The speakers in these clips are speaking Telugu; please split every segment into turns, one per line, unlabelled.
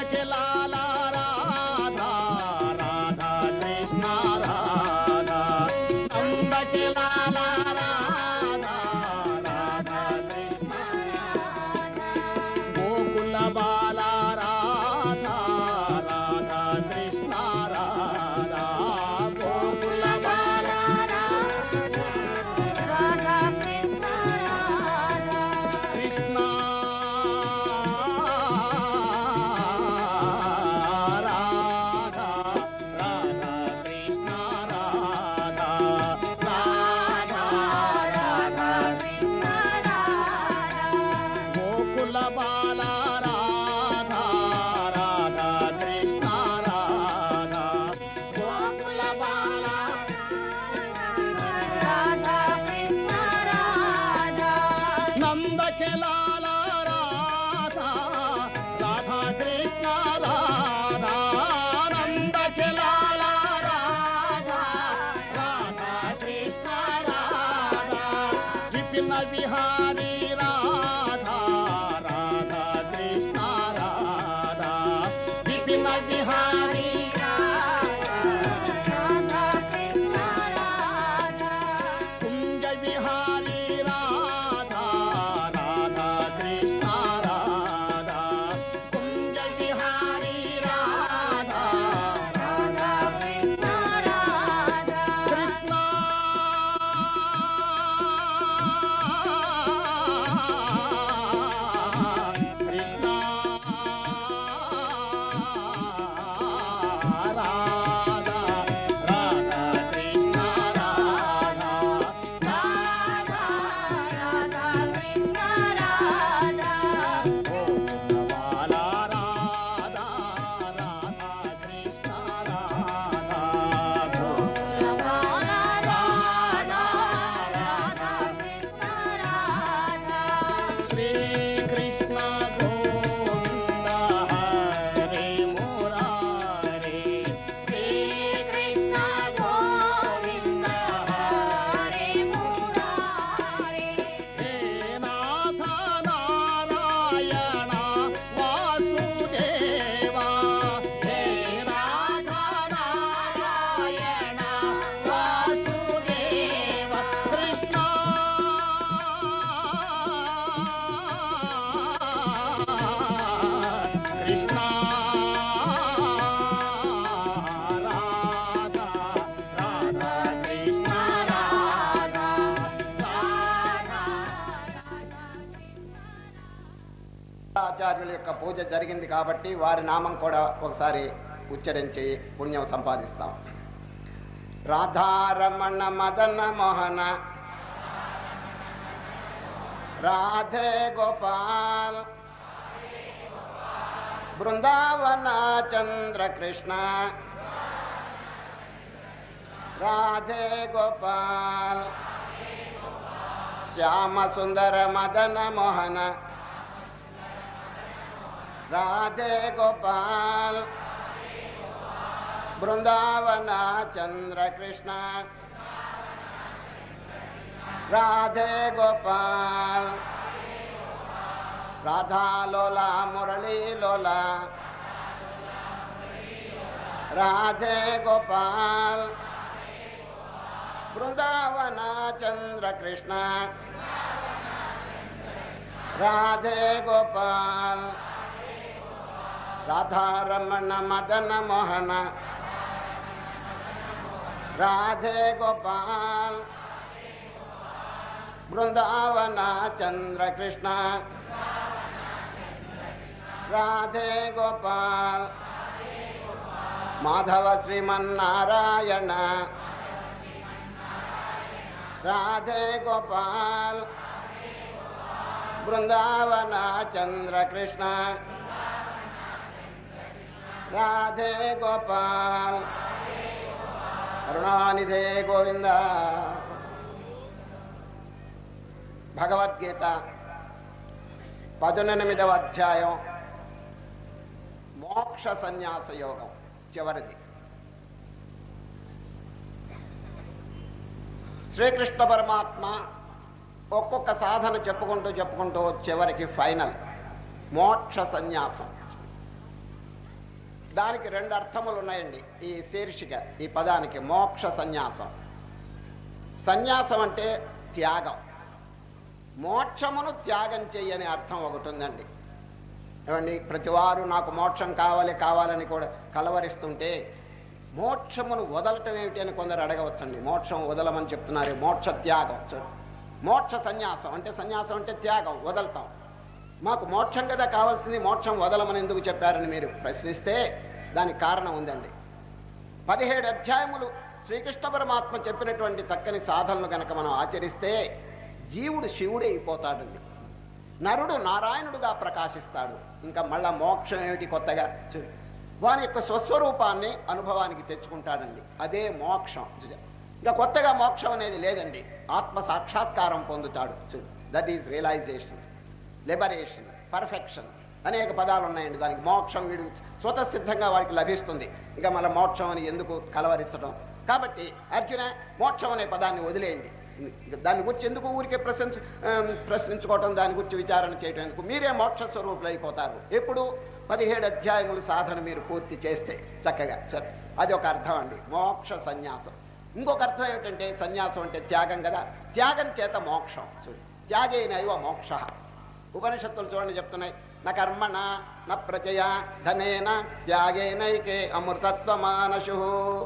నందకి లాల రాధా రాధా కృష్ణ రాధా నందకి లాల రాధా రాధా కృష్ణ గోకుల బాల రాధా రాధా కృష్ణ రాధా గోకుల బాల
రాధా కృష్ణ రాధా
కృష్ణ రాధా రాధా కృష్ణ రాధా రాధా
రాధా కృష్ణ రాధా
గోకుల బాల రాధా రాధా కృష్ణ రాధా గోకుల బాల
రాధా కృష్ణ రాధా
నందకి లాల రాధా రాధా కృష్ణ రాధా నందకి లాల రాధా రాధా కృష్ణ రాధా విపిన విహారీ రాధా రాధా కృష్ణ రాధా విపిన విహారీ
రాధా కృష్ణ రాధా
కుంజ విహారీ రాధా రాధా కృష్ణ రాధా కుంజ విహారీ రాధా
రాధా కృష్ణ రాధా
కృష్ణ కృష్ణ రాధా రాధా కృష్ణ రాధా
రాధా రాధా కృష్ణ రాధా
గోకులబాల రాధా రాధా కృష్ణ రాధా
రాధా రాధా రాధా కృష్ణ రాధా
శ్రీకృష్ణ గోవింద హరే మురారే
శ్రీకృష్ణ గోవింద హరే మురారే
హే నాథ నారాయణ వాసుదేవా హే నాథ నారాయణ వాసుదేవ కృష్ణ కృష్ణ రాధా రాధా కృష్ణ రాధా
ఆచార్యుల యొక్క పూజ జరిగింది కాబట్టి వారి నామం కూడా ఒకసారి ఉచ్చరించి పుణ్యం సంపాదిస్తాం రాధారమణ మదన మోహన రాధే గోపాల్ బృందావన చంద్ర కృష్ణ రాధే గోపాల్ శ్యామ సుందర మదన మోహన రాధే గోపాల్ బృందావన చంద్ర కృష్ణ రాధే గోపాల్ రాధా లోలా మురళీ లోలా రాధే గోపాల్ బృందావన చంద్ర కృష్ణ రాధే గోపాల్ రాధారమణ మదన మోహన రాధే గోపాల్ బృందావన చంద్ర కృష్ణ రాధే గోపాల్ మాధవ శ్రీమన్నారాయణ రాధే గోపాల్ బృందావన చంద్ర కృష్ణ రాధే గోపాల్ కరుణానిధే గోవింద భగవద్గీత పదునెనిమిదవ అధ్యాయం మోక్ష సన్యాస యోగం చివరిది శ్రీకృష్ణ పరమాత్మ ఒక్కొక్క సాధన చెప్పుకుంటూ చెప్పుకుంటూ చివరికి ఫైనల్ మోక్ష సన్యాసం దానికి రెండు అర్థములు ఉన్నాయండి ఈ శీర్షిక ఈ పదానికి మోక్ష సన్యాసం సన్యాసం అంటే త్యాగం మోక్షమును త్యాగం చెయ్యని అర్థం ఒకటి ఉందండి ఏమండి ప్రతివారు నాకు మోక్షం కావాలి కావాలని కూడా కలవరిస్తుంటే మోక్షమును వదలటం ఏమిటి అని కొందరు అడగవచ్చండి మోక్షం వదలమని చెప్తున్నారు మోక్ష త్యాగం చూ- మోక్ష సన్యాసం అంటే సన్యాసం అంటే త్యాగం వదలటం మాకు మోక్షం కదా కావాల్సింది మోక్షం వదలమని ఎందుకు చెప్పారని మీరు ప్రశ్నిస్తే దానికి కారణం ఉందండి పదిహేడు అధ్యాయములు శ్రీకృష్ణ పరమాత్మ చెప్పినటువంటి చక్కని సాధనలు గనక మనం ఆచరిస్తే జీవుడు శివుడే అయిపోతాడండి నరుడు నారాయణుడుగా ప్రకాశిస్తాడు ఇంకా మళ్ళా మోక్షం ఏమిటి కొత్తగా చూ- వాని యొక్క స్వస్వరూపాన్ని అనుభవానికి తెచ్చుకుంటాడండి అదే మోక్షం ఇంకా కొత్తగా మోక్షం అనేది లేదండి ఆత్మ సాక్షాత్కారం పొందుతాడు that is realisation liberation perfection అనేక పదాలు ఉన్నాయండి దానికి మోక్షం వీడు స్వతసిద్ధంగా వాడికి లభిస్తుంది ఇక మళ్ళీ మోక్షం అని ఎందుకు కలవరించడం కాబట్టి అర్జున మోక్షం అనే పదాన్ని వదిలేయండి ఇక దాని గురించి ఎందుకు ఊరికే ప్రశంస ఆమ్, ప్రశ్నించుకోవటం దాని గురించి విచారణ చేయటం ఎందుకు మీరే మోక్ష స్వరూపులు అయిపోతారు ఎప్పుడు పదిహేడు అధ్యాయములు సాధన మీరు పూర్తి చేస్తే చక్కగా సరే అది ఒక అర్థం అండి మోక్ష సన్యాసం ఇంకొక అర్థం ఏమిటంటే సన్యాసం అంటే త్యాగం కదా త్యాగం చేత మోక్షం చూడు త్యాగేనైవ మోక్ష ఉపనిషత్తులు చూడండి చెప్తున్నాయి నా కర్మణ నా ప్రజయ ధనేన త్యాగేనైకే అమృతత్వమానశు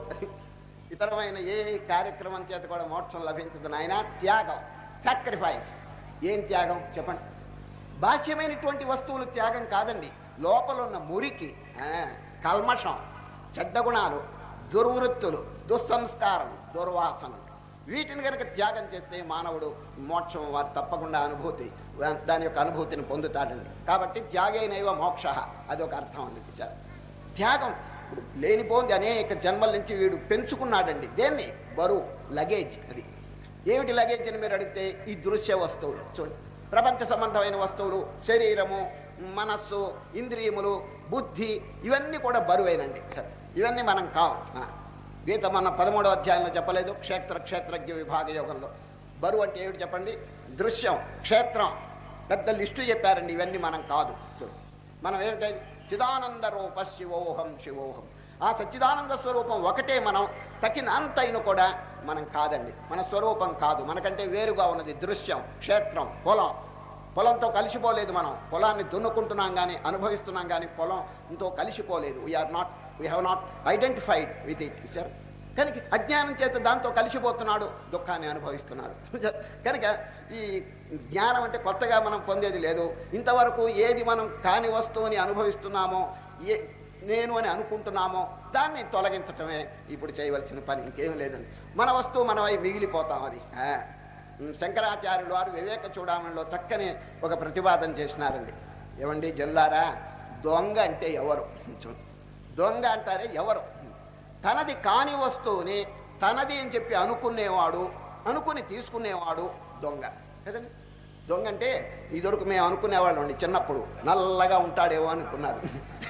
ఇతరమైన ఏ కార్యక్రమం చేత కూడా మోక్షం లభించదు నాయన త్యాగం సాక్రిఫైస్ ఏం త్యాగం చెప్పండి బాహ్యమైనటువంటి వస్తువులు త్యాగం కాదండి లోపల ఉన్న మురికి ఆ, కల్మషం చెడ్డ గుణాలు దుర్వృత్తులు దుస్సంస్కారం దుర్వాసనలు వీటిని కనుక త్యాగం చేస్తే మానవుడు మోక్షం వారు తప్పకుండా అనుభూతి దాని యొక్క అనుభూతిని పొందుతాడండి కాబట్టి త్యాగేనైవ మోక్ష అది ఒక అర్థం అండి చూశారు త్యాగం ఇప్పుడు లేనిపోంది అనేక జన్మల నుంచి వీడు పెంచుకున్నాడండి దేన్ని బరువు లగేజ్ అది ఏమిటి లగేజ్ అని మీరు అడిగితే ఈ దృశ్య వస్తువులు చూడండి ప్రపంచ సంబంధమైన వస్తువులు శరీరము మనస్సు ఇంద్రియములు బుద్ధి ఇవన్నీ కూడా బరువేనండి సరే ఇవన్నీ మనం కావు ఆ. గీత మన పదమూడవ అధ్యాయంలో చెప్పలేదు క్షేత్ర క్షేత్రజ్ఞ విభాగ యోగంలో బరువు అంటే ఏమిటి చెప్పండి దృశ్యం క్షేత్రం పెద్ద లిస్టు చెప్పారండి ఇవన్నీ మనం కాదు చూడు మనం ఏమిటంటే చిదానంద రూప శివోహం శివోహం ఆ సచ్చిదానంద స్వరూపం ఒకటే మనం తక్కినంతైన కూడా మనం కాదండి మన స్వరూపం కాదు మనకంటే వేరుగా ఉన్నది దృశ్యం క్షేత్రం పొలం పొలంతో కలిసిపోలేదు మనం పొలాన్ని దున్నుకుంటున్నాం కానీ అనుభవిస్తున్నాం కానీ పొలంతో కలిసిపోలేదు we are not we have not identified with it sir కనుక అజ్ఞానం చేత దాంతో కలిసిపోతున్నాడు దుఃఖాన్ని అనుభవిస్తున్నాడు కనుక ఈ జ్ఞానం అంటే కొత్తగా మనం పొందేది లేదు ఇంతవరకు ఏది మనం కాని వస్తువుని అనుభవిస్తున్నామో ఏ నేను అని అనుకుంటున్నామో దాన్ని తొలగించటమే ఇప్పుడు చేయవలసిన పని ఇంకేం లేదండి మన వస్తువు మనమై మిగిలిపోతాం అది ఆ. ఉమ్, శంకరాచార్యులు వారు వివేక చూడామణిలో చక్కని ఒక ప్రతిపాదన చేసినారండి ఏమండి జల్లారా దొంగ అంటే ఎవరు చూ- దొంగ అంటారే ఎవరు తనది కాని వస్తువుని తనది అని చెప్పి అనుకునేవాడు అనుకుని తీసుకునేవాడు దొంగ కదండి దొంగ అంటే ఇదివరకు మేము అనుకునేవాళ్ళం అండి చిన్నప్పుడు నల్లగా ఉంటాడేమో అనుకున్నారు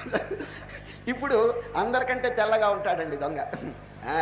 ఇప్పుడు అందరికంటే తెల్లగా ఉంటాడండి దొంగ ఆ.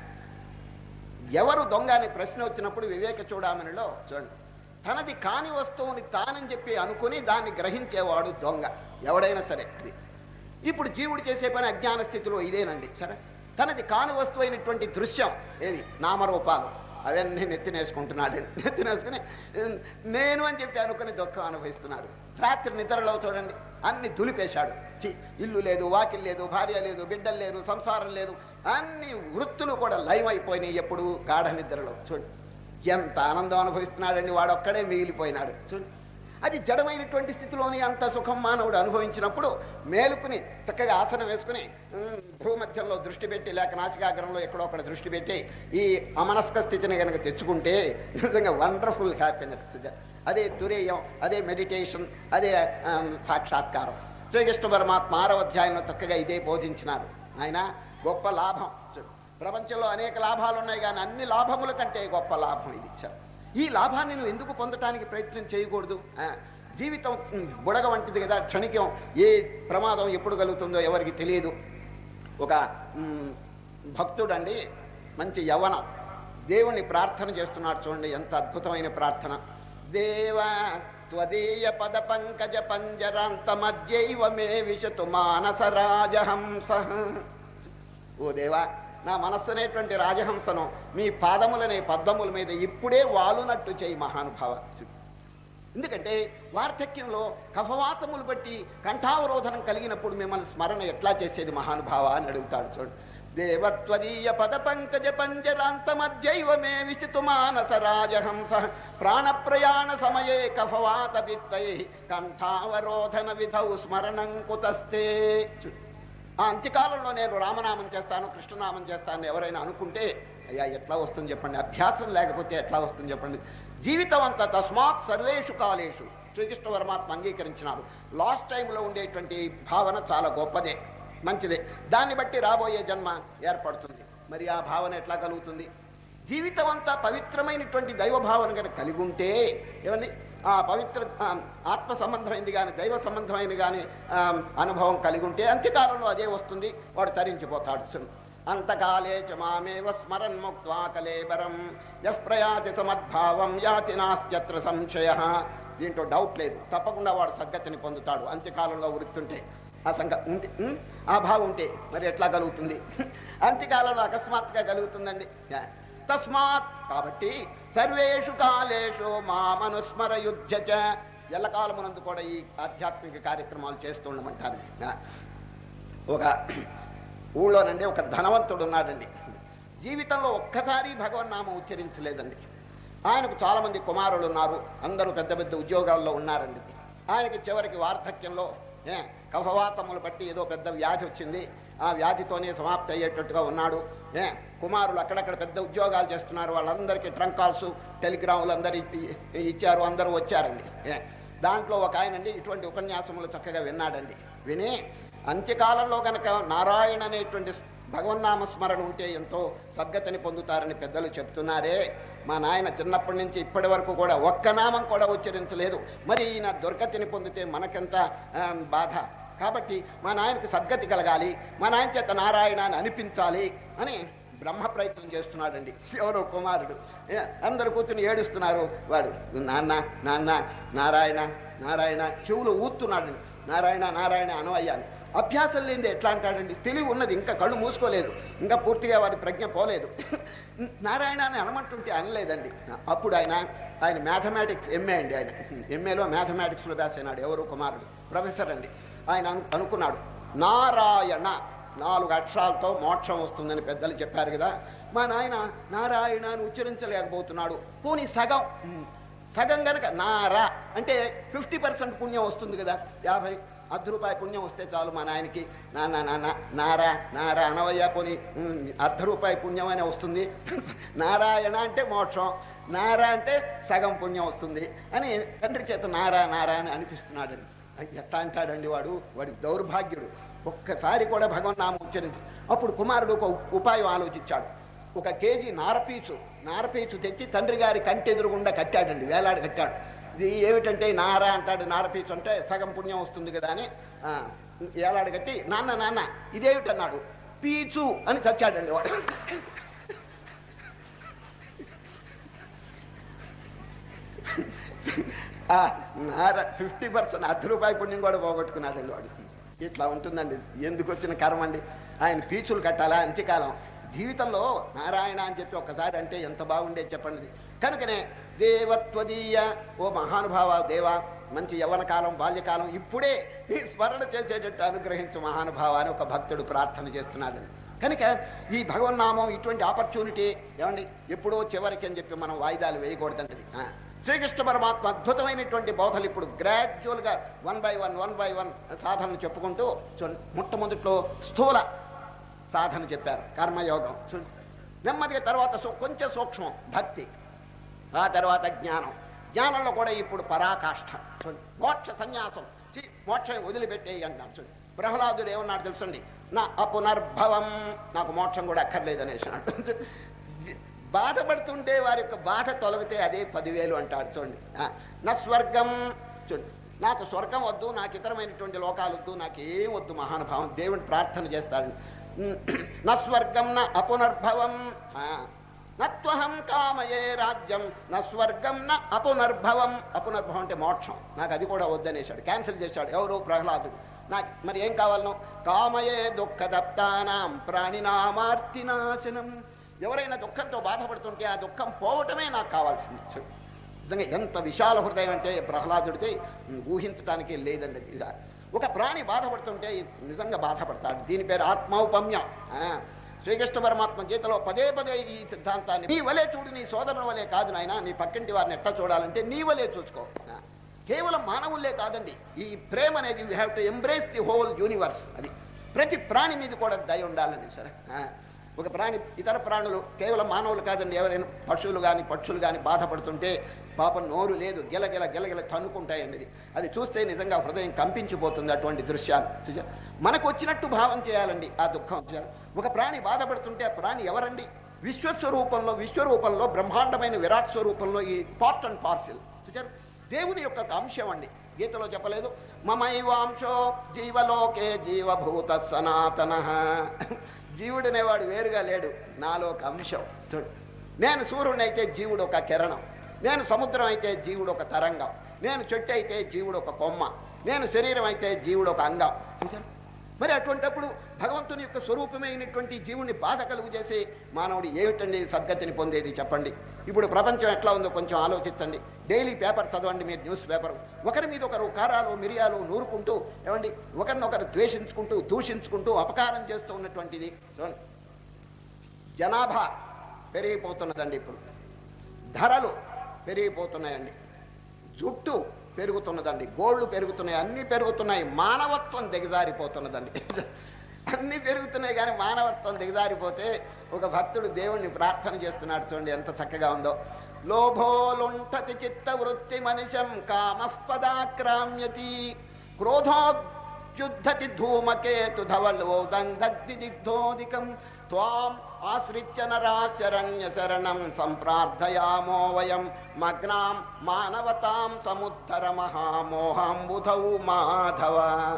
ఎవరు దొంగ అనే ప్రశ్న వచ్చినప్పుడు వివేక చూడామనిలో చూడండి తనది కాని వస్తువుని తానని చెప్పి అనుకుని దాన్ని గ్రహించేవాడు దొంగ ఎవడైనా సరే అది ఇప్పుడు జీవుడు చేసే పని అజ్ఞాన స్థితిలో ఇదేనండి సరే తనది కాని వస్తువు అయినటువంటి దృశ్యం ఏది నామరూపాలు అవన్నీ నెత్తినేసుకుంటున్నాడు నెత్తినేసుకుని "ఉమ్, నేను అని చెప్పి అనుకుని దుఃఖం అనుభవిస్తున్నాడు రాత్రి నిద్రలో చూడండి అన్ని దులిపేశాడు చి ఇల్లు లేదు వాకిల్ లేదు భార్య లేదు బిడ్డలు లేదు సంసారం లేదు అన్ని వృత్తులు కూడా లైవ్ అయిపోయినాయి ఎప్పుడు గాఢ నిద్రలో చూడు ఎంత ఆనందం అనుభవిస్తున్నాడండి వాడు ఒక్కడే మిగిలిపోయినాడు చూడు అది జడమైనటువంటి స్థితిలోని అంత సుఖం మానవుడు అనుభవించినప్పుడు మేలుకుని చక్కగా ఆసనం వేసుకుని ఉమ్, భూమధ్యంలో దృష్టి పెట్టి లేక నాసికాగ్రంలో ఎక్కడో అక్కడ దృష్టి పెట్టి ఈ అమనస్క స్థితిని కనుక తెచ్చుకుంటే నిజంగా వండర్ఫుల్ హ్యాపీనెస్ అదే తురేయం అదే మెడిటేషన్ అదే ఆమ్, సాక్షాత్కారం శ్రీకృష్ణ పరమాత్మ ఆరవ అధ్యాయంలో చక్కగా ఇదే బోధించినారు ఆయన గొప్ప లాభం చూడు, ప్రపంచంలో అనేక లాభాలు ఉన్నాయి కానీ అన్ని లాభముల కంటే గొప్ప లాభం ఇది ఇచ్చారు ఈ లాభాన్ని నువ్వు ఎందుకు పొందటానికి ప్రయత్నం చేయకూడదు ఆ, జీవితం ఉమ్, బుడగ వంటిది కదా క్షణికం ఏ ప్రమాదం ఎప్పుడు కలుగుతుందో ఎవరికి తెలియదు ఒక ఉమ్, భక్తుడండి మంచి యవ్వనం దేవుణ్ణి ప్రార్థన చేస్తున్నాడు చూడండి ఎంత అద్భుతమైన ప్రార్థన దేవ త్వదీయ పద పంకజ పంజరాంత మధ్యైవ మే విశతు మానసరాజహంస ఓ దేవా నా మనస్సు అనేటువంటి రాజహంసను మీ పాదములనే పద్మముల మీద ఇప్పుడే వాలునట్టు చేయి మహానుభావ ఎందుకంటే వార్ధక్యంలో కఫవాతములు బట్టి కంఠావరోధనం కలిగినప్పుడు మిమ్మల్ని స్మరణ ఎట్లా చేసేది మహానుభావ అని అడుగుతాడు చూడు దేవత్వదీయ పద పంకజ పంజరాంత మధ్యైవ మే విశితు మానస రాజహంస ప్రాణ ప్రయాణ సమయే కఫవాత విత్తై కంఠావరోధన విధౌ స్మరణం కుతస్తే చూడు. ఆ అంత్యకాలంలో నేను రామనామం చేస్తాను కృష్ణనామం చేస్తాను ఎవరైనా అనుకుంటే అయ్యా ఎట్లా వస్తుంది చెప్పండి అభ్యాసం లేకపోతే ఎట్లా వస్తుంది చెప్పండి జీవితం అంతా తస్మాత్ సర్వేషు కాలేషు శ్రీకృష్ణ పరమాత్మ అంగీకరించినారు లాస్ట్ టైంలో ఉండేటువంటి భావన చాలా గొప్పదే మంచిదే దాన్ని బట్టి రాబోయే జన్మ ఏర్పడుతుంది మరి ఆ భావన ఎట్లా కలుగుతుంది జీవితం అంతా పవిత్రమైనటువంటి దైవ భావన కనుక కలిగి ఉంటే ఏమండి ఆ పవిత్ర ఆ, ఆత్మ సంబంధమైంది కానీ దైవ సంబంధమైనది కానీ ఆ, అనుభవం కలిగి ఉంటే అంత్యకాలంలో అదే వస్తుంది వాడు తరించిపోతాడు సున్. అంతకాలే చ మామేవ స్మరన్ ముక్త్వా కలేబరం యః ప్రయాతి సమద్భావం యాతి నాస్త్యత్ర సంశయ దీంట్లో డౌట్ లేదు తప్పకుండా వాడు సద్గతిని పొందుతాడు అంత్యకాలంలో వృత్తుంటే ఆ సంగ ఉంటే ఉం? ఆ భావం ఉంటే మరి ఎట్లా కలుగుతుంది అంత్యకాలంలో అకస్మాత్తుగా కలుగుతుందండి యా. తస్మాత్ కాబట్టి సర్వేషు కాలేషు మామనుస్మర యుద్ధ ఎల్లకాలమునందు కూడా ఈ ఆధ్యాత్మిక కార్యక్రమాలు చేస్తూ ఉండమంటారు యా. ఒక ఊళ్ళోనండి ఒక ధనవంతుడు ఉన్నాడండి జీవితంలో ఒక్కసారి భగవన్నామం ఉచ్చరించలేదండి ఆయనకు చాలా మంది కుమారులు ఉన్నారు అందరూ పెద్ద పెద్ద ఉద్యోగాల్లో ఉన్నారండి ఆయనకి చివరికి వార్ధక్యంలో ఏ కఫవాతములు బట్టి ఏదో పెద్ద వ్యాధి వచ్చింది ఆ వ్యాధితోనే సమాప్తి అయ్యేటట్టుగా ఉన్నాడు ఏ కుమారులు అక్కడక్కడ పెద్ద ఉద్యోగాలు చేస్తున్నారు వాళ్ళందరికీ ట్రంక్ కాల్స్ టెలిగ్రాములు అందరు ఇ- ఇచ్చారు అందరూ వచ్చారండి ఏ దాంట్లో ఒక ఆయనండి ఇటువంటి ఉపన్యాసములు చక్కగా విన్నాడండి విని అంత్యకాలంలో గనక నారాయణ అనేటువంటి భగవన్నామ స్మరణ ఉంటే ఎంతో సద్గతిని పొందుతారని పెద్దలు చెప్తున్నారే మా నాయన చిన్నప్పటి నుంచి ఇప్పటి వరకు కూడా ఒక్క నామం కూడా ఉచ్చరించలేదు మరి ఈయన దుర్గతిని పొందితే మనకెంత ఆ, బాధ కాబట్టి మా నాయనకి సద్గతి కలగాలి మా నాయన చేత నారాయణ అని అనిపించాలి అని బ్రహ్మ ప్రయత్నం చేస్తున్నాడండి ఎవరో కుమారుడు ఏ, అందరు కూర్చుని ఏడుస్తున్నారు వాడు నాన్న నాన్న నారాయణ నారాయణ చెవులు ఊతున్నాడండి నారాయణ నారాయణ అనవయ్యాను అభ్యాసం లేనిది ఎట్లా అంటాడండి తెలివి ఉన్నది ఇంకా కళ్ళు మూసుకోలేదు ఇంకా పూర్తిగా వారి ప్రజ్ఞ పోలేదు నారాయణ అని అనమంటుంటే అనలేదండి అప్పుడు ఆయన ఆయన మ్యాథమెటిక్స్ ఎంఏ అండి ఆయన ఎంఏలో మ్యాథమెటిక్స్లో బ్యాస్ అయినాడు ఎవరు కుమారుడు ప్రొఫెసర్ అండి ఆయన అను- అనుకున్నాడు నారాయణ నాలుగు అక్షరాలతో మోక్షం వస్తుందని పెద్దలు చెప్పారు కదా మా నాయన నారాయణ అని ఉచ్చరించలేకపోతున్నాడు పోనీ సగం ఉమ్, సగం గనక నారా అంటే ఫిఫ్టీ పర్సెంట్ పుణ్యం వస్తుంది కదా యాభై అర్ధ రూపాయి పుణ్యం వస్తే చాలు మా నాయనకి నాన్న నాన్న నారా నారా అనవయ్య కొని ఉమ్, అర్ధ రూపాయి పుణ్యం అనే వస్తుంది నారాయణ అంటే మోక్షం నారా అంటే సగం పుణ్యం వస్తుంది అని తండ్రి చేత నారా నారా అని అనిపిస్తున్నాడండి అది ఎట్లా అంటాడండి వాడు వాడి దౌర్భాగ్యుడు ఒక్కసారి కూడా భగవన్నామం ఉచ్చరించి అప్పుడు కుమారుడు ఒక ఉపాయం ఆలోచించాడు ఒక కేజీ నారపీచు నారపీచు తెచ్చి తండ్రి గారి కంటెదురుగుండా కట్టాడండి వేలాడి కట్టాడు ఇది ఏమిటంటే నార అంటాడు నారపీచు అంటే సగం పుణ్యం వస్తుంది కదా అని ఆ, ఏలాడు కట్టి నాన్న నాన్న ఇదేమిటన్నాడు పీచు అని చచ్చాడండి వాడు ఆ నార ఫిఫ్టీ పర్సెంట్ అర్ధ రూపాయి పుణ్యం కూడా పోగొట్టుకున్నాడండి వాడు ఇట్లా ఉంటుందండి ఎందుకు వచ్చిన కర్మ అండి ఆయన పీచులు కట్టాలా అంత్యకాలం జీవితంలో నారాయణ అని చెప్పి ఒక్కసారి అంటే ఎంత బాగుండేది చెప్పండి కనుకనే దేవత్వదీయ ఓ మహానుభావ దేవా మంచి యవ్వన కాలం బాల్యకాలం ఇప్పుడే ఈ స్మరణ చేసేటట్టు అనుగ్రహించు మహానుభావ అని ఒక భక్తుడు ప్రార్థన చేస్తున్నాడు కనుక ఈ భగవన్నామం ఇటువంటి ఆపర్చునిటీ ఏమండి ఎప్పుడో చివరికి అని చెప్పి మనం వాయిదాలు వేయకూడదండి ఆ. శ్రీకృష్ణ పరమాత్మ అద్భుతమైనటువంటి బోధలు ఇప్పుడు గ్రాడ్యువల్గా one by one one by one సాధనలు చెప్పుకుంటూ చూడండి మొట్టమొదట్లో స్థూల సాధన చెప్పారు కర్మయోగం చూడండి నెమ్మదిగా తర్వాత సూ- కొంచెం సూక్ష్మం భక్తి ఆ తర్వాత జ్ఞానం జ్ఞానంలో కూడా ఇప్పుడు పరాకాష్ఠ చూడండి మోక్ష సన్యాసం ఛీ, మోక్షం వదిలిపెట్టేయి అంటాం చూడండి ప్రహ్లాదుడు ఏమన్నాడు తెలుసండి నా అపునర్భవం నాకు మోక్షం కూడా అక్కర్లేదనేసి అంటాడు బాధపడుతుంటే వారి యొక్క బాధ తొలగితే అదే పదివేలు అంటాడు చూడండి ఆ, నా స్వర్గం చూడండి నాకు స్వర్గం వద్దు నాకు ఇతరమైనటువంటి లోకాలు వద్దు నాకు ఏం వద్దు మహానుభావం దేవుని ప్రార్థన చేస్తాడు ఉమ్, నా స్వర్గం నా అపునర్భవం ఆ, నత్వహం కామయే రాజ్యం నా స్వర్గం నా అపునర్భవం అపునర్భవం అంటే మోక్షం నాకు అది కూడా వద్దనేశాడు క్యాన్సిల్ చేశాడు ఎవరు ప్రహ్లాదుడు నాకు మరి ఏం కావాలను కామయే దుఃఖదప్తానాం ప్రాణినామార్తినాశనం ఎవరైనా దుఃఖంతో బాధపడుతుంటే ఆ దుఃఖం పోవటమే నాకు కావాల్సింది చూడు. నిజంగా ఎంత విశాల హృదయం అంటే ప్రహ్లాదుడికి ఊహించడానికి లేదండి ఇది. ఒక ప్రాణి బాధపడుతుంటే నిజంగా బాధపడతాడు దీని పేరు ఆత్మౌపమ్యం ఆ, శ్రీకృష్ణ పరమాత్మ గీతలో పదే పదే ఈ సిద్ధాంతాన్ని నీ వలే చూడు నీ సోదరుల వలే కాదు నాయన నీ పక్కింటి వారిని ఎట్లా చూడాలంటే నీ వలే చూసుకో ఆ, కేవలం మానవులే కాదండి ఈ ప్రేమ అనేది you have to embrace the whole universe అది ప్రతి ప్రాణి మీద కూడా దయ ఉండాలండి సరే ఆ, ఒక ప్రాణి ఇతర ప్రాణులు కేవలం మానవులు కాదండి ఎవరైనా పశువులు కానీ పక్షులు కానీ బాధపడుతుంటే పాపం నోరు లేదు గిలగిల గిలగిల తన్నుకుంటాయండి ఇది అది చూస్తే నిజంగా హృదయం కంపించిపోతుంది అటువంటి దృశ్యాలు చూసా? మనకు వచ్చినట్టు భావం చేయాలండి ఆ దుఃఖం చూసారా? ఒక ప్రాణి బాధపడుతుంటే ఆ ప్రాణి ఎవరండి విశ్వస్వరూపంలో విశ్వరూపంలో బ్రహ్మాండమైన విరాట్ స్వరూపంలో ఈ పార్ట్ అండ్ పార్సిల్ చూచారు దేవుని యొక్క ఒక అంశం అండి గీతలో చెప్పలేదు మమైవాంశో జీవలోకే జీవభూత సనాతన జీవుడనేవాడు వేరుగా లేడు నాలో ఒక అంశం చూడు నేను సూర్యుడైతే జీవుడు ఒక కిరణం నేను సముద్రం అయితే జీవుడు ఒక తరంగం నేను చెట్టు అయితే జీవుడు ఒక కొమ్మ నేను శరీరం అయితే జీవుడు ఒక అంగం చూచారు మరి అటువంటప్పుడు భగవంతుని యొక్క స్వరూపమైనటువంటి జీవుని బాధ కలుగు చేసి మానవుడు ఏమిటండి సద్గతిని పొందేది చెప్పండి ఇప్పుడు ప్రపంచం ఎట్లా ఉందో కొంచెం ఆలోచించండి డైలీ పేపర్ చదవండి మీరు న్యూస్ పేపర్ ఒకరి మీద ఒకరు కారాలు మిరియాలు నూరుకుంటూ ఏమండి ఒకరినొకరు ద్వేషించుకుంటూ దూషించుకుంటూ అపకారం చేస్తూ ఉన్నటువంటిది చూడండి జనాభా పెరిగిపోతున్నదండి ఇప్పుడు ధరలు పెరిగిపోతున్నాయండి జుట్టు పెరుగుతున్నదండి గోళ్ళు పెరుగుతున్నాయి అన్నీ పెరుగుతున్నాయి మానవత్వం దిగజారిపోతున్నదండి అన్నీ పెరుగుతున్నాయి కానీ మానవత్వం దిగజారిపోతే ఒక భక్తుడు దేవుణ్ణి ప్రార్థన చేస్తున్నాడు చూడండి ఎంత చక్కగా ఉందో లోభోలుంఠతి చిత్త వృత్తి మనిషం కామఃపదాక్రామ్యతి క్రోధోద్యుద్ధతి ధూమకేతు ధవలోదంగ్ధి దిగ్ధోదికం త్వాం ఆశ్రిత్య నరాశరణ్య శరణం సంప్రార్థయామో వయం మగ్నాం మానవతాం సముద్ధర మహామోహాంబుధౌ మాధవ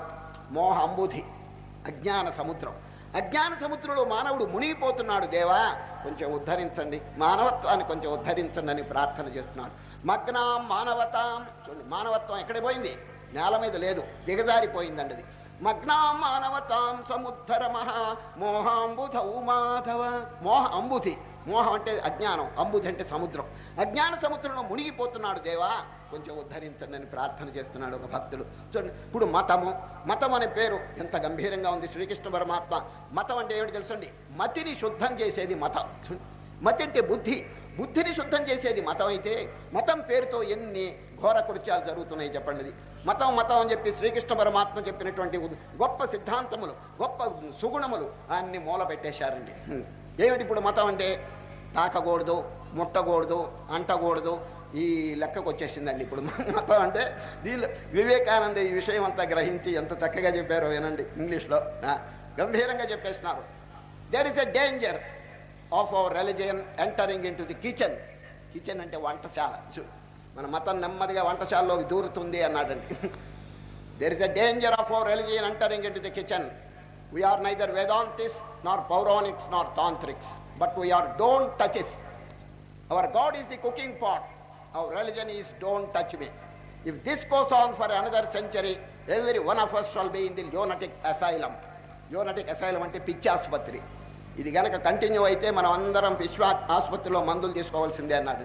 మోహంబుధి అజ్ఞాన సముద్రం అజ్ఞాన సముద్రంలో మానవుడు మునిగిపోతున్నాడు దేవా కొంచెం ఉద్ధరించండి మానవత్వాన్ని కొంచెం ఉద్ధరించండి అని ప్రార్థన చేస్తున్నాడు మగ్నాం మానవతాం చూడండి మానవత్వం ఎక్కడ పోయింది నేల మీద లేదు దిగజారిపోయిందండి అది మగ్నాం మానవతాం సముద్ధర మహా మోహాంబుధౌ మాధవ మోహ అంబుధి మోహం అంటే అజ్ఞానం అంబుధి అంటే సముద్రం అజ్ఞాన సముద్రంలో మునిగిపోతున్నాడు దేవా కొంచెం ఉద్ధరించండి అని ప్రార్థన చేస్తున్నాడు ఒక భక్తుడు చూడండి ఇప్పుడు మతము మతం అనే పేరు ఎంత గంభీరంగా ఉంది శ్రీకృష్ణ పరమాత్మ మతం అంటే ఏమిటి తెలుసండి మతిని శుద్ధం చేసేది మతం చూడండి. మతి అంటే బుద్ధి బుద్ధిని శుద్ధం చేసేది మతం అయితే మతం పేరుతో ఎన్ని ఘోర కృత్యాలు జరుగుతున్నాయి చెప్పండి ఇది. మతం మతం అని చెప్పి శ్రీకృష్ణ పరమాత్మ చెప్పినటువంటి ఉద్- గొప్ప సిద్ధాంతములు గొప్ప సుగుణములు అన్ని మూల పెట్టేశారండి హ్మ్. ఏమిటి ఇప్పుడు మతం అంటే తాకకూడదు ముట్టకూడదు అంటకూడదు ఈ లెక్కకు వచ్చేసిందండి ఇప్పుడు మతం అంటే దీనిలో వివేకానంద ఈ విషయం అంతా గ్రహించి ఎంత చక్కగా చెప్పారో వినండి ఇంగ్లీష్లో ఆ, గంభీరంగా చెప్పేసినారు there is a danger of our religion entering in to the kitchen kitchen అంటే వంటశాల చూ- మన మతం నెమ్మదిగా వంటశాలలోకి దూరుతుంది అన్నాడండి there is a danger of our religion entering in to the kitchen we are neither Vedantists nor Pauranics nor Tantrics but we are don't touches our God is the cooking pot our religion is don't touch me if this goes on for another century every one of us shall be in the lunatic asylum lunatic asylum అంటే పిచ్చి ఆసుపత్రి ఇది గనక కంటిన్యూ అయితే మనం అందరం విశ్వ ఆసుపత్రిలో మందులు తీసుకోవాల్సిందే అన్నాడు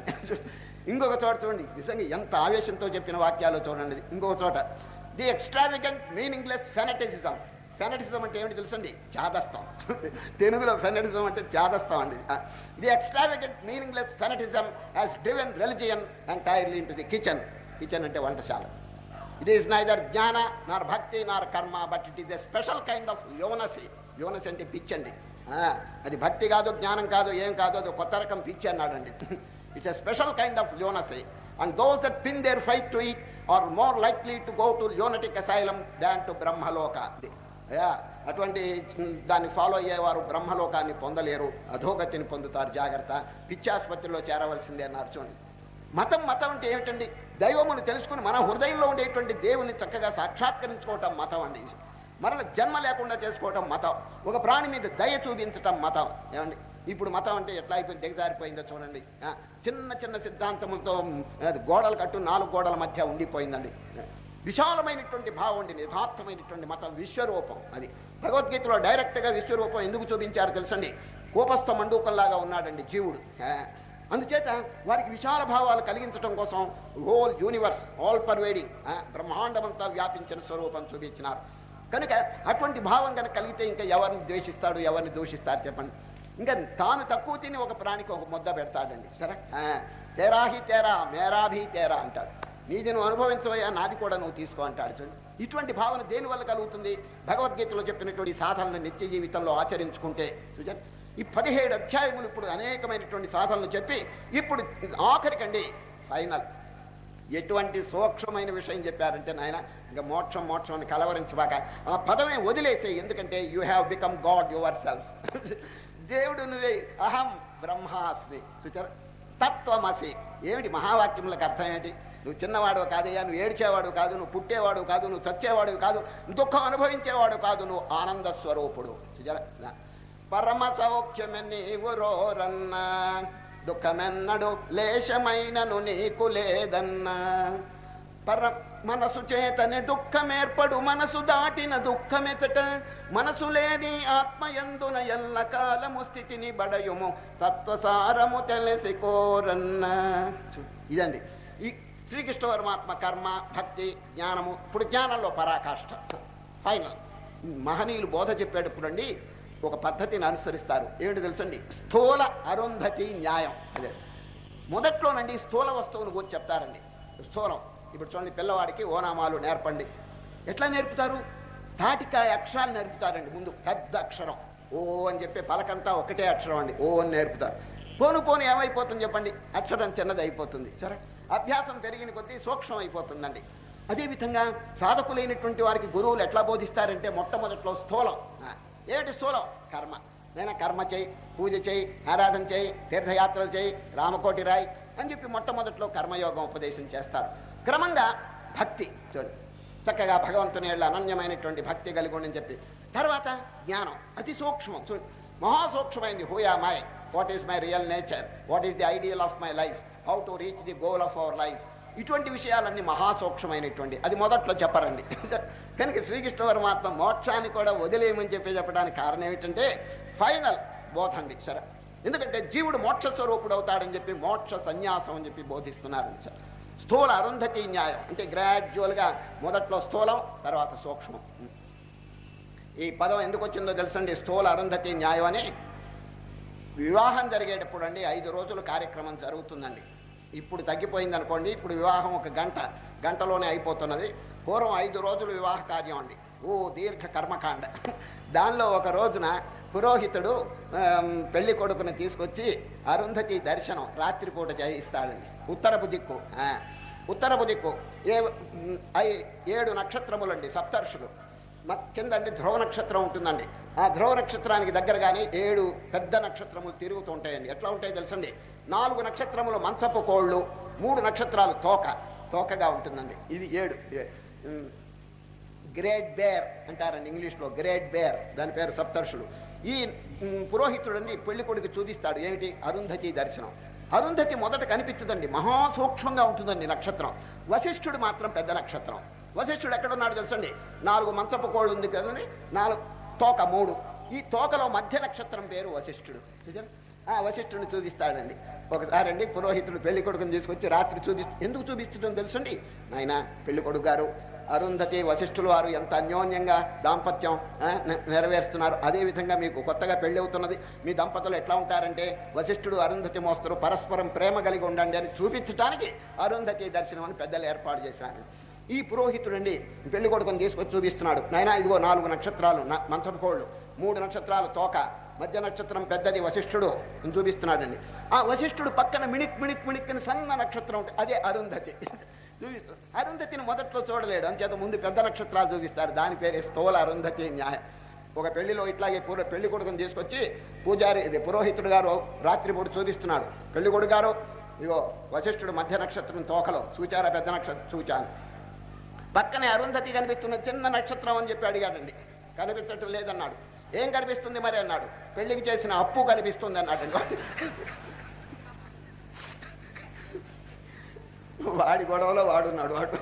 ఇంకొక చోట చూడండి నిజంగా ఎంత ఆవేశంతో చెప్పిన వాక్యాలు చూడండి ఇది. ఇంకొక చోట the extravagant meaningless fanaticism fanaticism అంటే ఏమిటి తెలుసండి చాదస్తం తెలుగులో ఫెనటిజం అంటే చాదస్తం అండి the extravagant meaningless fanaticism has driven religion entirely into the kitchen kitchen అంటే వంటశాల ఇట్ ఈస్ నైదర్ జ్ఞాన నార్ bhakti nor karma but it is a special kind of lunacy lunacy అంటే పిచ్ అండి ఆ, అది భక్తి కాదు జ్ఞానం కాదు ఏం కాదు అది కొత్త రకం పిచ్చి అన్నాడండి it's a special kind of lunacy and those that pin their faith to it are more likely to go to lunatic asylum than to Brahmaloka yeah, అటువంటి మ్, దాన్ని ఫాలో అయ్యేవారు బ్రహ్మలోకాన్ని పొందలేరు అధోగతిని పొందుతారు జాగ్రత్త పిచ్చాసుపత్రిలో చేరవలసిందే అన్నారు చూడండి మతం మతం అంటే ఏమిటండి దైవమును తెలుసుకుని మన హృదయంలో ఉండేటువంటి దేవుని చక్కగా సాక్షాత్కరించుకోవటం మతం అండి మరల జన్మ లేకుండా చేసుకోవటం మతం ఒక ప్రాణి మీద దయ చూపించటం మతం ఏమండి ఇప్పుడు మతం అంటే ఎట్లా అయిపోయింది దిగజారిపోయిందో చూడండి ఆ, చిన్న చిన్న సిద్ధాంతములతో మ్, అది గోడలు కట్టు నాలుగు గోడల మధ్య ఉండిపోయిందండి విశాలమైనటువంటి భావం ఉండి యథార్థమైనటువంటి మతం విశ్వరూపం అది భగవద్గీతలో డైరెక్ట్గా విశ్వరూపం ఎందుకు చూపించారు తెలుసండి కోపస్థ మండూకంలాగా ఉన్నాడండి జీవుడు ఆ, అందుచేత వారికి విశాల భావాలు కలిగించడం కోసం హోల్ యూనివర్స్ ఆల్ పర్వేడింగ్ బ్రహ్మాండమంతా వ్యాపించిన స్వరూపం చూపించినారు కనుక అటువంటి భావం కనుక కలిగితే ఇంకా ఎవరిని ద్వేషిస్తాడు ఎవరిని దూషిస్తారు చెప్పండి ఇంకా తాను తక్కువ తిని ఒక ప్రాణికి ఒక ముద్ద పెడతాడండి సరే ఆ, తేరాహి తేరా మేరాభి తేరా అంటాడు నీది నువ్వు అనుభవించవయ్యా నాది కూడా నువ్వు తీసుకో అంటాడు చూడండి ఇటువంటి భావన దేని వల్ల కలుగుతుంది భగవద్గీతలో చెప్పినటువంటి సాధనలు నిత్య జీవితంలో ఆచరించుకుంటే చూచారు ఈ పదిహేడు అధ్యాయములు ఇప్పుడు అనేకమైనటువంటి సాధనలు చెప్పి ఇప్పుడు ఆఖరికండి ఫైనల్ ఎటువంటి సూక్ష్మమైన విషయం చెప్పారంటే నాయన ఇంకా మోక్షం మోక్షం అని కలవరించబాక ఆ పదమే వదిలేసే ఎందుకంటే you have become God yourself దేవుడు నువ్వే అహం బ్రహ్మాస్మి చూచారు తత్వమసి ఏమిటి మహావాక్యములకు అర్థం ఏంటి నువ్వు చిన్నవాడు కాదయ్యా నువ్వు ఏడ్చేవాడు కాదు నువ్వు పుట్టేవాడు కాదు నువ్వు చచ్చేవాడు కాదు దుఃఖం అనుభవించేవాడు కాదు నువ్వు ఆనంద స్వరూపుడు చూచారా పరమ సౌఖ్యమె నీవు రోరన్నా దుఃఖమెన్నడు లేశమైనను నీకు లేదన్నా పర మనసు చేతనే దుఃఖమేర్పడు మనసు దాటిన దుఃఖమెచట మనసు లేని ఆత్మయందున ఎల్ల కాలము స్థితిని బడయుము తత్వసారము తెలిసి కోరన్న చూ, ఇదండి ఈ శ్రీకృష్ణ పరమాత్మ కర్మ భక్తి జ్ఞానము ఇప్పుడు జ్ఞానంలో పరాకాష్ఠ ఫైనల్ మహనీయులు బోధ చెప్పేటప్పుడు అండి ఒక పద్ధతిని అనుసరిస్తారు ఏమిటి తెలుసండి స్థూల అరుంధతి న్యాయం అదే మొదట్లోనండి స్థూల వస్తువును గురించి చెప్తారండి స్థూలం ఇప్పుడు చూడండి పిల్లవాడికి ఓనామాలు నేర్పండి ఎట్లా నేర్పుతారు తాటికాయ అక్షరాలు నేర్పుతారండి ముందు పెద్ద అక్షరం ఓ అని చెప్పి పలకంతా ఒకటే అక్షరం అండి ఓ అని నేర్పుతారు పోను పోను ఏమైపోతుంది చెప్పండి అక్షరం చిన్నది అయిపోతుంది సరే అభ్యాసం పెరిగిన కొద్దీ సూక్ష్మం అయిపోతుందండి అదేవిధంగా సాధకులైనటువంటి వారికి గురువులు ఎట్లా బోధిస్తారంటే మొట్టమొదట్లో స్థూలం ఆ, ఏమిటి స్థూలం కర్మ నేను కర్మ చేయి పూజ చేయి ఆరాధన చేయి తీర్థయాత్రలు చేయి రామకోటి రాయి అని చెప్పి మొట్టమొదట్లో కర్మయోగం ఉపదేశం చేస్తారు క్రమంగా భక్తి చూడండి చక్కగా భగవంతుని ఏళ్ళ అనన్యమైనటువంటి భక్తి కలిగి ఉండని చెప్పి తర్వాత జ్ఞానం అతి సూక్ష్మం చూడండి మహాసూక్ష్మమైంది who am I what is my real nature what is the ideal of my life how to reach the goal of our life ఇటువంటి విషయాలన్నీ మహాసూక్ష్మమైనటువంటి అది మొదట్లో చెప్పరండి కనుక శ్రీకృష్ణ పరమాత్మ మోక్షాన్ని కూడా వదిలేయమని చెప్పి చెప్పడానికి కారణం ఏమిటంటే ఫైనల్ బోధండి సరే ఎందుకంటే జీవుడు మోక్ష స్వరూపుడు అవుతాడని చెప్పి మోక్ష సన్యాసం అని చెప్పి బోధిస్తున్నారండి సార్ స్థూల అరుంధతి న్యాయం అంటే గ్రాడ్యువల్గా మొదట్లో స్థూలం తర్వాత సూక్ష్మం ఈ పదం ఎందుకు వచ్చిందో తెలుసండి స్థూల అరుంధతి న్యాయం అని వివాహం జరిగేటప్పుడు అండి ఐదు రోజుల కార్యక్రమం జరుగుతుందండి ఇప్పుడు తగ్గిపోయింది అనుకోండి ఇప్పుడు వివాహం ఒక గంట గంటలోనే అయిపోతున్నది పూర్వం ఐదు రోజులు వివాహ కార్యం అండి ఓ దీర్ఘ కర్మకాండ దానిలో ఒక రోజున పురోహితుడు ఆమ్, పెళ్లి కొడుకుని తీసుకొచ్చి అరుంధతి దర్శనం రాత్రిపూట చేయిస్తాడండి ఉత్తరపు దిక్కు ఆ, ఉత్తరపు దిక్కు ఏ ఉమ్, ఐ- ఏడు నక్షత్రములండి సప్తర్షులు మ- కింద అంటే ధ్రువ నక్షత్రం ఉంటుందండి ఆ ధ్రువ నక్షత్రానికి దగ్గరగానే ఏడు పెద్ద నక్షత్రములు తిరుగుతూ ఉంటాయండి ఎట్లా ఉంటాయి తెలుసండి నాలుగు నక్షత్రములు మంచపు కోళ్ళు మూడు నక్షత్రాలు తోక తోకగా ఉంటుందండి ఇది ఏడు ఏ- ఉమ్, గ్రేట్ బేర్ అంటారండి ఇంగ్లీష్లో గ్రేట్ బేర్ దాని పేరు సప్తర్షులు ఈ మ్, పురోహితుడండి పెళ్లి కొడుకు చూపిస్తాడు ఏమిటి అరుంధతి దర్శనం అరుంధతి మొదట కనిపించదండి మహాసూక్ష్మంగా ఉంటుందండి నక్షత్రం వశిష్ఠుడు మాత్రం పెద్ద నక్షత్రం వశిష్ఠుడు ఎక్కడున్నాడు తెలుసండి నాలుగు మంచపు కోళ్ళు ఉంది కదండి నాలుగు తోక మూడు ఈ తోకలో మధ్య నక్షత్రం పేరు వశిష్ఠుడు చూసారా? ఆ వశిష్ఠుడిని చూపిస్తాడండి ఒకసారి అండి పురోహితుడు పెళ్లి కొడుకుని తీసుకొచ్చి రాత్రి చూపి ఎందుకు చూపిస్తుందో తెలుసండి నాయన పెళ్లి కొడుకు గారు అరుంధతి వశిష్ఠులు వారు ఎంత అన్యోన్యంగా దాంపత్యం ఆ, నె- నెరవేరుస్తున్నారు అదేవిధంగా మీకు కొత్తగా పెళ్లి అవుతున్నది మీ దంపతులు ఎట్లా ఉంటారంటే వశిష్ఠుడు అరుంధతి మోస్తరు పరస్పరం ప్రేమ కలిగి ఉండండి అని చూపించడానికి అరుంధతి దర్శనం అని పెద్దలు ఏర్పాటు చేసినారు ఈ పురోహితుడండి పెళ్లి కొడుకుని తీసుకొచ్చి చూపిస్తున్నాడు నాయనా ఇదిగో నాలుగు నక్షత్రాలు న- మంచపు కోళ్ళు మూడు నక్షత్రాలు తోక మధ్య నక్షత్రం పెద్దది వశిష్ఠుడు అని చూపిస్తున్నాడండి ఆ వశిష్ఠుడు పక్కన మిణిక్ మిణిక్ మిణిక్ అని సన్న నక్షత్రం ఉంటుంది అదే అరుంధతి చూపిస్తాడు అరుంధతిని మొదట్లో చూడలేడు అంచేత ముందు పెద్ద నక్షత్రాలు చూపిస్తాడు దాని పేరే స్థూల అరుంధతి న్యాయం ఒక పెళ్లిలో ఇట్లాగే పూర్వ పెళ్లి కొడుకుని తీసుకొచ్చి పూజారి ఇది పురోహితుడు గారు రాత్రిపూట చూపిస్తున్నాడు పెళ్లి కొడుకు గారు ఇగో వశిష్ఠుడు మధ్య నక్షత్రం తోకలో చూచారా పెద్ద నక్షత్రం చూచాను పక్కనే అరుంధతి కనిపిస్తున్న చిన్న నక్షత్రం అని చెప్పి అడిగాడండి కనిపించటం లేదన్నాడు ఏం కనిపిస్తుంది మరి అన్నాడు పెళ్లికి చేసిన అప్పు కనిపిస్తుంది అన్నాడు వాడి గొడవలో వాడున్నాడు వాడు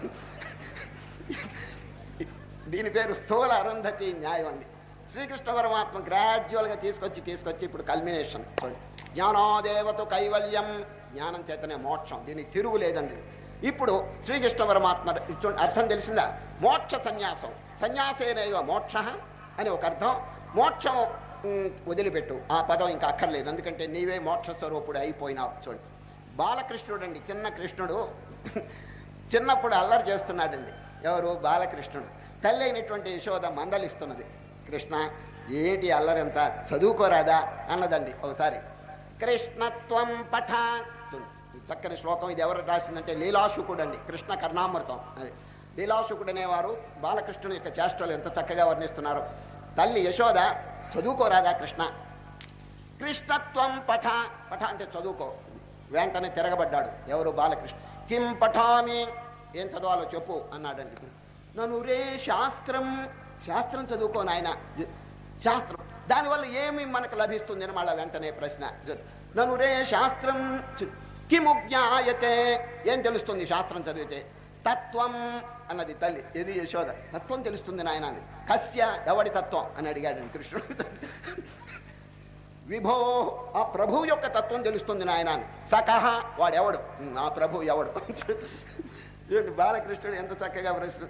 దీని పేరు స్థూల అరుంధతి న్యాయం అండి శ్రీకృష్ణ పరమాత్మ గ్రాడ్యువల్గా తీసుకొచ్చి తీసుకొచ్చి ఇప్పుడు కల్మినేషన్ చూడండి జ్ఞానోదేవత కైవల్యం జ్ఞానం చేతనే మోక్షం దీనికి తిరుగు లేదండి ఇప్పుడు శ్రీకృష్ణ పరమాత్మ చూడండి అర్థం తెలిసిందా మోక్ష సన్యాసం సన్యాసేనైవ మోక్ష అని ఒక అర్థం మోక్షం ఉమ్, వదిలిపెట్టు ఆ పదం ఇంకా అక్కర్లేదు ఎందుకంటే నీవే మోక్ష స్వరూపుడు అయిపోయినావు చూడండి బాలకృష్ణుడు అండి చిన్న కృష్ణుడు చిన్నప్పుడు అల్లరి చేస్తున్నాడండి ఎవరు బాలకృష్ణుడు తల్లి అయినటువంటి యశోద మందలిస్తున్నది కృష్ణ ఏంటి అల్లరి ఎంత చదువుకోరాదా అన్నదండి ఒకసారి కృష్ణత్వం పఠ ఈ చక్కని శ్లోకం ఇది ఎవరు రాసిందంటే లీలాశుకుడు అండి కృష్ణ కర్ణామృతం అది లీలాశుకుడు అనేవారు బాలకృష్ణుని యొక్క చేష్టలు ఎంత చక్కగా వర్ణిస్తున్నారు తల్లి యశోద చదువుకోరాదా కృష్ణ కృష్ణత్వం పఠ పఠ అంటే చదువుకో వెంటనే తిరగబడ్డాడు ఎవరు బాలకృష్ణ కిం పఠామి ఏం చదవాలో చెప్పు అన్నాడండి నన్ను రే శాస్త్రం శాస్త్రం చదువుకో నాయన శాస్త్రం దానివల్ల ఏమి మనకు లభిస్తుంది అని మళ్ళా వెంటనే ప్రశ్న నన్ను రే శాస్త్రం చ- కిము జ్ఞాయతే ఏం తెలుస్తుంది శాస్త్రం చదివితే తత్వం అన్నది తల్లి ఇది యశోద తత్వం తెలుస్తుంది నాయన అని కస్య ఎవడి తత్వం అని అడిగాడు కృష్ణుడు విభో ఆ ప్రభు యొక్క తత్వం తెలుస్తుంది నాయన అని సకహ వాడెవడు నా ప్రభు ఎవడు చూడండి బాలకృష్ణుడు ఎంత చక్కగా ప్రశ్న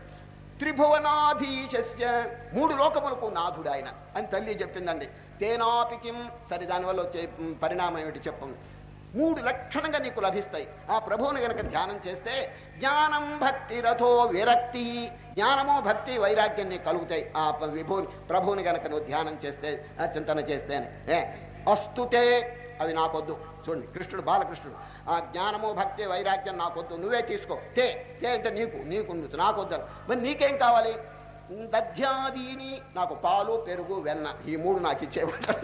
త్రిభువనాధీశస్య మూడు లోకములకు నాథుడు ఆయన అని తల్లి చెప్పిందండి తేనాపి కిం సరే దానివల్ల వచ్చే మ్, పరిణామం ఏమిటి చెప్పండి మూడు లక్షణంగా నీకు లభిస్తాయి ఆ ప్రభువుని గనక ధ్యానం చేస్తే జ్ఞానం భక్తి రథో విరక్తి జ్ఞానము భక్తి వైరాగ్యం నీకు కలుగుతాయి ఆ ప- విభుని ప్రభువుని గనక నువ్వు ధ్యానం చేస్తే ఆ చింతన చేస్తే అని. ఏ అస్తుతే అవి నాకొద్దు చూడండి కృష్ణుడు బాలకృష్ణుడు ఆ జ్ఞానము భక్తి వైరాగ్యం నాకొద్దు నువ్వే తీసుకో తే తే అంటే నీకు నీకు నాకొద్దు మరి నీకేం కావాలి దధ్యాదీని నాకు పాలు పెరుగు వెన్న ఈ మూడు నాకు ఇచ్చేయమంటాడు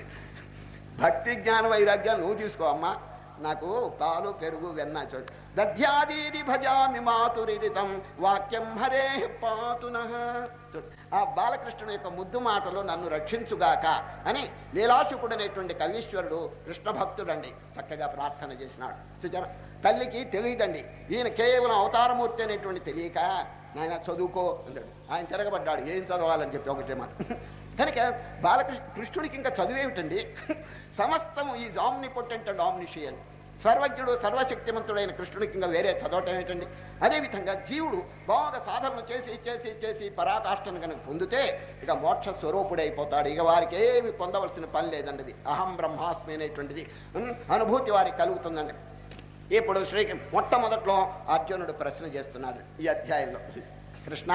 భక్తి జ్ఞాన వైరాగ్యాలు నువ్వు తీసుకో అమ్మా నాకు పాలు పెరుగు వెన్న చూడు దధ్యాదీని భజామి మాతురిదితం వాక్యం హరే పాతున చూడు ఆ బాలకృష్ణుని యొక్క ముద్దు మాటలు నన్ను రక్షించుగాక అని లీలాశుకుడు అనేటువంటి కవీశ్వరుడు కృష్ణ భక్తుడండి చక్కగా ప్రార్థన చేసినాడు చూచారా తల్లికి తెలియదండి ఈయన కేవలం అవతారమూర్తి అనేటువంటి తెలియక నాయన చదువుకో అన్నాడు ఆయన తిరగబడ్డాడు ఏం చదవాలని చెప్పి ఒకటే మాట కనుక బాలకృష్ణ కృష్ణుడికి ఇంకా చదువేమిటండి సమస్తము ఈ ఆమ్ని పొట్టెంట్ అండ్ ఆమ్నిషియన్ సర్వజ్ఞుడు సర్వశక్తిమంతుడైన కృష్ణుడికి ఇంకా వేరే చదవటం ఏమిటండి అదేవిధంగా జీవుడు బాగా సాధనలు చేసి చేసి చేసి పరాకాష్ఠను కనుక పొందితే ఇక మోక్ష స్వరూపుడైపోతాడు ఇక వారికి ఏమి పొందవలసిన పని లేదండి ఇది. అహం బ్రహ్మాస్మి అనేటువంటిది ఉమ్, అనుభూతి వారికి కలుగుతుందండి ఇప్పుడు శ్రీ మొట్టమొదట్లో అర్జునుడు ప్రశ్న చేస్తున్నాడు ఈ అధ్యాయంలో కృష్ణ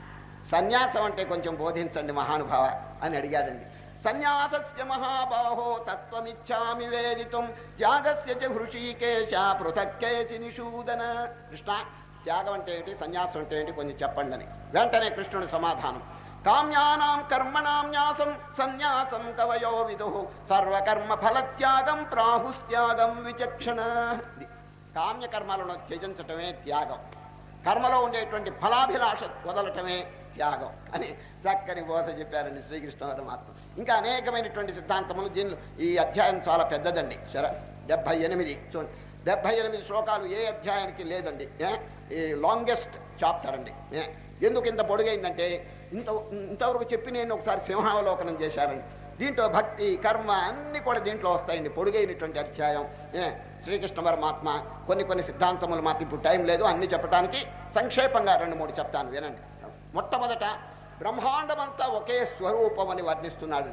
సన్యాసం అంటే కొంచెం బోధించండి మహానుభావ అని అడిగాడండి సన్యాసస్య మహాబాహో తత్వమిచ్చామి వేదితం త్యాగస్య చ హృషీకేశ పృథక్కేసి నిషూదన కృష్ణ త్యాగం అంటే ఏంటి సన్యాసం అంటే ఏంటి కొంచెం చెప్పండి అని వెంటనే కృష్ణుడి సమాధానం కామ్యానాం కర్మణాం న్యాసం సన్యాసం కవయో విదు సర్వకర్మ ఫలత్యాగం ప్రాహుస్త్యాగం విచక్షణ ఇది. కామ్య కర్మలను త్యజించటమే త్యాగం కర్మలో ఉండేటువంటి ఫలాభిలాష వదలటమే త్యాగం అని చక్కని బోధ చెప్పారండి శ్రీకృష్ణ పరమాత్మ ఇంకా అనేకమైనటువంటి సిద్ధాంతములు దీనిలో ఈ అధ్యాయం చాలా పెద్దదండి సరే డెబ్భై ఎనిమిది చూడండి డెబ్భై ఎనిమిది శ్లోకాలు ఏ అధ్యాయానికి లేదండి ఏ? ఈ లాంగెస్ట్ చాప్టర్ అండి ఏ? ఎందుకు ఇంత పొడుగైందంటే ఇంత ఇంతవరకు చెప్పి నేను ఒకసారి సింహావలోకనం చేశారండి దీంట్లో భక్తి కర్మ అన్ని కూడా దీంట్లో వస్తాయండి పొడుగైనటువంటి అధ్యాయం ఏ శ్రీకృష్ణ పరమాత్మ కొన్ని కొన్ని సిద్ధాంతములు మాత్రం ఇప్పుడు టైం లేదు అన్ని చెప్పడానికి సంక్షేపంగా రెండు మూడు చెప్తాను వినండి మొట్టమొదట బ్రహ్మాండమంతా ఒకే స్వరూపం అని వర్ణిస్తున్నాడు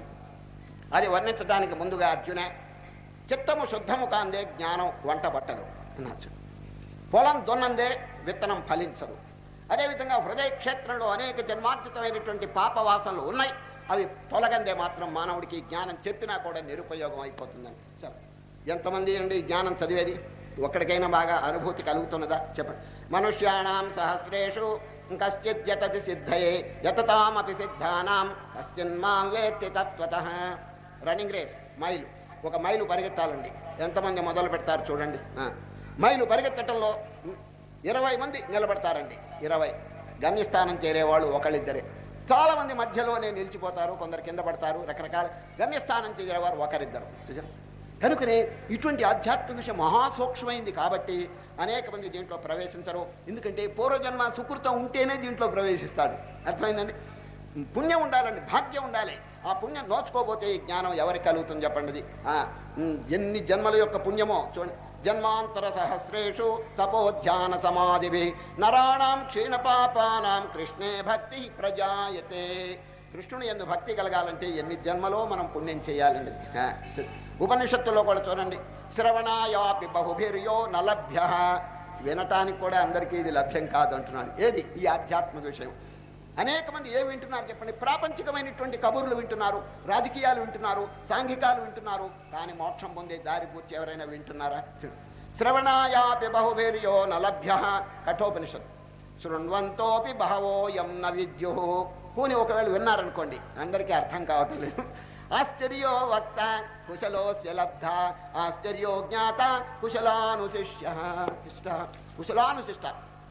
అది వర్ణించడానికి ముందుగా అర్జున చిత్తము శుద్ధము కాందే జ్ఞానం వంట పట్టదు అన్నారు పొలం దున్నందే విత్తనం ఫలించదు అదేవిధంగా హృదయ క్షేత్రంలో అనేక జన్మార్జితమైనటువంటి పాపవాసనలు ఉన్నాయి అవి తొలగందే మాత్రం మానవుడికి జ్ఞానం చెప్పినా కూడా నిరుపయోగం అయిపోతుందని సరే ఎంతమంది అండి ఈ జ్ఞానం చదివేది ఒక్కడికైనా బాగా అనుభూతి కలుగుతున్నదా చెప్పండి మనుష్యాణం సహస్రేషు కశ్చిత్ యతతి సిద్ధయే యతతామపి సిద్ధానాం కశ్చిన్మాం వేత్తి తత్వత రన్నింగ్ రేస్ మైలు ఒక మైలు పరిగెత్తాలండి ఎంతమంది మొదలు పెడతారు చూడండి ఆ. మైలు పరిగెత్తటంలో ఇరవై మంది నిలబడతారండి ఇరవై గమ్యస్థానం చేరేవాళ్ళు ఒకళ్ళిద్దరే చాలా మంది మధ్యలోనే నిలిచిపోతారు కొందరు కింద పడతారు రకరకాల గమ్యస్థానం చేసేవారు ఒకరిద్దరు చూసారా? కనుకనే ఇటువంటి ఆధ్యాత్మిక విషయం మహాసూక్ష్మైంది కాబట్టి అనేక మంది దీంట్లో ప్రవేశించరు ఎందుకంటే పూర్వజన్మ సుకృతం ఉంటేనే దీంట్లో ప్రవేశిస్తాడు అర్థమైందండి పుణ్యం ఉండాలండి భాగ్యం ఉండాలి ఆ పుణ్యం నోచుకోపోతే ఈ జ్ఞానం ఎవరికి కలుగుతుంది చెప్పండి అది. ఆ, ఉమ్, ఎన్ని జన్మల యొక్క పుణ్యమో చూడండి జన్మాంతర సహస్రేషు తపోధ్యాన సమాధిభి నరాణం క్షీణ పాపానాం కృష్ణే భక్తి ప్రజాయతే కృష్ణుని ఎందు భక్తి కలగాలంటే ఎన్ని జన్మలో మనం పుణ్యం చేయాలండి ఆ, చూ- ఉపనిషత్తులో కూడా చూడండి శ్రవణాయాపి బహుభిర్యో నలభ్య వినటానికి కూడా అందరికీ ఇది లభ్యం కాదు అంటున్నాడు ఏది ఈ ఆధ్యాత్మిక విషయం అనేక మంది ఏం వింటున్నారు చెప్పండి ప్రాపంచికమైనటువంటి కబుర్లు వింటున్నారు రాజకీయాలు వింటున్నారు సాంఘికాలు వింటున్నారు కానీ మోక్షం పొందే దారి పూర్తి ఎవరైనా వింటున్నారా శ్రవణాయాపి బహుభేర్యో నలభ్య కఠోపనిషత్ శృణ్వంతోపి బహవోయం న విద్యు కూని ఒకవేళ విన్నారనుకోండి అందరికీ అర్థం కావటం లేదు ఆశ్చర్యో వక్త కుశలోస్య లబ్ధ ఆశ్చర్యో జ్ఞాత కుశలానుశిష్య శిష్ట కుశలానుశిష్ట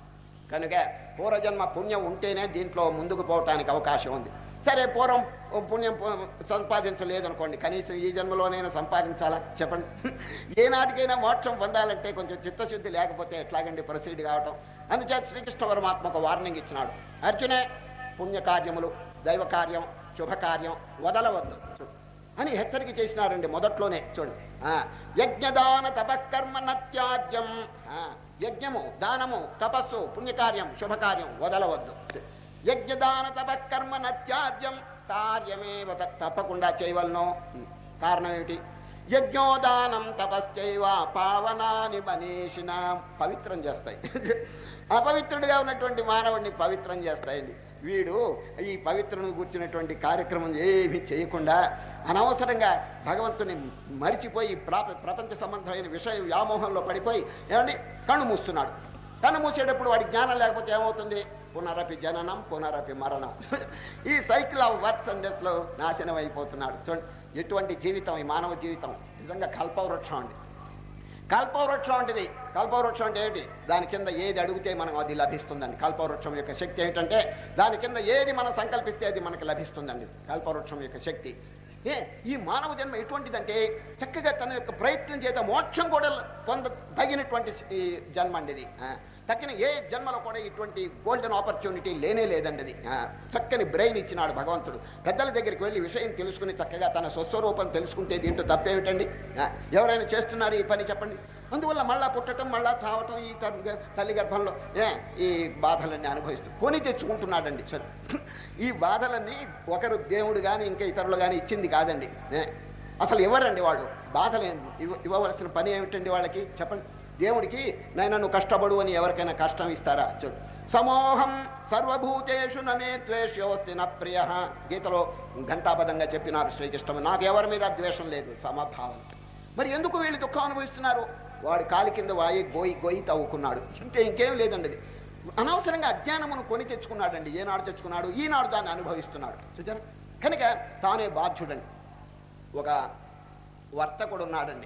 కనుక పూర్వజన్మ పుణ్యం ఉంటేనే దీంట్లో ముందుకు పోవటానికి అవకాశం ఉంది సరే పూర్వం పుణ్యం పు- సంపాదించలేదు అనుకోండి కనీసం ఈ జన్మలోనైనా సంపాదించాలా చెప్పండి ఏనాటికైనా మోక్షం పొందాలంటే కొంచెం చిత్తశుద్ధి లేకపోతే ఎట్లాగండి ప్రొసీడ్ కావటం అందుచేత శ్రీకృష్ణ పరమాత్మ ఒక వార్నింగ్ ఇచ్చినాడు అర్జునే పుణ్యకార్యములు దైవ కార్యం శుభకార్యం వదలవద్దు చూడు. అని హెచ్చరిక చేసినారండి మొదట్లోనే చూడండి ఆ, యజ్ఞదాన తపకర్మ నత్యాజ్యం ఆ, యజ్ఞము దానము తపస్సు పుణ్యకార్యం శుభకార్యం వదలవద్దు యజ్ఞదాన తపకర్మ నత్యాజ్యం కార్యమేవ త- తప్పకుండా చేయవలను కారణం ఏమిటి యజ్ఞోదానం తపశ్చైవ పావనాని మనీషిన పవిత్రం చేస్తాయి అపవిత్రుడిగా ఉన్నటువంటి మానవుడిని పవిత్రం చేస్తాయండి వీడు ఈ పవిత్రను కూర్చున్నటువంటి కార్యక్రమం ఏమీ చేయకుండా అనవసరంగా భగవంతుని మరిచిపోయి ప్రాప ప్రపంచ సంబంధమైన విషయ వ్యామోహంలో పడిపోయి ఏమండి కళ్ళు మూస్తున్నాడు కన్ను మూసేటప్పుడు వాడి జ్ఞానం లేకపోతే ఏమవుతుంది పునరపి జననం పునరపి మరణం ఈ సైకిల్ ఆఫ్ వర్క్స్ అండ్ డెస్లో నాశనం అయిపోతున్నాడు చూడండి ఎటువంటి జీవితం ఈ మానవ జీవితం నిజంగా కల్పవృక్షం అండి కల్పవృక్షం అంటేది కల్పవృక్షం అంటే ఏంటి దాని కింద ఏది అడిగితే మనం అది లభిస్తుందండి కల్పవృక్షం యొక్క శక్తి ఏంటంటే దాని కింద ఏది మనం సంకల్పిస్తే అది మనకి లభిస్తుందండి కల్పవృక్షం యొక్క శక్తి ఏ ఈ మానవ జన్మ ఎటువంటిదంటే చక్కగా తన యొక్క ప్రయత్నం చేత మోక్షం కూడా పొంద తగినటువంటి ఈ జన్మ అండి ఇది ఆ, తక్కిన ఏ జన్మలో కూడా ఇటువంటి గోల్డెన్ ఆపర్చునిటీ లేనే లేదండి అది ఆ, చక్కని బ్రెయిన్ ఇచ్చినాడు భగవంతుడు పెద్దల దగ్గరికి వెళ్ళి విషయం తెలుసుకుని చక్కగా తన స్వస్వరూపం తెలుసుకుంటే దీంట్లో తప్పేమిటండి ఆ, ఎవరైనా చేస్తున్నారు ఈ పని చెప్పండి అందువల్ల మళ్ళా పుట్టడం మళ్ళా చావటం ఈ తల్లి తల్లి గర్భంలో ఏ ఈ బాధలన్నీ అనుభవిస్తూ కొని తెచ్చుకుంటున్నాడండి సరే. ఈ బాధలన్నీ ఒకరు దేవుడు కానీ ఇంకా ఇతరులు కానీ ఇచ్చింది కాదండి ఏ, అసలు ఎవరండి వాళ్ళు బాధలు ఇవ్వ- ఇవ్వవలసిన పని ఏమిటండి వాళ్ళకి చెప్పండి దేవుడికి నైనా నువ్వు కష్టపడు అని ఎవరికైనా కష్టం ఇస్తారా చూడు సమోహం సర్వభూతేషు నమే ద్వేషోస్తి న ప్రియ గీతలో ఘంటాపదంగా చెప్పినారు శ్రీకృష్ణ నాకు ఎవరి మీద ద్వేషం లేదు సమభావం మరి ఎందుకు వీళ్ళు దుఃఖం అనుభవిస్తున్నారు వాడి కాలి కింద వాయి గోయి గొయ్యి తవ్వుకున్నాడు ఇంకే ఇంకేం లేదండి అది అనవసరంగా అజ్ఞానమును కొని తెచ్చుకున్నాడండి ఏనాడు తెచ్చుకున్నాడు ఈనాడు దాన్ని అనుభవిస్తున్నాడు చూచారా కనుక తానే బాధ్యుడండి ఒక వర్తకుడు ఉన్నాడండి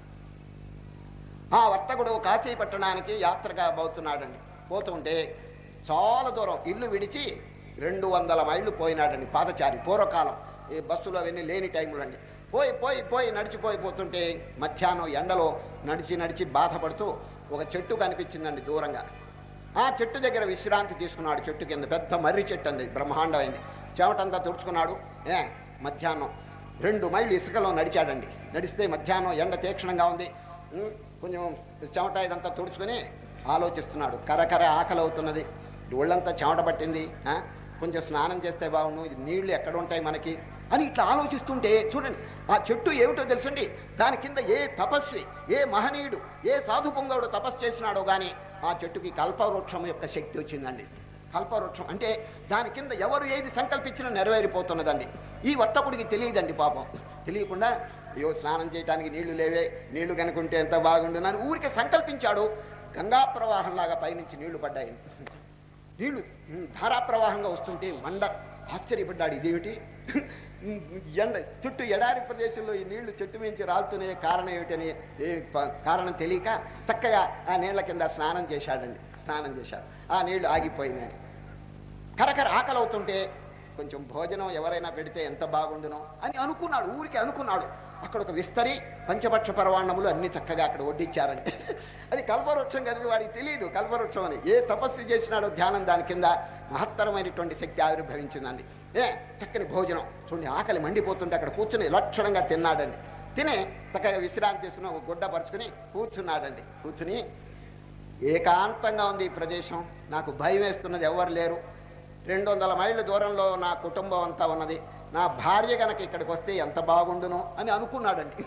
ఆ వర్తకుడు కాశీ పట్టణానికి యాత్రగా పోతున్నాడండి పోతుంటే చాలా దూరం ఇల్లు విడిచి రెండు వందల మైళ్ళు పోయినాడండి పాదచారి పూర్వకాలం ఈ బస్సులో అవన్నీ లేని టైంలో అండి పోయి పోయి పోయి నడిచిపోయి పోతుంటే మధ్యాహ్నం ఎండలో నడిచి నడిచి బాధపడుతూ ఒక చెట్టు కనిపించిందండి దూరంగా ఆ చెట్టు దగ్గర విశ్రాంతి తీసుకున్నాడు చెట్టు కింద పెద్ద మర్రి చెట్టు అంది బ్రహ్మాండమైంది చెమటంతా తుడుచుకున్నాడు ఏ మధ్యాహ్నం రెండు మైళ్ళు ఇసుకలో నడిచాడండి నడిస్తే మధ్యాహ్నం ఎండ తీక్షణంగా ఉంది ఉం, కొంచెం చెమట ఇదంతా తుడుచుకొని ఆలోచిస్తున్నాడు కరకర ఆకలి అవుతున్నది ఒళ్ళంతా చెమట పట్టింది ఆ, కొంచెం స్నానం చేస్తే బాగుండు ఇది నీళ్లు ఎక్కడ ఉంటాయి మనకి అని ఇట్లా ఆలోచిస్తుంటే చూడండి ఆ చెట్టు ఏమిటో తెలుసండి దాని కింద ఏ తపస్వి ఏ మహనీయుడు ఏ సాధు పొంగవుడు తపస్సు చేసినాడో గాని ఆ చెట్టుకి కల్పవృక్షం యొక్క శక్తి వచ్చిందండి కల్పవృక్షం అంటే దాని కింద ఎవరు ఏది సంకల్పించినా నెరవేరిపోతున్నదండి ఈ వర్తకుడికి తెలియదండి పాపం తెలియకుండా అయ్యో స్నానం చేయడానికి నీళ్లు లేవే నీళ్లు కనుకుంటే ఎంత బాగుండునని ఊరికే సంకల్పించాడు గంగా ప్రవాహంలాగా పైనుంచి నీళ్లు పడ్డాయి నీళ్లు ఉమ్, ధారాప్రవాహంగా వస్తుంటే మండ ఆశ్చర్యపడ్డాడు ఇదేమిటి ఉమ్, ఎండ చుట్టూ ఎడారి ప్రదేశంలో ఈ నీళ్లు చెట్టు మించి రాలుతున్నాయి కారణం ఏమిటని ఏ ప- కారణం తెలియక చక్కగా ఆ నీళ్ల కింద స్నానం చేశాడండి స్నానం చేశాడు ఆ నీళ్లు ఆగిపోయినాయి కరకర ఆకలి అవుతుంటే కొంచెం భోజనం ఎవరైనా పెడితే ఎంత బాగుండునో అని అనుకున్నాడు ఊరికి అనుకున్నాడు అక్కడ ఒక విస్తరి పంచపక్ష పరవాణములు అన్ని చక్కగా అక్కడ వడ్డించారంటే అది కల్పవృక్షం కదండి వాడికి తెలియదు కల్పవృక్షం అని ఏ తపస్సు చేసినాడో ధ్యానం దాని కింద మహత్తరమైనటువంటి శక్తి ఆవిర్భవించిందండి ఏ చక్కని భోజనం చూడండి ఆకలి మండిపోతుంటే అక్కడ కూర్చుని లక్షణంగా తిన్నాడండి తిని చక్కగా విశ్రాంతి తీసుకుని ఒక గుడ్డ పరుచుకుని కూర్చున్నాడండి కూర్చుని ఏకాంతంగా ఉంది ఈ ప్రదేశం నాకు భయం వేస్తున్నది ఎవరు లేరు రెండు వందల మైళ్ళ దూరంలో నా కుటుంబం అంతా ఉన్నది నా భార్య గనక ఇక్కడికి వస్తే ఎంత బాగుండును అని అనుకున్నాడండి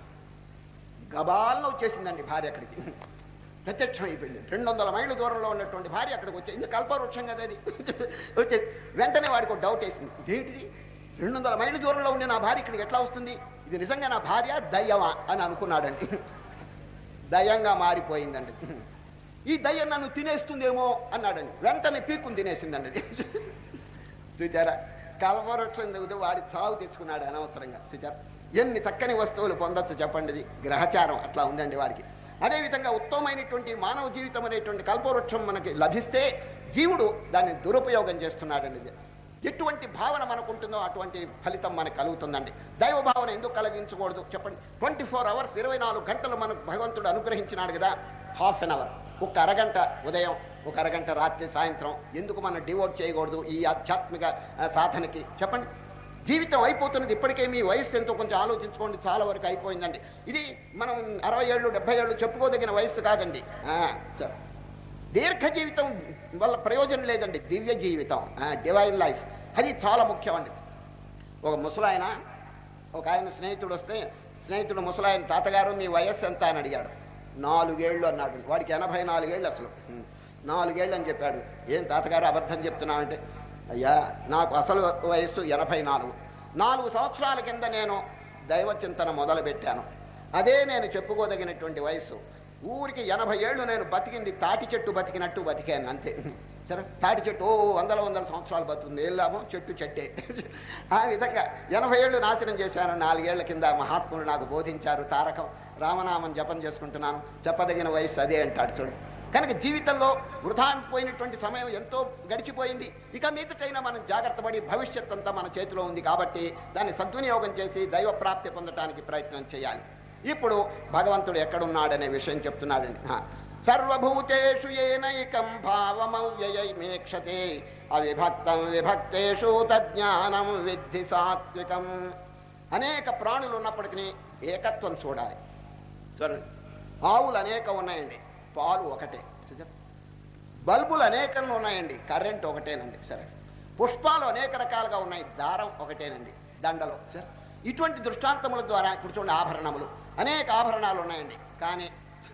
గబాల్లో వచ్చేసిందండి భార్య అక్కడికి ప్రత్యక్షం అయిపోయింది రెండు వందల మైళ్ళ దూరంలో ఉన్నటువంటి భార్య అక్కడికి వచ్చేది ఇంకా కల్పవృక్షం కదా అది వచ్చేది వెంటనే వాడికి ఒక డౌట్ వేసింది ఇదేంటిది రెండు వందల మైళ్ళ దూరంలో ఉండే నా భార్య ఇక్కడికి ఎట్లా వస్తుంది ఇది నిజంగా నా భార్య దయ్యమా అని అనుకున్నాడండి దయ్యంగా మారిపోయిందండి ఈ దయ్యం నన్ను తినేస్తుందేమో అన్నాడండి వెంటనే పీక్కుని తినేసిందండి అది. చూచారా కల్పవృక్షం దిగుతూ వాడి చావు తెచ్చుకున్నాడు అనవసరంగా చూచారా ఎన్ని చక్కని వస్తువులు పొందొచ్చు చెప్పండి ఇది గ్రహచారం అట్లా ఉందండి వాడికి అదేవిధంగా ఉత్తమమైనటువంటి మానవ జీవితం అనేటువంటి కల్పవృక్షం మనకి లభిస్తే జీవుడు దాన్ని దురుపయోగం చేస్తున్నాడండి ఇది. ఎటువంటి భావన మనకు ఉంటుందో అటువంటి ఫలితం మనకు కలుగుతుందండి దైవ భావన ఎందుకు కలిగించకూడదు చెప్పండి ట్వంటీ ఫోర్ అవర్స్ ఇరవై నాలుగు గంటలు మనకు భగవంతుడు అనుగ్రహించినాడు కదా హాఫ్ అన్ అవర్ ఒక అరగంట ఉదయం ఒక అరగంట రాత్రి సాయంత్రం ఎందుకు మనం డివోట్ చేయకూడదు ఈ ఆధ్యాత్మిక ఆ, సాధనకి చెప్పండి జీవితం అయిపోతున్నది ఇప్పటికే మీ వయసు ఎంతో కొంచెం ఆలోచించుకోండి చాలా వరకు అయిపోయిందండి ఇది మనం అరవై ఏళ్ళు డెబ్బై ఏళ్ళు చెప్పుకోదగిన వయసు కాదండి ఆ, సరే. దీర్ఘ జీవితం వల్ల ప్రయోజనం లేదండి దివ్య జీవితం డివైన్ లైఫ్ అది చాలా ముఖ్యం అండి ఒక ముసలాయన ఒక ఆయన స్నేహితుడు వస్తే స్నేహితుడు ముసలాయన తాతగారు మీ వయస్సు ఎంత అని అడిగాడు నాలుగేళ్ళు అన్నాడు వాడికి ఎనభై నాలుగేళ్ళు అసలు హ్మ్. నాలుగేళ్ళు అని చెప్పాడు ఏం తాతగారు అబద్ధం చెప్తున్నావంటే అయ్యా నాకు అసలు వయస్సు ఎనభై నాలుగు నాలుగు సంవత్సరాల కింద నేను దైవ చింతన మొదలుపెట్టాను అదే నేను చెప్పుకోదగినటువంటి వయస్సు ఊరికి ఎనభై ఏళ్ళు నేను బతికింది తాటి చెట్టు బతికినట్టు బతికాను అంతే సరే తాటి చెట్టు ఓ వందల వందల సంవత్సరాలు బతుకుంది ఏం లాభం చెట్టు చెట్టే ఆ విధంగా ఎనభై ఏళ్ళు నాశనం చేశాను నాలుగేళ్ల కింద మహాత్ములు నాకు బోధించారు తారకం రామనామం జపం చేసుకుంటున్నాను చెప్పదగిన వయస్సు అదే అంటాడు చూడు కనుక జీవితంలో వృధా పోయినటువంటి సమయం ఎంతో గడిచిపోయింది ఇక మీదటైనా మనం జాగ్రత్త పడి భవిష్యత్ అంతా మన చేతిలో ఉంది కాబట్టి దాన్ని సద్వినియోగం చేసి దైవ ప్రాప్తి పొందడానికి ప్రయత్నం చేయాలి ఇప్పుడు భగవంతుడు ఎక్కడున్నాడనే విషయం చెప్తున్నాడండి ఆ, సర్వభూతేషు ఏనైకం భావమవ్యయమేక్షతే అవిభక్తం విభక్తేషు తజ్ఞానం విద్ధి సాత్వికం అనేక ప్రాణులు ఉన్నప్పటికీ ఏకత్వం చూడాలి చూడండి ఆవులు అనేకం ఉన్నాయండి పాలు ఒకటే చూసారా? బల్బులు అనేకం ఉన్నాయండి కరెంట్ ఒకటేనండి సరే పుష్పాలు అనేక రకాలుగా ఉన్నాయి దారం ఒకటేనండి దండలు సరే ఇటువంటి దృష్టాంతముల ద్వారా ఇప్పుడు చూడండి ఆభరణములు అనేక ఆభరణాలు ఉన్నాయండి కానీ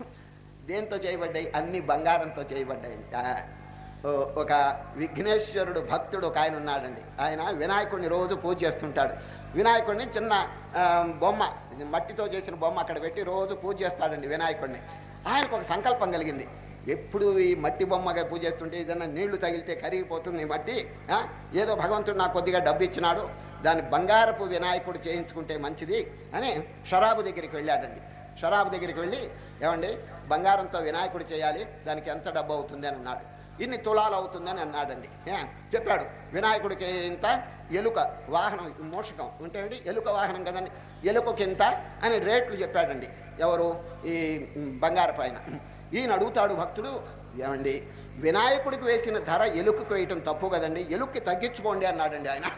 దేంతో చేయబడ్డాయి అన్ని బంగారంతో చేయబడ్డాయి ఆ, ఓ- ఒక విఘ్నేశ్వరుడు భక్తుడు ఒక ఆయన ఉన్నాడండి ఆయన వినాయకుడిని రోజు పూజ చేస్తుంటాడు వినాయకుడిని చిన్న ఆ, బొమ్మ ఇది మట్టితో చేసిన బొమ్మ అక్కడ పెట్టి రోజు పూజ చేస్తాడండి వినాయకుడిని ఆయనకు ఒక సంకల్పం కలిగింది ఎప్పుడు ఈ మట్టి బొమ్మగా పూజ చేస్తుంటే ఏదైనా నీళ్లు తగిలితే కరిగిపోతుంది ఈ మట్టి ఆ, ఏదో భగవంతుడు నాకు కొద్దిగా డబ్బు ఇచ్చినాడు దాన్ని బంగారపు వినాయకుడు చేయించుకుంటే మంచిది అని షరాబు దగ్గరికి వెళ్ళాడండి షరాబు దగ్గరికి వెళ్ళి ఏమండి బంగారంతో వినాయకుడు చేయాలి దానికి ఎంత డబ్బు అవుతుంది అని అన్నాడు ఇన్ని తులాలు అవుతుందని అన్నాడండి ఏ, చెప్పాడు వినాయకుడికి ఇంత ఎలుక వాహనం మూషకం ఉంటేంటి ఎలుక వాహనం కదండి ఎలుకకి ఇంత అని రేట్లు చెప్పాడండి ఎవరు ఈ బంగారు పైన ఈయన అడుగుతాడు భక్తుడు ఏమండి వినాయకుడికి వేసిన ధర ఎలుకకు వేయటం తప్పు కదండి ఎలుక్కి తగ్గించుకోండి అన్నాడండి ఆయన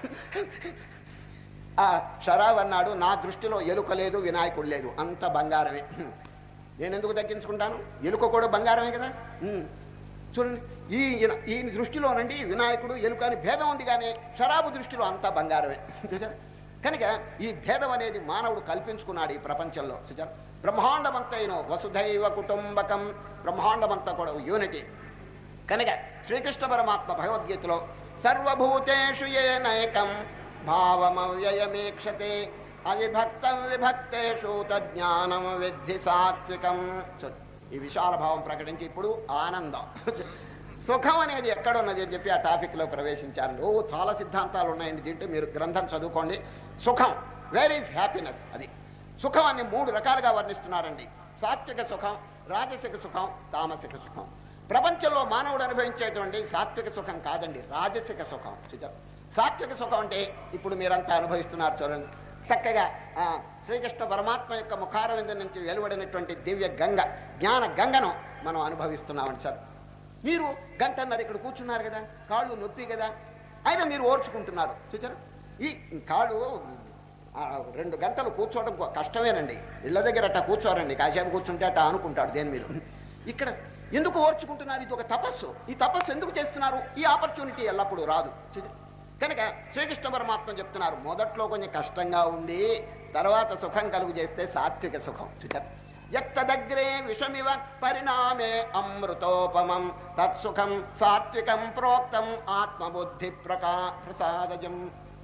ఆ షరాబ్ అన్నాడు నా దృష్టిలో ఎలుక లేదు వినాయకుడు లేదు అంత బంగారమే నేను ఎందుకు తగ్గించుకుంటాను ఎలుక కూడా బంగారమే కదా ఉమ్. చూడండి ఈ ఈయన- ఈయన దృష్టిలోనండి వినాయకుడు ఎలుక అని భేదం ఉంది కానీ షరాబు దృష్టిలో అంతా బంగారమే చూసారా కనుక ఈ భేదం అనేది మానవుడు కల్పించుకున్నాడు ఈ ప్రపంచంలో చూసారా బ్రహ్మాండమంతైన వసుధైవ కుటుంబకం బ్రహ్మాండమంతా కూడా యూనిటీ కనుక శ్రీకృష్ణ పరమాత్మ భగవద్గీతలో సర్వభూతేషు ఏనైకం భావమవ్యయమీక్షతే అవిభక్తం విభక్తేషు తజ్ఞానం విద్ధి సాత్వికం చూడు, ఈ విశాల భావం ప్రకటించి ఇప్పుడు ఆనందం సుఖం అనేది ఎక్కడున్నది అని చెప్పి ఆ టాపిక్లో ప్రవేశించారు ఓ చాలా సిద్ధాంతాలు ఉన్నాయండి దీంట్లో మీరు గ్రంథం చదువుకోండి సుఖం వేర్ ఈజ్ హ్యాపీనెస్ అది సుఖం అని మూడు రకాలుగా వర్ణిస్తున్నారండి సాత్విక సుఖం రాజసిక సుఖం తామసిక సుఖం ప్రపంచంలో మానవుడు అనుభవించేటువంటి సాత్విక సుఖం కాదండి రాజసిక సుఖం చూచారు సాత్విక సుఖం అంటే ఇప్పుడు మీరంతా అనుభవిస్తున్నారు చూడండి చక్కగా ఆ, శ్రీకృష్ణ పరమాత్మ యొక్క ముఖారవింద నుంచి వెలువడినటువంటి దివ్య గంగ జ్ఞాన గంగను మనం అనుభవిస్తున్నామండి సార్ మీరు గంటన్నర ఇక్కడ కూర్చున్నారు కదా కాళ్ళు నొప్పి కదా అయినా మీరు ఓర్చుకుంటున్నారు చూచారు ఈ కాళ్ళు ఆ, రెండు గంటలు కూర్చోవడం కొ- కష్టమేనండి ఇళ్ళ దగ్గర అట్టా కూర్చోరండి కాసేపు కూర్చుంటే అట్టా అనుకుంటాడు దేని మీద ఇక్కడ ఎందుకు ఓర్చుకుంటున్నారు ఇది ఒక తపస్సు ఈ తపస్సు ఎందుకు చేస్తున్నారు ఈ ఆపర్చునిటీ ఎల్లప్పుడూ రాదు చూచారా? కనుక శ్రీకృష్ణ పరమాత్మ చెప్తున్నారు మొదట్లో కొంచెం కష్టంగా ఉండి తర్వాత సుఖం కలుగు చేస్తే సాత్విక సుఖం చూచారు ఎత్తదగ్రే విషమివ పరిణామే అమృతోపమం తత్సుఖం సాత్వికం ప్రోక్తం ఆత్మబుద్ధి ప్రకా ప్రసాదజం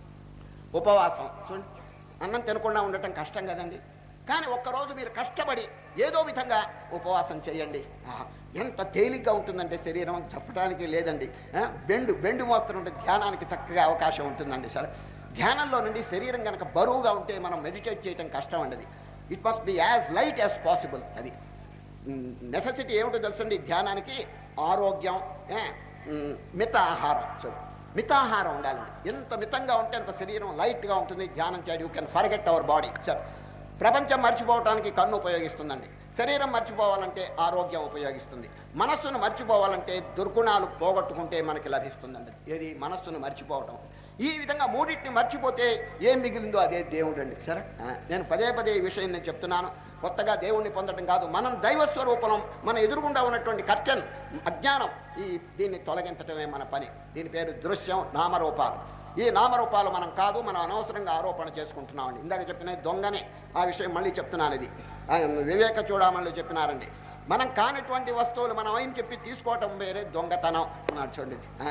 ఉపవాసం చూడండి అన్నం తినకుండా ఉండటం కష్టం కదండి కానీ ఒక్కరోజు మీరు కష్టపడి ఏదో విధంగా ఉపవాసం చేయండి ఆహా, ఎంత తేలిగ్గా ఉంటుందంటే శరీరం చెప్పడానికి లేదండి ఆ, బెండు బెండు మోస్తుంటే ధ్యానానికి చక్కగా అవకాశం ఉంటుందండి సరే ధ్యానంలో నుండి శరీరం కనుక బరువుగా ఉంటే మనం మెడిటేట్ చేయడం కష్టం అండి అది it must be as light as possible అది నెససిటీ ఏమిటో తెలుసండి ధ్యానానికి ఆరోగ్యం ఏ, మ్, మిత ఆహారం చూడు మితాహారం ఉండాలండి ఎంత మితంగా ఉంటే అంత శరీరం లైట్గా ఉంటుంది ధ్యానం చేయడం you can forget our body sir ప్రపంచం మర్చిపోవడానికి కన్ను ఉపయోగిస్తుందండి శరీరం మర్చిపోవాలంటే ఆరోగ్యం ఉపయోగిస్తుంది మనస్సును మర్చిపోవాలంటే దుర్గుణాలు పోగొట్టుకుంటే మనకి లభిస్తుందండి ఏది మనస్సును మర్చిపోవటం ఈ విధంగా మూడింటిని మర్చిపోతే ఏం మిగిలిందో అదే దేవుడు అండి సరే ఆ, నేను పదే పదే ఈ విషయం నేను చెప్తున్నాను కొత్తగా దేవుణ్ణి పొందడం కాదు మనం దైవ స్వరూపం మన ఎదురుగుండా ఉన్నటువంటి కర్టన్ అజ్ఞానం ఈ దీన్ని తొలగించడమే మన పని దీని పేరు దృశ్యం నామరూపాలు ఈ నామరూపాలు మనం కాదు మనం అనవసరంగా ఆరోపణ చేసుకుంటున్నామండి ఇందాక చెప్పిన దొంగనే ఆ విషయం మళ్ళీ చెప్తున్నాను ఇది ఆ, వివేక చూడమని చెప్పినారండి మనం కానిటువంటి వస్తువులు మనం ఏం చెప్పి తీసుకోవటం వేరే దొంగతనం అన్నాడు చూడండి ఆ,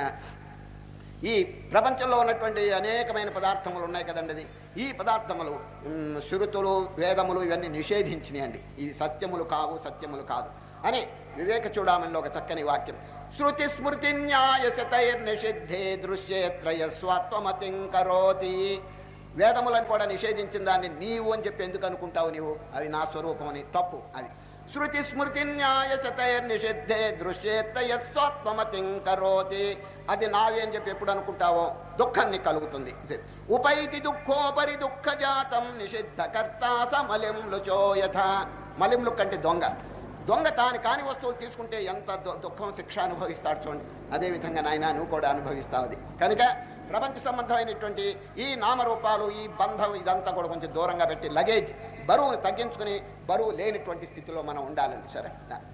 ఈ ప్రపంచంలో ఉన్నటువంటి అనేకమైన పదార్థములు ఉన్నాయి కదండి అది ఈ పదార్థములు మ్, శృతులు వేదములు ఇవన్నీ నిషేధించినాయండి ఇది సత్యములు కావు సత్యములు కాదు అని వివేక చూడమనిలో ఒక చక్కని వాక్యం శృతి స్మృతి న్యాయశతైర్నిషిద్ధే దృశ్యే త్రయస్వాత్వమతిం కరోతి వేదములను కూడా నిషేధించిన దాన్ని నీవు అని చెప్పి ఎందుకు అనుకుంటావు నీవు అది నా స్వరూపం అని తప్పు అది శృతి స్మృతి న్యాయశతైర్నిషిద్ధే దృశ్యేత్తయస్వాత్మతిం కరోతి అది నావే అని చెప్పి ఎప్పుడు అనుకుంటావో దుఃఖాన్ని కలుగుతుంది ఉపైతి దుఃఖోపరి దుఃఖ జాతం నిషిద్ధ కర్తా సమలిం లుచో యథ మలింలు కంటే దొంగ దొంగ తాను కాని వస్తువులు తీసుకుంటే ఎంత దు- దుఃఖం శిక్ష అనుభవిస్తాడు చూడండి అదేవిధంగా నాయన నువ్వు కూడా అనుభవిస్తావు అది కనుక ప్రపంచ సంబంధమైనటువంటి ఈ నామరూపాలు ఈ బంధం ఇదంతా కూడా కొంచెం దూరంగా పెట్టి లగేజ్ బరువును తగ్గించుకుని బరువు లేనిటువంటి స్థితిలో మనం ఉండాలండి సరే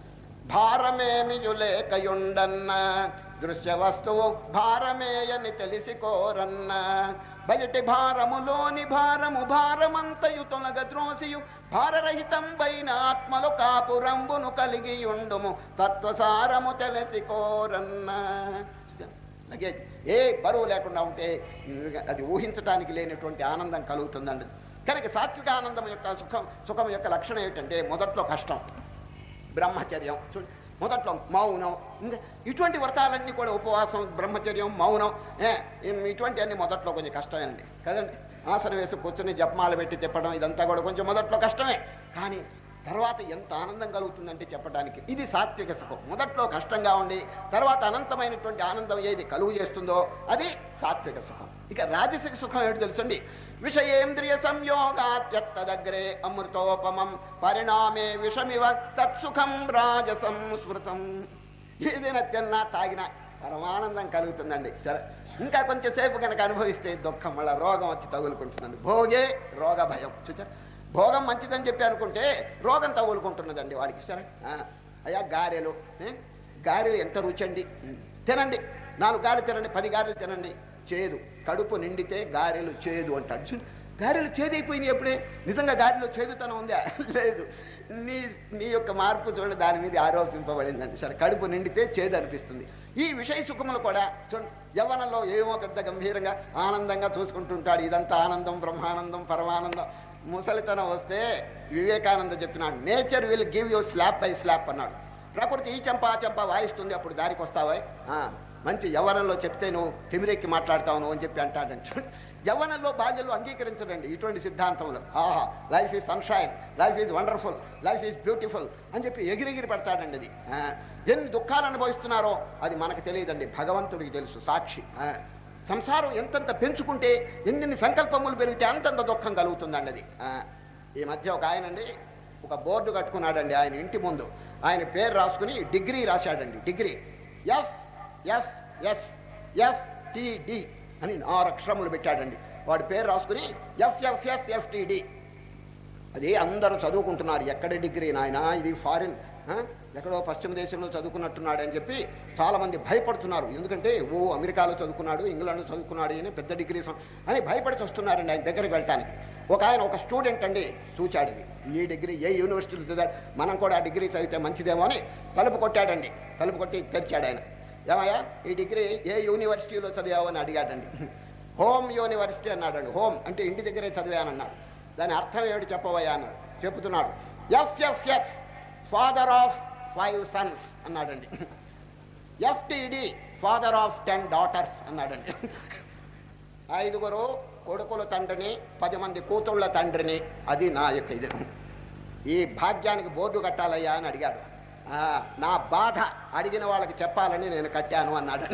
భారమేమియులేకయుండన్న దృశ్య వస్తువు భారమేయని తెలిసి కోరన్న బయటి భారములోని భారము భారమంతయు తొలగ ద్రోసియు భారరహితంబైన ఆత్మలు కాపురంబును కలిగి ఉండుము తత్వసారము తెలిసి కోరన్న లగేజ్ ఏ బరువు లేకుండా ఉంటే అది ఊహించడానికి లేనటువంటి ఆనందం కలుగుతుందండి కనుక సాత్విక ఆనందం యొక్క సుఖం సుఖం యొక్క లక్షణం ఏమిటంటే మొదట్లో కష్టం బ్రహ్మచర్యం చూడు మొదట్లో మౌనం ఇంకా ఇటువంటి వ్రతాలన్నీ కూడా ఉపవాసం బ్రహ్మచర్యం మౌనం ఏ, ఇం- ఇటువంటివన్నీ మొదట్లో కొంచెం కష్టమేనండి కదండి ఆసనం వేసి కూర్చొని జపమాల పెట్టి చెప్పడం ఇదంతా కూడా కొంచెం మొదట్లో కష్టమే కానీ తర్వాత ఎంత ఆనందం కలుగుతుందంటే చెప్పడానికి ఇది సాత్విక సుఖం మొదట్లో కష్టంగా ఉండి తర్వాత అనంతమైనటువంటి ఆనందం ఏది కలుగు చేస్తుందో అది సాత్విక సుఖం ఇక రాజసిక సుఖం ఏమిటి తెలుసండి విషయేంద్రియ సంయోగాత్యత్తదగ్రే అమృతోపమం పరిణామే విషమివ తత్సుఖం రాజసం స్మృతం ఏదైనా తిన్నా తాగినా పరమానందం కలుగుతుందండి సరే ఇంకా కొంచెం సేపు కనుక అనుభవిస్తే దుఃఖం మళ్ళీ రోగం వచ్చి తగులుకుంటుందండి భోగే రోగ భయం చూచా భోగం మంచిదని చెప్పి అనుకుంటే రోగం తగులుకుంటున్నదండి వాడికి సరే ఆ, అయ్యా గారెలు ఏ? గారెలు ఎంత రుచండి తినండి నాలుగు గారెలు తినండి పది గారెలు తినండి చేదు కడుపు నిండితే గారెలు చేదు అంటాడు చూడు గారెలు చేదైపోయింది ఎప్పుడే నిజంగా గారెలో చేదుతనం ఉందా లేదు నీ నీ యొక్క మార్పు చూడండి దాని మీద ఆరోపింపబడిందండి సరే కడుపు నిండితే చేదు అనిపిస్తుంది ఈ విషయ సుఖములు కూడా చూడండి యవ్వనంలో ఏమో పెద్ద గంభీరంగా ఆనందంగా చూసుకుంటుంటాడు ఇదంతా ఆనందం బ్రహ్మానందం పరమానందం ముసలితనం వస్తే వివేకానంద చెప్పినాడు nature will give you slap by slap అన్నాడు ప్రకృతి ఈ చెంప ఆ చెంప వాయిస్తుంది అప్పుడు దారికి వస్తావా ఆ, మంచి యవ్వనంలో చెప్తే నువ్వు తిమిరెక్కి మాట్లాడతావు నువ్వు అని చెప్పి అంటాడంట యవ్వనంలో బాల్యంలో అంగీకరించడండి ఇటువంటి సిద్ధాంతంలో ఆహా life is sunshine life is wonderful life is beautiful అని చెప్పి ఎగిరెగిరి పెడతాడండి అది ఆ, ఎన్ని దుఃఖాలు అనుభవిస్తున్నారో అది మనకు తెలియదండి భగవంతుడికి తెలుసు సాక్షి ఆ, సంసారం ఎంతెంత పెంచుకుంటే ఎన్నెన్ని సంకల్పములు పెరిగితే అంతంత దుఃఖం కలుగుతుందండి అది ఆ, ఈ మధ్య ఒక ఆయనండి ఒక బోర్డు కట్టుకున్నాడండి ఆయన ఇంటి ముందు ఆయన పేరు రాసుకుని డిగ్రీ రాశాడండి degree F F S F T D అని ఆరు అక్షరములు పెట్టాడండి వాడి పేరు రాసుకుని ఎఫ్ఎఫ్ఎస్ ఎఫ్టిడి అది అందరూ చదువుకుంటున్నారు ఎక్కడ డిగ్రీ నాయన ఇది ఫారిన్ ఆ? ఎక్కడో పశ్చిమ దేశంలో చదువుకున్నట్టున్నాడు అని చెప్పి చాలా మంది భయపడుతున్నారు ఎందుకంటే ఓ అమెరికాలో చదువుకున్నాడు ఇంగ్లాండ్లో చదువుకున్నాడు అని పెద్ద డిగ్రీ సం- అని భయపడి వస్తున్నారండి ఆయన దగ్గరికి వెళ్ళటానికి ఒక ఆయన ఒక స్టూడెంట్ అండి చూచాడు ఇది ఈ డిగ్రీ ఏ యూనివర్సిటీలో చదివాడు మనం కూడా ఆ డిగ్రీ చదివితే మంచిదేమో అని తలుపు కొట్టాడండి తలుపు కొట్టి తెరిచాడు ఆయన ఏమయ్యా ఈ డిగ్రీ ఏ యూనివర్సిటీలో చదివావు అని అడిగాడండి హోమ్ యూనివర్సిటీ అన్నాడండి హోమ్ అంటే ఇంటి దగ్గరే చదివానన్నాడు దాని అర్థం ఏమిటి చెప్పవయ్యా అన్నాడు చెబుతున్నాడు F F S father of five sons అన్నాడండి F T D father of ten daughters అన్నాడండి ఐదుగురు కొడుకుల తండ్రిని పది మంది కూతుళ్ళ తండ్రిని అది నా యొక్క ఇది ఈ భాగ్యానికి బోర్డు కట్టాలయ్యా అని అడిగాడు "ఆ, నా బాధ అడిగిన వాళ్ళకి చెప్పాలని నేను కట్టాను అన్నాడు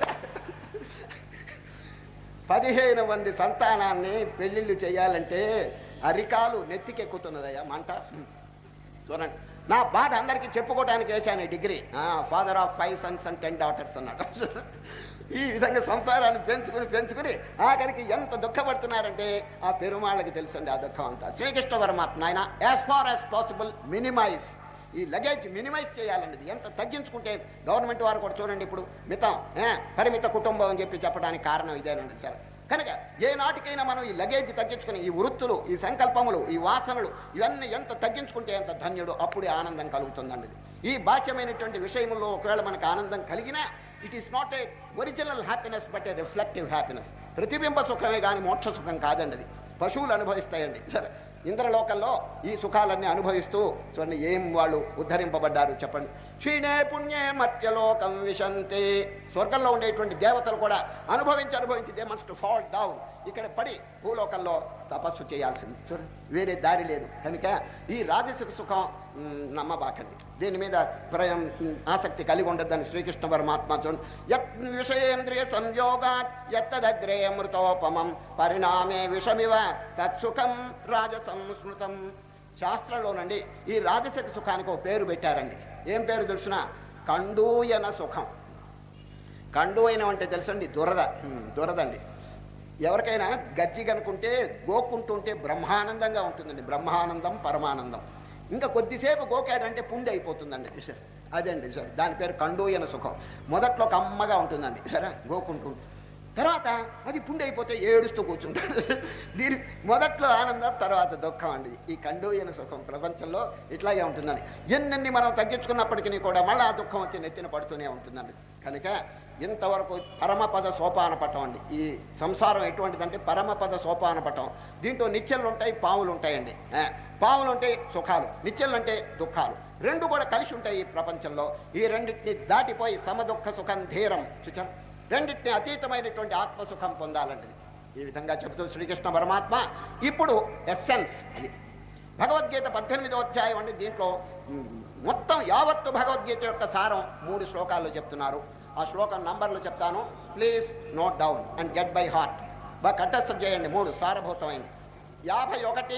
పదిహేను మంది సంతానాన్ని పెళ్లిళ్ళు చేయాలంటే అరికాలు నెత్తికెక్కుతున్నదయ్యా మంట చూడండి నా బాధ అందరికీ చెప్పుకోవడానికి వేశాను ఈ degree father of five sons and ten daughters అన్నాడు ఈ విధంగా సంసారాన్ని పెంచుకుని పెంచుకుని ఆఖరికి ఎంత దుఃఖపడుతున్నారంటే ఆ పెరుమాళ్ళకి తెలుసండి ఆ దుఃఖం అంతా శ్రీకృష్ణ పరమాత్మ ఆయన as far as possible minimise ఈ లగేజ్ మినిమైజ్ చేయాలండి ఇది ఎంత తగ్గించుకుంటే గవర్నమెంట్ వారు కూడా చూడండి ఇప్పుడు మితం ఏ, పరిమిత కుటుంబం అని చెప్పి చెప్పడానికి కారణం ఇదేనండి సార్ కనుక ఏ నాటికైనా మనం ఈ లగేజ్ తగ్గించుకుని ఈ వృత్తులు ఈ సంకల్పములు ఈ వాసనలు ఇవన్నీ ఎంత తగ్గించుకుంటే ఎంత ధన్యుడు అప్పుడే ఆనందం కలుగుతుందండి ఇది. ఈ బాహ్యమైనటువంటి విషయములో ఒకవేళ మనకు ఆనందం కలిగినా it is not a original happiness but a reflective happiness ప్రతిబింబ సుఖమే కానీ మోక్ష సుఖం కాదండి అది పశువులు అనుభవిస్తాయండి సరే ఇంద్రలోకంలో ఈ సుఖాలన్నీ అనుభవిస్తూ చూడండి ఏం వాళ్ళు ఉద్ధరింపబడ్డారు చెప్పండి క్షీణే పుణ్యే మత్యలోకం విశంతే స్వర్గంలో ఉండేటువంటి దేవతలు కూడా అనుభవించి అనుభవించి దే మస్ట్ ఫాల్ డౌన్ ఇక్కడ పడి భూలోకంలో తపస్సు చేయాల్సింది చూడండి వేరే దారి లేదు కనుక ఈ రాజసిక సుఖం మ్, నమ్మబాకండి దీని మీద ప్రయం మ్, ఆసక్తి కలిగి ఉండద్దని శ్రీకృష్ణ పరమాత్మ చూడండి యత్ విషయేంద్రియ సంయోగా ఎత్తదగ్రే అమృతోపమం పరిణామే విషమివ తత్సుఖం రాజసంస్మృతం శాస్త్రంలోనండి ఈ రాజసిక సుఖానికి ఒక పేరు పెట్టారండి ఏం పేరు తెలుసిన కండూయన సుఖం కండూయనం అంటే తెలుసండి దురద హ్మ్, దురదండి ఎవరికైనా గజ్జి కనుకుంటే గోకుంటుంటే బ్రహ్మానందంగా ఉంటుందండి బ్రహ్మానందం పరమానందం ఇంకా కొద్దిసేపు గోకాడంటే పుండి అయిపోతుందండి సార్ అదండి సార్ దాని పేరు కండూయన సుఖం మొదట్లో ఒక అమ్మగా ఉంటుందండి సరే గోకుంటూ తర్వాత అది పుండి అయిపోతే ఏడుస్తూ కూర్చుంటాడు దీని మొదట్లో ఆనందం తర్వాత దుఃఖం అండి ఈ కండూయన సుఖం ప్రపంచంలో ఇట్లాగే ఉంటుందండి ఎన్నెన్ని మనం తగ్గించుకున్నప్పటికీ కూడా మళ్ళీ ఆ దుఃఖం వచ్చి నెత్తిన పడుతూనే ఉంటుందండి కనుక ఇంతవరకు పరమపద సోపాన పటం అండి ఈ సంసారం ఎటువంటిదంటే పరమపద సోపాన పటం దీంట్లో నిత్యలు ఉంటాయి పావులు ఉంటాయండి ఆ, పావులు అంటే సుఖాలు నిత్యలు అంటే దుఃఖాలు రెండు కూడా కలిసి ఉంటాయి ఈ ప్రపంచంలో ఈ రెండింటిని దాటిపోయి సమదుఃఖ సుఖం ధీరం చూచారు రెండింటిని అతీతమైనటువంటి ఆత్మసుఖం పొందాలండి ఈ విధంగా చెబుతూ శ్రీకృష్ణ పరమాత్మ ఇప్పుడు ఎస్సెన్స్ అది భగవద్గీత పద్దెనిమిదో అధ్యాయం అండి దీంట్లో మ్, మొత్తం యావత్తు భగవద్గీత యొక్క సారం మూడు శ్లోకాల్లో చెప్తున్నారు ఆ శ్లోకం నంబర్లు చెప్తాను please note down and get by heart బాగా కంఠస్థం చేయండి మూడు సారభూతమైంది యాభై ఒకటి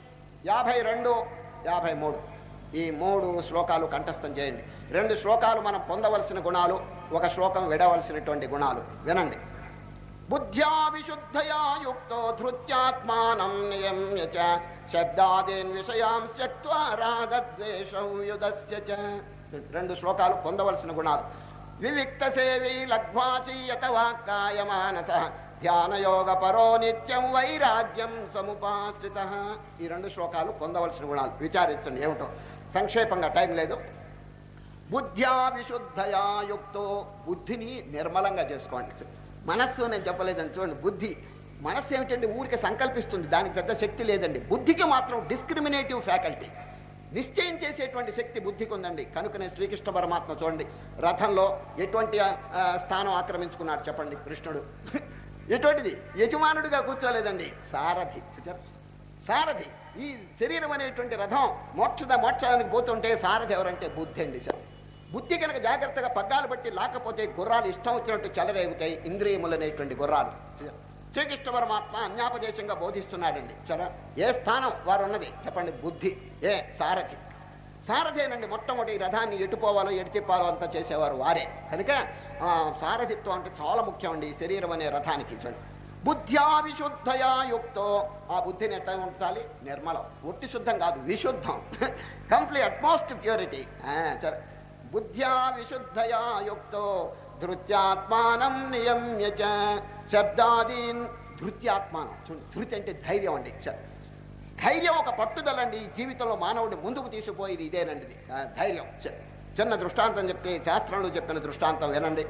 యాభై రెండు యాభై మూడు ఈ మూడు శ్లోకాలు కంఠస్థం చేయండి రెండు శ్లోకాలు మనం పొందవలసిన గుణాలు ఒక శ్లోకం విడవలసినటువంటి గుణాలు వినండి బుద్ధ్యా విశుద్ధయా యుక్తో ధృత్యాత్మానం నియమ్య చ శబ్దాదీన్ విషయాం త్యక్త్వా రాగద్వేషం యుధస్య చ రెండు శ్లోకాలు పొందవలసిన గుణాలు వివిక్త సేవీ లఘ్వాచీయత వాక్కాయ మానస ధ్యానయోగ పరో నిత్యం వైరాగ్యం సముపాశ్రిత ఈ రెండు శ్లోకాలు పొందవలసిన గుణాలు విచారించండి ఏమిటో సంక్షేపంగా టైం లేదు బుద్ధ్యా విశుద్ధయా యుక్తో బుద్ధిని నిర్మలంగా చేసుకోండి మనస్సు నేను చెప్పలేదని చూడండి బుద్ధి మనస్సు ఏమిటంటే ఊరికే సంకల్పిస్తుంది దానికి పెద్ద శక్తి లేదండి బుద్ధికి మాత్రం డిస్క్రిమినేటివ్ ఫ్యాకల్టీ నిశ్చయం చేసేటువంటి శక్తి బుద్ధికి ఉందండి కనుకనే శ్రీకృష్ణ పరమాత్మ చూడండి రథంలో ఎటువంటి ఆ, స్థానం ఆక్రమించుకున్నాడు చెప్పండి కృష్ణుడు ఎటువంటిది యజమానుడిగా కూర్చోలేదండి సారథి చూచారా? సారథి ఈ శరీరం అనేటువంటి రథం మోక్షద మోక్షానికి పోతుంటే సారథి ఎవరంటే బుద్ధి అండి సార్ బుద్ధి కనుక జాగ్రత్తగా పగ్గాలు బట్టి లాకపోతే గుర్రాలు ఇష్టం వచ్చినట్టు చెలరేగుతాయి ఇంద్రియములు అనేటువంటి గుర్రాలు శ్రీకృష్ణ పరమాత్మ అన్యాపదేశంగా బోధిస్తున్నాడండి చలో ఏ స్థానం వారు ఉన్నది చెప్పండి బుద్ధి ఏ సారథి సారథేనండి మొట్టమొదటి రథాన్ని ఎటు పోవాలో ఎటు తిప్పాలో అంతా చేసేవారు వారే కనుక ఆ, సారథిత్వం అంటే చాలా ముఖ్యం అండి ఈ శరీరం అనే రథానికి చూడండి బుద్ధ్యా విశుద్ధయా యుక్తో ఆ బుద్ధిని ఎట్లా ఉంచాలి నిర్మలం ఒట్టి శుద్ధం కాదు విశుద్ధం కంప్లీట్ అట్మోస్ట్ ప్యూరిటీ సరే బుద్ధ్యా విశుద్ధయా యుక్తో ధృత్యాత్మానం నియమ్య చ శబ్దాదీన్ ధృత్యాత్మానం చూడండి ధృతి అంటే ధైర్యం అండి చ- ధైర్యం ఒక పట్టుదలండి ఈ జీవితంలో మానవుడిని ముందుకు తీసుకుపోయేది ఇదేనండి ఇది. ఆ, ధైర్యం చ- చిన్న దృష్టాంతం చెప్తే శాస్త్రంలో చెప్పిన దృష్టాంతం వినండి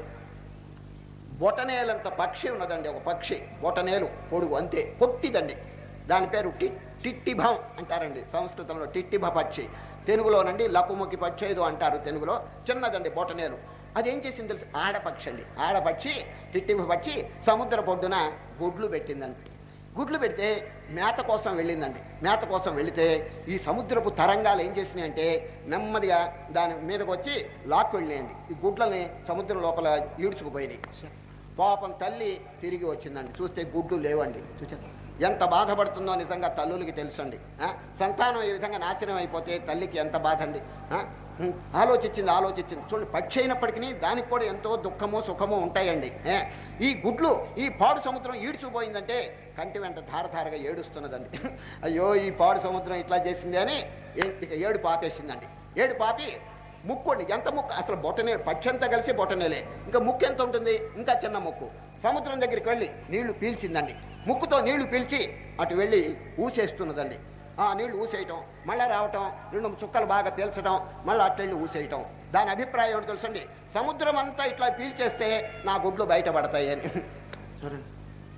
బొటనేలంత పక్షి ఉన్నదండి ఒక పక్షి బొటనేలు పొడుగు అంతే పొట్టిదండి దాని పేరు టి టిట్టిభం అంటారండి సంస్కృతంలో టిట్టిభ పక్షి తెలుగులోనండి లకుముఖి పక్షి ఏదో అంటారు తెలుగులో చిన్నదండి బొటనేలు అదేం చేసింది తెలుసు ఆడపక్షి అండి ఆడపక్షి టిట్టిభ పక్షి సముద్ర పొడ్డున గుడ్లు పెట్టిందండి గుడ్లు పెడితే మేత కోసం వెళ్ళిందండి మేత కోసం వెళితే ఈ సముద్రపు తరంగాలు ఏం చేసినాయి అంటే నెమ్మదిగా దాని మీదకి వచ్చి లాక్కు వెళ్ళినాయండి ఈ గుడ్లని సముద్రం లోపల ఈడ్చుకుపోయినాయి పాపం తల్లి తిరిగి వచ్చిందండి చూస్తే గుడ్లు లేవండి చూసారు ఎంత బాధపడుతుందో నిజంగా తల్లులకి తెలుసండి ఆ? సంతానం ఈ విధంగా నాశనం అయిపోతే తల్లికి ఎంత బాధ అండి ఆ? ఉం, ఆలోచించింది ఆలోచించింది చూడండి పక్షి అయినప్పటికీ దానికి కూడా ఎంతో దుఃఖమో సుఖమో ఉంటాయండి ఏ? ఈ గుడ్లు ఈ పాడు సముద్రం ఈడ్చుకుపోయిందంటే కంటి వెంట ధారధారగా ఏడుస్తున్నదండి అయ్యో ఈ పాడు సముద్రం ఇట్లా చేసింది అని ఏ- ఇక ఏడు పాపేసిందండి ఏడు పాపి ముక్కు అండి ఎంత ముక్కు అసలు బొటనే పక్షి అంతా కలిసి బొటనేలే ఇంకా ముక్కు ఎంత ఉంటుంది ఇంకా చిన్న ముక్కు సముద్రం దగ్గరికి వెళ్ళి నీళ్లు పీల్చిందండి ముక్కుతో నీళ్లు పీల్చి అటు వెళ్ళి ఊసేస్తున్నదండి ఆ నీళ్లు ఊసేయటం మళ్ళీ రావటం రెండు చుక్కలు బాగా పీల్చడం మళ్ళీ అటు వెళ్ళి ఊసేయటం దాని అభిప్రాయం ఏంటో తెలుసండి సముద్రం అంతా ఇట్లా పీల్చేస్తే నా గుడ్లు బయటపడతాయి అని చూడండి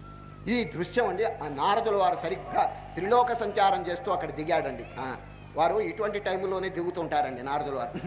ఈ దృశ్యం అండి ఆ నారదుల వారు సరిగ్గా త్రిలోక సంచారం చేస్తూ అక్కడ దిగాడండి ఆ, వారు ఇటువంటి టైంలోనే దిగుతుంటారండి నారదుల వారు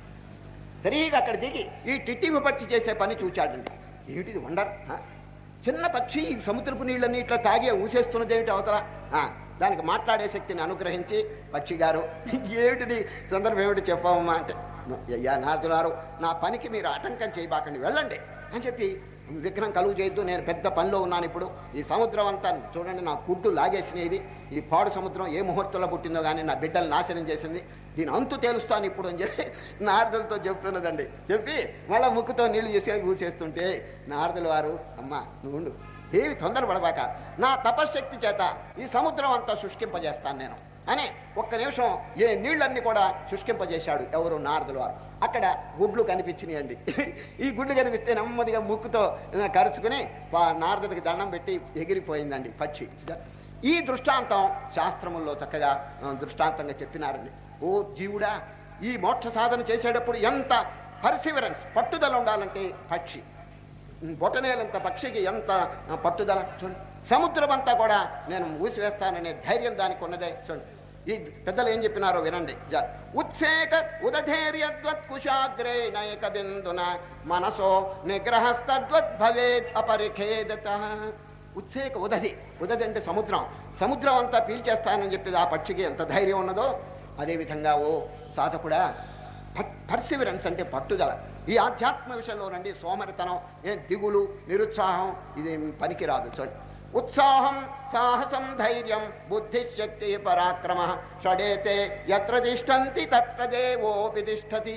సరిగా అక్కడ దిగి ఈ టిట్టిమి పక్షి చేసే పని చూచాడండి ఏమిటిది వండర్ ఆ? చిన్న పక్షి ఈ సముద్రపు నీళ్ళని ఇట్లా తాగి ఊసేస్తున్నది ఏమిటి అవతల ఆ, దానికి మాట్లాడే శక్తిని అనుగ్రహించి పక్షి గారు ఏమిటిది సందర్భం ఏమిటి చెప్పామమ్మా అంటే అయ్యా నారదులారు నా పనికి మీరు ఆటంకం చేయబాకండి వెళ్ళండి అని చెప్పి విగ్రహం కలుగు చేయొద్దు నేను పెద్ద పనిలో ఉన్నాను ఇప్పుడు ఈ సముద్రం అంతా చూడండి నా గుడ్డు లాగేసినది ఈ పాడు సముద్రం ఏ ముహూర్తంలో పుట్టిందో కానీ నా బిడ్డలు నాశనం చేసింది దీని అంతు తేలుస్తాను ఇప్పుడు అని చెప్పి నారదులతో చెప్తున్నదండి చెప్పి మళ్ళా ముక్కుతో నీళ్లు చేసి ఊసేస్తుంటే నారదుల వారు అమ్మా నువ్వు ఉండు. ఏమి తొందరపడబాక నా తపశ్శక్తి చేత ఈ సముద్రం అంతా శుష్కింపజేస్తాను నేను అని ఒక్క నిమిషం ఏ నీళ్ళన్నీ కూడా శుష్కింపజేశాడు ఎవరు నారదుల వారు అక్కడ గుడ్లు కనిపించినాయండి ఈ గుడ్లు కనిపిస్తే నెమ్మదిగా ముక్కుతో ఆ, కరుచుకుని పా- నారదుడికి దండం పెట్టి ఎగిరిపోయిందండి పక్షి ఈ దృష్టాంతం శాస్త్రముల్లో చక్కగా ఆ, దృష్టాంతంగా చెప్పినారండి ఓ జీవుడా ఈ మోక్ష సాధన చేసేటప్పుడు ఎంత పర్సివరెన్స్ పట్టుదల ఉండాలంటే పక్షి బొటనేలంత పక్షికి ఎంత ఆ, పట్టుదల చూడండి సముద్రం అంతా కూడా నేను మూసివేస్తాననే ధైర్యం దానికి ఉన్నదే చూడండి ఈ పెద్దలు ఏం చెప్పినారో వినండి జ- ఉత్సేక ఉదధైర్యద్వత్ కుశాగ్రే నైక బిందున మనసో నిగ్రహస్తద్వత్ భవేత్ అపరిఖేదత ఉత్సేక ఉదధి ఉదధి అంటే సముద్రం సముద్రం అంతా పీల్చేస్తానని చెప్పి ఆ పక్షికి ఎంత ధైర్యం ఉన్నదో అదేవిధంగా ఓ సాధకుడా పర్సివరెన్స్ అంటే పట్టుదల ఈ ఆధ్యాత్మ విషయంలో నండి సోమరితనం ఏ దిగులు నిరుత్సాహం ఇది పనికిరాదు చూడండి ఉత్సాహం సాహసం ధైర్యం బుద్ధిశక్తి పరాక్రమ షడేతే ఎత్ర తిష్టంతి తత్ర దేవోపి తిష్టతి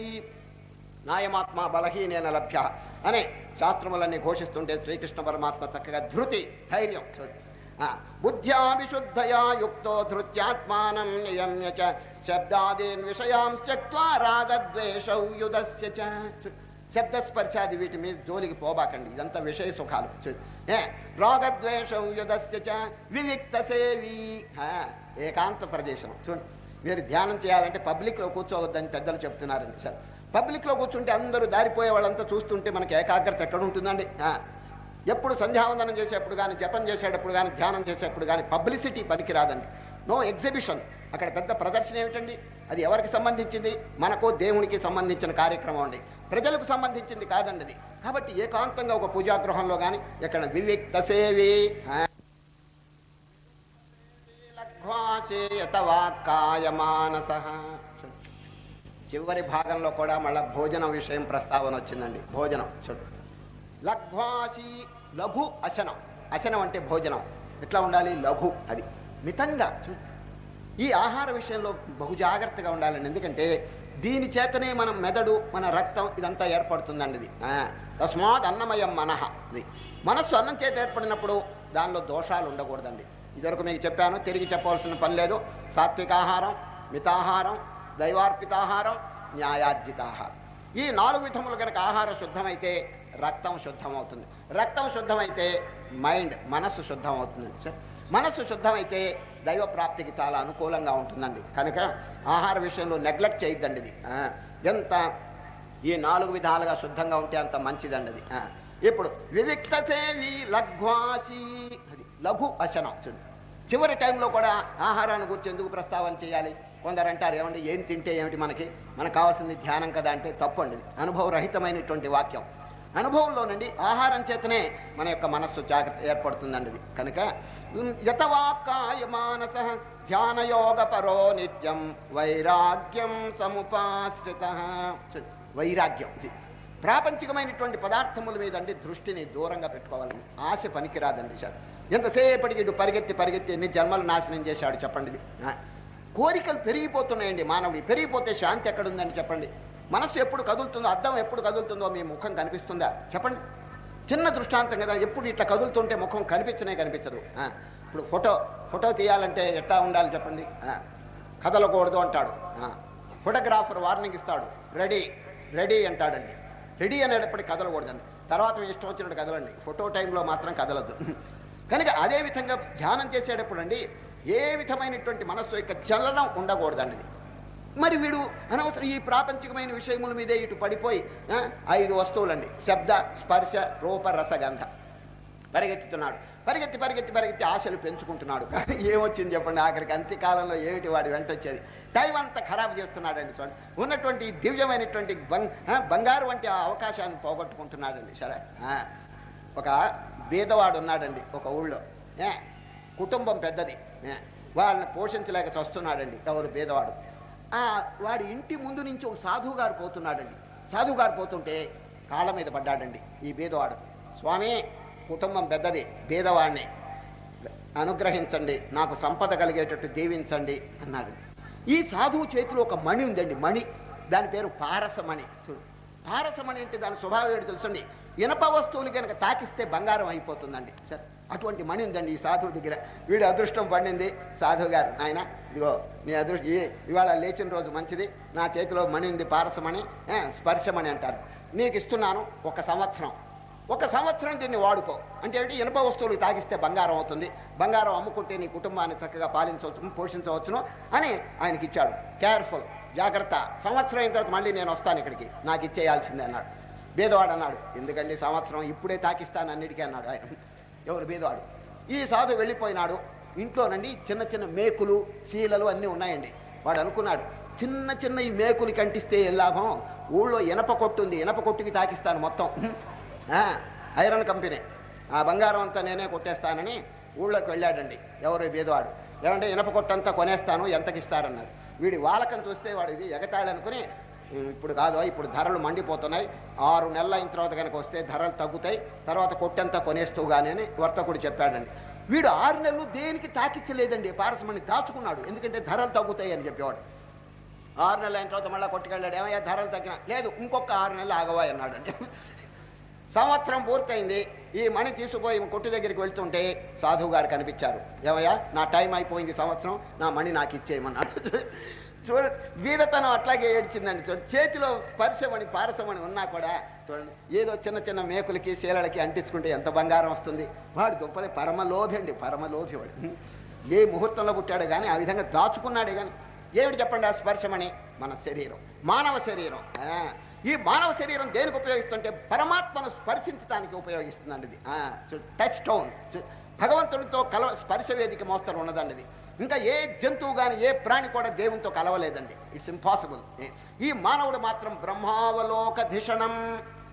నాయమాత్మ బలహీనేన లభ్య అనే శాస్త్రములన్నీ ఘోషిస్తుంటే శ్రీకృష్ణ పరమాత్మ చక్కగా ధృతి ధైర్యం ఆ, బుద్ధ్యా విశుద్ధయా యుక్తో ధృత్యాత్మానం నియమ్య చ శబ్దాదీన్ విషయాంశ్చక్వా రాగద్వేషౌ యుధస్య చ శబ్దస్పర్శాది వీటి మీద జోలికి పోబాకండి ఇదంతా విషయ సుఖాలు చు- ఏ రాగద్వేషౌ యుధస్య చ వివిక్త సేవీ ఆ, ఏకాంత ప్రదేశం చూడండి మీరు ధ్యానం చేయాలంటే పబ్లిక్లో కూర్చోవద్దని పెద్దలు చెప్తున్నారండి సార్ పబ్లిక్లో కూర్చుంటే అందరూ దారిపోయే వాళ్ళంతా చూస్తుంటే మనకి ఏకాగ్రత ఎక్కడ ఉంటుందండి ఆ, ఎప్పుడు సంధ్యావందనం చేసేప్పుడు కానీ జపం చేసేటప్పుడు కానీ ధ్యానం చేసేప్పుడు కానీ పబ్లిసిటీ పనికిరాదండి నో ఎగ్జిబిషన్ అక్కడ పెద్ద ప్రదర్శన ఏమిటండి అది ఎవరికి సంబంధించింది మనకు దేవునికి సంబంధించిన కార్యక్రమం అండి ప్రజలకు సంబంధించింది కాదండి అది కాబట్టి ఏకాంతంగా ఒక పూజాగృహంలో కానీ ఎక్కడ వివిక్త సేవి ఆ, లఘ్వాచేయత వాక్కాయ మానస చివరి భాగంలో కూడా మళ్ళా భోజనం విషయం ప్రస్తావన వచ్చిందండి భోజనం చూడు లఘ్వాసి లఘు అశనం అశనం అంటే భోజనం ఎట్లా ఉండాలి లఘు అది మితంగా చూడు ఈ ఆహార విషయంలో బహు జాగ్రత్తగా ఉండాలండి ఎందుకంటే దీని చేతనే మనం మెదడు మన రక్తం ఇదంతా ఏర్పడుతుందండి ఇది ఆ, తస్మాత్ అన్నమయం మనహ ఇది మనస్సు అన్నం చేత ఏర్పడినప్పుడు దానిలో దోషాలు ఉండకూడదండి ఇదివరకు మీకు చెప్పాను తిరిగి చెప్పవలసిన పని లేదు సాత్వికాహారం మితాహారం దైవార్పితాహారం న్యాయార్జితాహారం ఈ నాలుగు విధములు కనుక ఆహారం శుద్ధమైతే రక్తం శుద్ధమవుతుంది రక్తం శుద్ధమైతే మైండ్ మనస్సు శుద్ధం అవుతుంది సార్ మనస్సు శుద్ధమైతే దైవ ప్రాప్తికి చాలా అనుకూలంగా ఉంటుందండి కనుక ఆహార విషయంలో నెగ్లెక్ట్ చేయొద్దండి ఇది ఆ, ఎంత ఈ నాలుగు విధాలుగా శుద్ధంగా ఉంటే అంత మంచిదండి అది ఆ, ఇప్పుడు వివిక్త సేవి లఘ్వాసి అది లఘు అశనం చూడు చివరి టైంలో కూడా ఆహారాన్ని గురించి ఎందుకు ప్రస్తావన చేయాలి కొందరు అంటారు ఏమండి ఏం తింటే ఏమిటి మనకి మనకు కావాల్సింది ధ్యానం కదా అంటే తప్పండి అనుభవరహితమైనటువంటి వాక్యం అనుభవంలోనండి ఆహారం చేతనే మన యొక్క మనస్సు జాగ్రత్త ఏర్పడుతుందండి ఇది కనుక ఉమ్, యతవాక్కాయ మానస ధ్యానయోగ పరో నిత్యం వైరాగ్యం సముపాశ్రిత చూడు, వైరాగ్యం ఇది ప్రాపంచికమైనటువంటి పదార్థముల మీద అండి దృష్టిని దూరంగా పెట్టుకోవాలండి ఆశ పనికిరాదండి సార్ ఎంతసేపటికి ఇటు పరిగెత్తి పరిగెత్తి ఎన్ని జన్మలు నాశనం చేశాడు చెప్పండి ఇది. ఆ, కోరికలు పెరిగిపోతున్నాయండి మానవుడి పెరిగిపోతే శాంతి ఎక్కడుందని చెప్పండి మనస్సు ఎప్పుడు కదులుతుందో అద్దం ఎప్పుడు కదులుతుందో మీ ముఖం కనిపిస్తుందా చెప్పండి చిన్న దృష్టాంతం కదా ఎప్పుడు ఇట్లా కదులుతుంటే ముఖం కనిపించనే కనిపించదు ఆ, ఇప్పుడు ఫోటో ఫోటో తీయాలంటే ఎట్లా ఉండాలి చెప్పండి ఆ, కదలకూడదు అంటాడు ఆ, ఫోటోగ్రాఫర్ వార్నింగ్ ఇస్తాడు రెడీ రెడీ అంటాడండి రెడీ అనేటప్పటికి కదలకూడదండి తర్వాత మీ ఇష్టం వచ్చినట్టు కదలండి ఫోటో టైంలో మాత్రం కదలదు కనుక అదే విధంగా ధ్యానం చేసేటప్పుడు అండి ఏ విధమైనటువంటి మనస్సు యొక్క చలనం ఉండకూడదండి ఇది. మరి వీడు అనవసరం ఈ ప్రాపంచికమైన విషయముల మీదే ఇటు పడిపోయి ఆ, ఐదు వస్తువులండి శబ్ద స్పర్శ రూప రసగంధ పరిగెత్తుతున్నాడు పరిగెత్తి పరిగెత్తి పరిగెత్తి ఆశలు పెంచుకుంటున్నాడు కానీ ఏమొచ్చింది చెప్పండి ఆఖరికి అంత్యకాలంలో ఏమిటి వాడి వెంట వచ్చేది టైం అంతా ఖరాబ్ చేస్తున్నాడండి చూడండి ఉన్నటువంటి ఈ దివ్యమైనటువంటి బంగ్ ఆ, బంగారు వంటి ఆ అవకాశాన్ని పోగొట్టుకుంటున్నాడండి సరే ఆ, ఒక బీదవాడు ఉన్నాడండి ఒక ఊళ్ళో ఏ కుటుంబం పెద్దది ఏ, వాళ్ళని పోషించలేక చస్తున్నాడండి ఎవరు బీదవాడు ఆ వాడి ఇంటి ముందు నుంచి ఒక సాధువు గారు పోతున్నాడండి సాధువు గారు పోతుంటే కాళ్ళ మీద పడ్డాడండి ఈ బీదవాడు స్వామి కుటుంబం పెద్దది బీదవాడిని అనుగ్రహించండి నాకు సంపద కలిగేటట్టు దీవించండి అన్నాడు ఈ సాధువు చేతిలో ఒక మణి ఉందండి మణి దాని పేరు పారసమణి చూడు పారసమణి అంటే దాని స్వభావం ఏంటి తెలుసండి ఇనప వస్తువులు కనుక తాకిస్తే బంగారం అయిపోతుందండి సరే అటువంటి మణి ఉందండి ఈ సాధువు దగ్గర వీడి అదృష్టం పండింది సాధువు గారు ఆయన ఇదిగో నీ అదృష్టం ఈ- ఇవాళ లేచిన రోజు మంచిది నా చేతిలో మణి ఉంది పారసమణి ఏ, స్పర్శమణి అంటారు నీకు ఇస్తున్నాను ఒక సంవత్సరం ఒక సంవత్సరం దీన్ని వాడుకో అంటే ఏంటి ఇనుప వస్తువులు తాగిస్తే బంగారం అవుతుంది బంగారం అమ్ముకుంటే నీ కుటుంబాన్ని చక్కగా పాలించవచ్చు పోషించవచ్చును అని ఆయనకి ఇచ్చాడు కేర్ఫుల్ జాగ్రత్త సంవత్సరం అయిన తర్వాత మళ్ళీ నేను వస్తాను ఇక్కడికి నాకు ఇచ్చేయాల్సిందే అన్నాడు బీదవాడు అన్నాడు ఎందుకండి సంవత్సరం ఇప్పుడే తాకిస్తాను అన్నిటికీ అన్నాడు ఆయన ఎవరు బీదవాడు ఈ సాధు వెళ్ళిపోయినాడు ఇంట్లోనండి చిన్న చిన్న మేకులు శీలలు అన్నీ ఉన్నాయండి వాడు అనుకున్నాడు చిన్న చిన్న ఈ మేకులు కంటిస్తే ఏ లాభం ఊళ్ళో ఇనప కొట్టు ఉంది ఇనప కొట్టుకి తాకిస్తాను మొత్తం ఆ, ఐరన్ కంపెనీ ఆ బంగారం అంతా నేనే కొట్టేస్తానని ఊళ్ళోకి వెళ్ళాడండి ఎవరు ఈ బీదవాడు ఏమంటే ఇనప కొట్టంతా కొనేస్తాను ఎంతకి ఇస్తారన్నారు వీడి వాలకం చూస్తే వాడు ఇది ఎగతాళి అనుకుని "ఉమ్, ఇప్పుడు కాదు ఇప్పుడు ధరలు మండిపోతున్నాయి ఆరు నెలల అయిన తర్వాత కనుక వస్తే ధరలు తగ్గుతాయి తర్వాత కొట్టంతా కొనేస్తూ కానీ అని వర్తకుడు చెప్పాడండి వీడు ఆరు నెలలు దేనికి తాకిచ్చలేదండి పారసమణి దాచుకున్నాడు ఎందుకంటే ధరలు తగ్గుతాయి అని చెప్పేవాడు ఆరు నెలలు అయిన తర్వాత మళ్ళీ కొట్టుకెళ్ళాడు ఏమయ్యా ధరలు తగ్గిన లేదు ఇంకొక ఆరు నెలలు ఆగవా అన్నాడండి సంవత్సరం పూర్తయింది ఈ మణి తీసుకుపోయి కొట్టు దగ్గరికి వెళ్తుంటే సాధువు గారు కనిపించారు ఏమయ్యా నా టైం అయిపోయింది సంవత్సరం నా మణి నాకు ఇచ్చేయమన్నాడు చూడ వీరతనం అట్లాగే ఏడ్చిందండి చూడు చేతిలో స్పర్శమని పారసమని ఉన్నా కూడా చూడండి ఏదో చిన్న చిన్న మేకులకి శీలలకి అంటించుకుంటే ఎంత బంగారం వస్తుంది వాడు దుంపలే పరమలోభి అండి పరమలోభి వాడు ఏ ముహూర్తంలో పుట్టాడు కానీ ఆ విధంగా దాచుకున్నాడే కానీ ఏమిటి చెప్పండి ఆ స్పర్శమని మన శరీరం మానవ శరీరం ఆ, ఈ మానవ శరీరం దేనికి ఉపయోగిస్తుంటే పరమాత్మను స్పర్శించడానికి ఉపయోగిస్తుందండి ఇది టచ్ స్టోన్ భగవంతుడితో కలవ స్పర్శ వేదిక మోస్తరు ఉన్నదండి ఇది ఇంకా ఏ జంతువు కానీ ఏ ప్రాణి కూడా దేవునితో కలవలేదండి ఇట్స్ ఇంపాసిబుల్ ఈ మానవుడు మాత్రం బ్రహ్మావలోక ధిషణం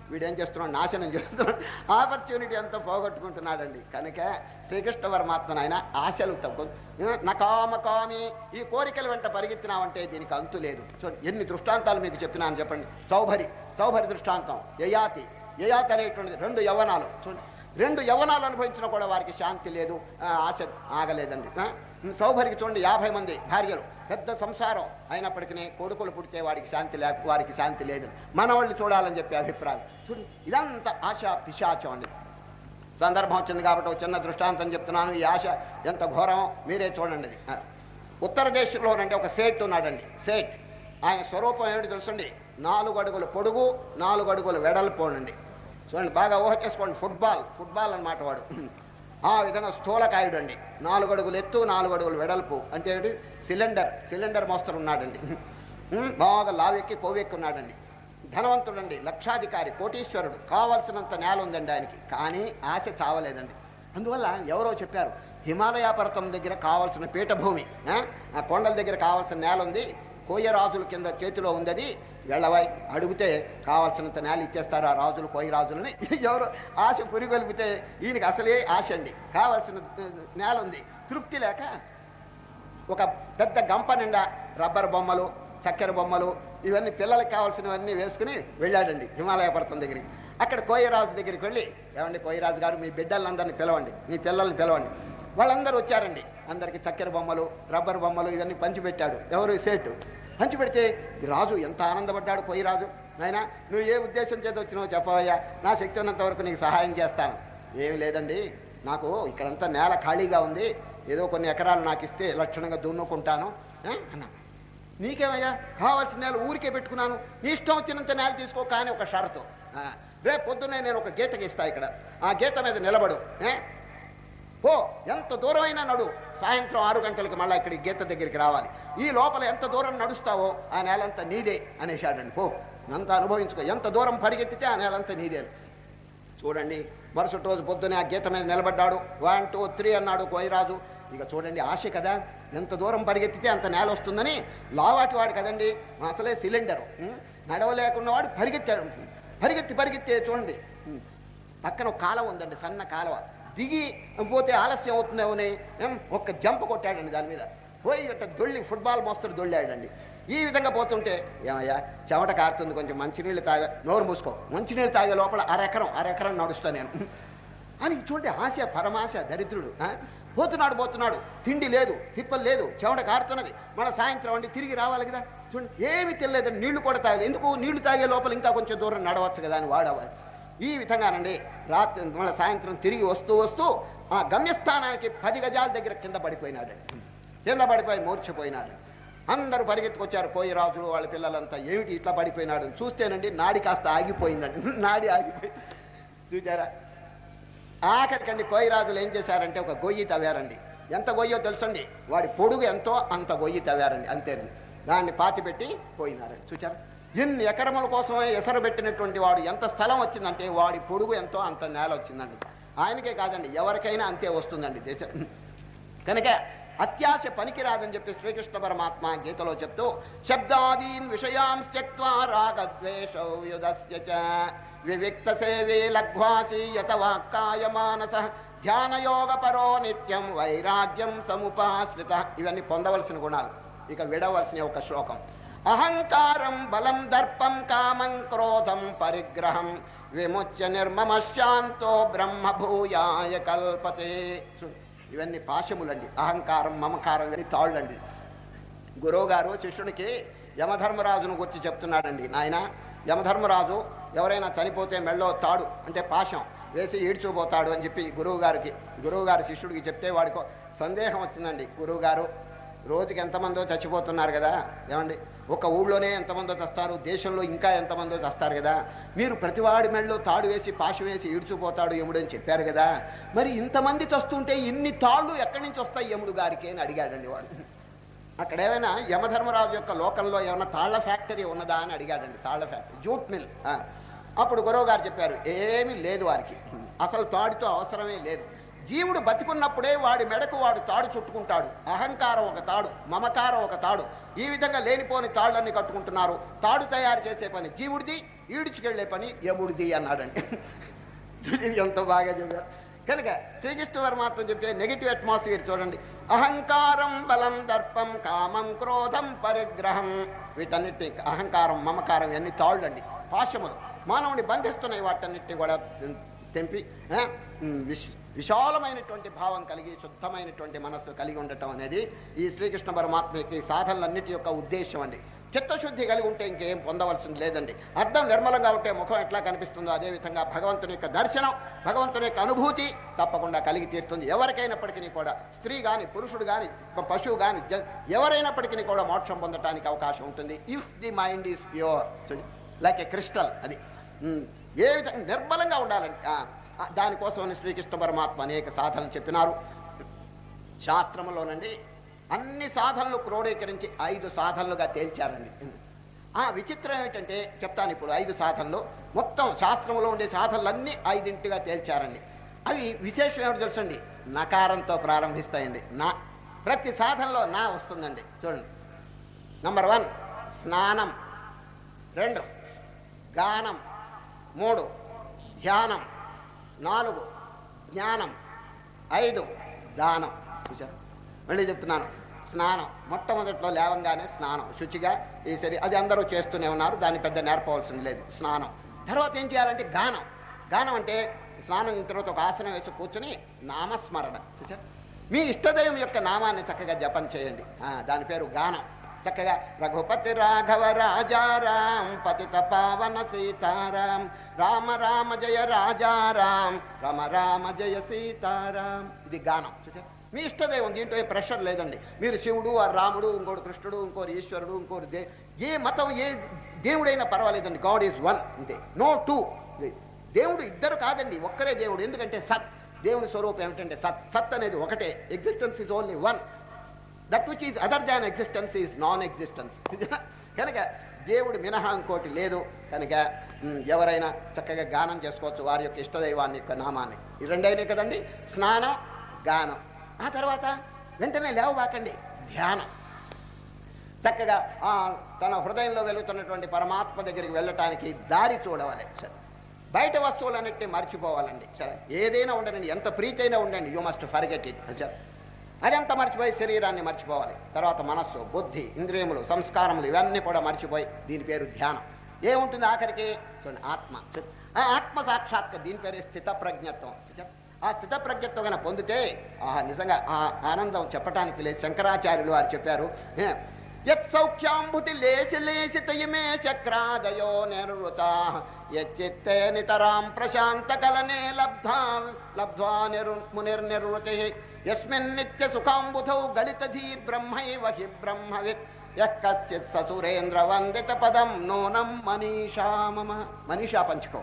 వీడు ఏం చేస్తున్నాడు నాశనం చేస్తున్నాడు ఆపర్చునిటీ అంతా పోగొట్టుకుంటున్నాడండి కనుక శ్రీకృష్ణ పరమాత్మ ఆయన ఆశలు తగ్గు నకామ కామి ఈ కోరికల వెంట పరిగెత్తినావంటే దీనికి అంతు లేదు సో ఎన్ని దృష్టాంతాలు మీకు చెప్పినాను చెప్పండి సౌభరి సౌభరి దృష్టాంతం యయాతి యయాతి అనేటువంటిది రెండు యవనాలు చూడండి రెండు యవనాలు అనుభవించినా కూడా వారికి శాంతి లేదు ఆ, ఆశ ఆగలేదండి ఆ? సౌభరికి చూడండి యాభై మంది భార్యలు పెద్ద సంసారం అయినప్పటికీ కొడుకులు పుడితే వాడికి శాంతి లేక వారికి శాంతి లేదు మనవాళ్ళు చూడాలని చెప్పి అభిప్రాయం చూడండి ఇదంతా ఆశ పిశాచం అండి సందర్భం వచ్చింది కాబట్టి ఒక చిన్న దృష్టాంతం చెప్తున్నాను ఈ ఆశ ఎంత ఘోరమో మీరే చూడండి అది. ఆ. ఉత్తర దేశంలోనండి ఒక సేట్ ఉన్నాడండి సేట్ ఆయన స్వరూపం ఏమిటి తెలుసండి నాలుగు అడుగులు పొడుగు నాలుగు అడుగులు వెడల్పోనండి చూడండి బాగా ఊహ చేసుకోండి ఫుట్బాల్ ఫుట్బాల్ అన్నమాట వాడు ఆ విధంగా స్థూలకాయుడు అండి నాలుగు అడుగులు ఎత్తు నాలుగు అడుగులు వెడల్పు అంటే ఏంటి సిలిండర్ సిలిండర్ మోస్తరు ఉన్నాడండి ఉమ్, బాగా లావెక్కి కొవ్వెక్కి ఉన్నాడండి ధనవంతుడండి లక్షాధికారి కోటీశ్వరుడు కావలసినంత నేల ఉందండి ఆయనకి కానీ ఆశ చావలేదండి అందువల్ల ఎవరో చెప్పారు హిమాలయ పర్వతం దగ్గర కావాల్సిన పీఠభూమి ఆ? ఆ కొండల దగ్గర కావాల్సిన నేల ఉంది కోయ రాజుల కింద చేతిలో ఉంది అది వెళ్ళవాయి అడిగితే కావాల్సినంత నేల ఇచ్చేస్తారు ఆ రాజులు కోయి రాజులని ఎవరు ఆశ పురిగొలిపితే ఈయనకి అసలే ఆశ అండి కావాల్సిన ఆ, నేల ఉంది తృప్తి లేక ఒక పెద్ద గంప నిండా రబ్బర్ బొమ్మలు చక్కెర బొమ్మలు ఇవన్నీ పిల్లలకి కావాల్సినవన్నీ వేసుకుని వెళ్ళాడండి హిమాలయ పర్వతం దగ్గరికి అక్కడ కోయరాజు దగ్గరికి వెళ్ళి ఏమండి కోయరాజు గారు మీ బిడ్డలందరినీ పిలవండి మీ పిల్లల్ని పిలవండి వాళ్ళందరూ వచ్చారండి అందరికి చక్కెర బొమ్మలు రబ్బర్ బొమ్మలు ఇవన్నీ పంచిపెట్టాడు ఎవరు సేటు పంచిపెడితే ఈ రాజు ఎంత ఆనందపడ్డాడు కోయరాజు నాయనా నువ్వు ఏ ఉద్దేశం చేత వచ్చినావో చెప్పవయ్యా నా శక్తి ఉన్నంత వరకు నీకు సహాయం చేస్తాను ఏమి లేదండి నాకు ఇక్కడంతా నేల ఖాళీగా ఉంది ఏదో కొన్ని ఎకరాలు నాకు ఇస్తే లక్షణంగా దున్నుకుంటాను ఆ? అన్నా నీకేమయ్యా కావాల్సిన నేల ఊరికే పెట్టుకున్నాను నీ ఇష్టం వచ్చినంత నేల తీసుకో కానీ ఒక షరతు ఆ, రేపు పొద్దున్నే నేను ఒక గీత గీస్తా ఇక్కడ ఆ గీత మీద నిలబడు ఏ? పో ఎంత దూరమైనా నడు సాయంత్రం ఆరు గంటలకు మళ్ళీ ఇక్కడికి గీత దగ్గరికి రావాలి ఈ లోపల ఎంత దూరం నడుస్తావో ఆ నేలంతా నీదే అనేశాడండి పో అంత అనుభవించుకో ఎంత దూరం పరిగెత్తితే ఆ నేలంతా నీదే చూడండి మరుసటి రోజు పొద్దునే ఆ గీత మీద నిలబడ్డాడు వన్ టూ త్రీ అన్నాడు కోయిరాజు ఇక చూడండి ఆశ కదా ఎంత దూరం పరిగెత్తితే అంత నేల వస్తుందని లావాటి వాడు కదండి అసలే సిలిండర్ నడవలేకున్నవాడు పరిగెత్తాడు పరిగెత్తి పరిగెత్తి చూడండి ఉం. పక్కన ఒక కాలువ ఉందండి సన్న కాలువ దిగి పోతే ఆలస్యం అవుతుందేమోని ఏం, ఒక్క జంప్ కొట్టాడండి దాని మీద పోయి ఇట్ట దొళ్ళి ఫుట్బాల్ మోస్తరు దొళ్ళాడండి ఈ విధంగా పోతుంటే ఏమయ్యా చెమట కారుతుంది కొంచెం మంచినీళ్ళు తాగే నోరు మూసుకో మంచినీళ్ళు తాగే లోపల అరెకరం అరెకరం నడుస్తా నేను అని చూడండి ఆశ పరమాశ దరిద్రుడు ఆ? పోతున్నాడు పోతున్నాడు తిండి లేదు తిప్పలు లేదు చెమట కారుతున్నది మళ్ళీ సాయంత్రం అండి తిరిగి రావాలి కదా చూడండి ఏమి తెలియదు నీళ్లు కూడా తాగలేదు ఎందుకు నీళ్లు తాగే లోపల ఇంకా కొంచెం దూరం నడవచ్చు కదా అని వాడవాలి ఈ విధంగానండి రాత్రి మళ్ళీ సాయంత్రం తిరిగి వస్తూ వస్తూ ఆ గమ్యస్థానానికి పది గజాల దగ్గర కింద పడిపోయినాడండి కింద పడిపోయి మూర్చిపోయినాడు అందరూ పరిగెత్తుకొచ్చారు కోయి రాజులు వాళ్ళ పిల్లలంతా ఏమిటి ఇట్లా పడిపోయినాడు అని చూస్తేనండి నాడి కాస్త ఆగిపోయిందండి నాడి ఆగిపోయి చూచారా ఆఖరికండి కోయిరాజులు ఏం చేశారంటే ఒక గొయ్యి తవ్వారండి ఎంత గొయ్యో తెలుసండి వాడి పొడుగు ఎంతో అంత గొయ్యి తవ్వారండి అంతేనండి దాన్ని పాతి పెట్టి పోయినారండి చూచారు ఎన్ని ఎకరముల కోసమే ఎసరు పెట్టినటువంటి వాడు ఎంత స్థలం వచ్చిందంటే వాడి పొడుగు ఎంతో అంత నేల వచ్చిందండి ఆయనకే కాదండి ఎవరికైనా అంతే వస్తుందండి దేశం కనుక అత్యాశ పనికిరాదని చెప్పి శ్రీకృష్ణ పరమాత్మ గీతలో చెప్తూ శబ్దాదీన్ విషయాం త్యక్వా రాగద్వేషౌ యుధస్య చ వివిక్త సేవే లఘ్వాసి యత వాక్కాయ మానస ధ్యానయోగ పరో నిత్యం వైరాగ్యం సముపాశ్రిత ఇవన్నీ పొందవలసిన గుణాలు ఇక విడవలసిన ఒక శ్లోకం అహంకారం బలం దర్పం కామం క్రోధం పరిగ్రహం విముచ్య నిర్మమశాంతో బ్రహ్మభూయాయ కల్పతే చూడు, ఇవన్నీ పాశములండి అహంకారం మమకారం ఇవన్నీ తాళ్ళండి గురువుగారు శిష్యునికి యమధర్మరాజును గురించి చెప్తున్నాడండి నాయన యమధర్మరాజు ఎవరైనా చనిపోతే మెళ్ళో తాడు అంటే పాశం వేసి ఈడ్చుకుపోతాడు అని చెప్పి గురువు గారికి గురువు గారి శిష్యుడికి చెప్తే వాడికి సందేహం వచ్చిందండి గురువు గారు రోజుకి ఎంతమందో చచ్చిపోతున్నారు కదా ఏమండి ఒక ఊళ్ళోనే ఎంతమందో చస్తారు దేశంలో ఇంకా ఎంతమందో చస్తారు కదా మీరు ప్రతివాడి మెళ్ళలో తాడు వేసి పాశ వేసి ఈడ్చుపోతాడు యముడు అని చెప్పారు కదా మరి ఇంతమంది చస్తుంటే ఇన్ని తాళ్ళు ఎక్కడి నుంచి వస్తాయి యముడు గారికి అని అడిగాడండి వాడు అక్కడ ఏమైనా యమధర్మరాజు యొక్క లోకంలో ఏమైనా తాళ్ల ఫ్యాక్టరీ ఉన్నదా అని అడిగాడండి తాళ్ల ఫ్యాక్టరీ జూట్ మిల్ ఆ. అప్పుడు గురువు గారు చెప్పారు ఏమీ లేదు వారికి అసలు తాడితో అవసరమే లేదు జీవుడు బతికున్నప్పుడే వాడి మెడకు వాడు తాడు చుట్టుకుంటాడు అహంకారం ఒక తాడు మమకారం ఒక తాడు ఈ విధంగా లేనిపోని తాళ్ళన్నీ కట్టుకుంటున్నారు తాడు తయారు చేసే పని జీవుడిది ఈడ్చుకెళ్లే పని యముడిది అన్నాడండి ఇది ఎంత బాగా చెప్పారు కనుక శ్రీకృష్ణ పరమాత్మ చెప్పే నెగిటివ్ అట్మాస్ఫియర్ చూడండి అహంకారం బలం దర్పం కామం క్రోధం పరిగ్రహం వీటన్నిటి అహంకారం మమకారం ఇవన్నీ తాళ్ళండి పాశములు మానవుని బంధిస్తున్నాయి వాటన్నిటిని కూడా తెంపి ఆ, విశ్ విశాలమైనటువంటి భావం కలిగి శుద్ధమైనటువంటి మనస్సు కలిగి ఉండటం అనేది ఈ శ్రీకృష్ణ పరమాత్మ యొక్క ఈ సాధనలన్నిటి యొక్క ఉద్దేశం అండి చిత్తశుద్ధి కలిగి ఉంటే ఇంకేం పొందవలసింది లేదండి అర్థం నిర్మలంగా ఉంటే ముఖం ఎట్లా కనిపిస్తుందో అదేవిధంగా భగవంతుని యొక్క దర్శనం భగవంతుని యొక్క అనుభూతి తప్పకుండా కలిగి తీరుతుంది ఎవరికైనప్పటికీ కూడా స్త్రీ కానీ పురుషుడు కానీ పశువు కానీ ఎవరైనప్పటికీ కూడా మోక్షం పొందటానికి అవకాశం ఉంటుంది if the mind is pure like a crystal అది ఉమ్, ఏ విధంగా నిర్మలంగా ఉండాలండి ఆ, ఆ, దానికోసమని శ్రీకృష్ణ పరమాత్మ అనేక సాధనలు చెప్పినారు శాస్త్రములోనండి అన్ని సాధనలు క్రోడీకరించి ఐదు సాధనలుగా తేల్చారండి ఆ విచిత్రం ఏమిటంటే చెప్తాను ఇప్పుడు ఐదు సాధనలు మొత్తం శాస్త్రంలో ఉండే సాధనలన్నీ ఐదింటిగా తేల్చారండి అవి విశేషం ఏమిటి తెలుసండి నకారంతో ప్రారంభిస్తాయండి నా ప్రతి సాధనలో నా వస్తుందండి చూడండి నంబర్ వన్ స్నానం రెండు గానం మూడు ధ్యానం నాలుగు జ్ఞానం ఐదు దానం చూసారు మళ్ళీ చెప్తున్నాను స్నానం మొట్టమొదట్లో లేవంగానే స్నానం శుచిగా ఈ సరి అది అందరూ చేస్తూనే ఉన్నారు దాన్ని పెద్ద నేర్పవలసింది లేదు స్నానం తర్వాత ఏం చేయాలంటే గానం గానం అంటే స్నానం అయిన తర్వాత ఒక ఆసనం వేసి కూర్చుని నామస్మరణ చూసారు మీ ఇష్టదైవం యొక్క నామాన్ని చక్కగా జపం చేయండి ఆ, దాని పేరు గానం చక్కగా రఘుపతి రాఘవ రాజారాం పతిత పావన సీతారాం రామ రామ జయ రాజారాం రామ రామ జయ సీతారాం ఇది గానం చూసారా? మీ ఇష్టదైవం దీంట్లో ఏ ప్రెషర్ లేదండి మీరు శివుడు ఆ రాముడు ఇంకోటి కృష్ణుడు ఇంకోటి ఈశ్వరుడు ఇంకోటి దే ఏ మతం ఏ దేవుడైనా పర్వాలేదండి గాడ్ ఈజ్ వన్ అంతే నో టూ దేవుడు ఇద్దరు కాదండి ఒక్కరే దేవుడు ఎందుకంటే సత్ దేవుని స్వరూపం ఏమిటంటే సత్ సత్ అనేది ఒకటే existence is only one that which is other than existence is non existence కనుక దేవుడు మినహా ఇంకోటి లేదు కనుక మ్, ఎవరైనా చక్కగా గానం చేసుకోవచ్చు వారి యొక్క ఇష్టదైవాన్ని యొక్క నామాన్ని ఈ రెండైనాయి కదండి స్నానం గానం ఆ తర్వాత వెంటనే లేవబాకండి ధ్యానం చక్కగా ఆ తన హృదయంలో వెలుగుతున్నటువంటి పరమాత్మ దగ్గరికి వెళ్ళటానికి దారి చూడవాలి సరే బయట వస్తువులన్నింటినీ మర్చిపోవాలండి సరే ఏదైనా ఉండనండి ఎంత ప్రీతి అయినా ఉండండి యూ మస్ట్ ఫర్గెట్ ఇట్ సరే అదంతా మర్చిపోయి శరీరాన్ని మర్చిపోవాలి తర్వాత మనస్సు బుద్ధి ఇంద్రియములు సంస్కారములు ఇవన్నీ కూడా మర్చిపోయి దీని పేరు ధ్యానం ఏముంటుంది ఆఖరికి చూడండి ఆత్మ ఆ ఆత్మ సాక్షాత్క దీని పేరే స్థిత ప్రజ్ఞత్వం ఆ స్థిత ప్రజ్ఞత్వం కనుక పొందితే ఆ నిజంగా ఆ ఆనందం చెప్పటానికి లేదు శంకరాచార్యులు వారు చెప్పారు ఏ, యత్ సౌఖ్యాంబుతి లేసి లేసి తయమే చక్రాదయో నిర్వృత యచ్చిత్తే నితరాం ప్రశాంత కలనే లబ్ధా లబ్ధ్వా నిరు మునిర్నిర్వృతి యస్మిన్ నిత్య సుఖాంబుధౌ గళితధీర్ బ్రహ్మైవ హి బ్రహ్మవిత్ యః కశ్చిత్ ససురేంద్ర వందిత పదం నూనం మనీషా మమ మనీషా పంచుకో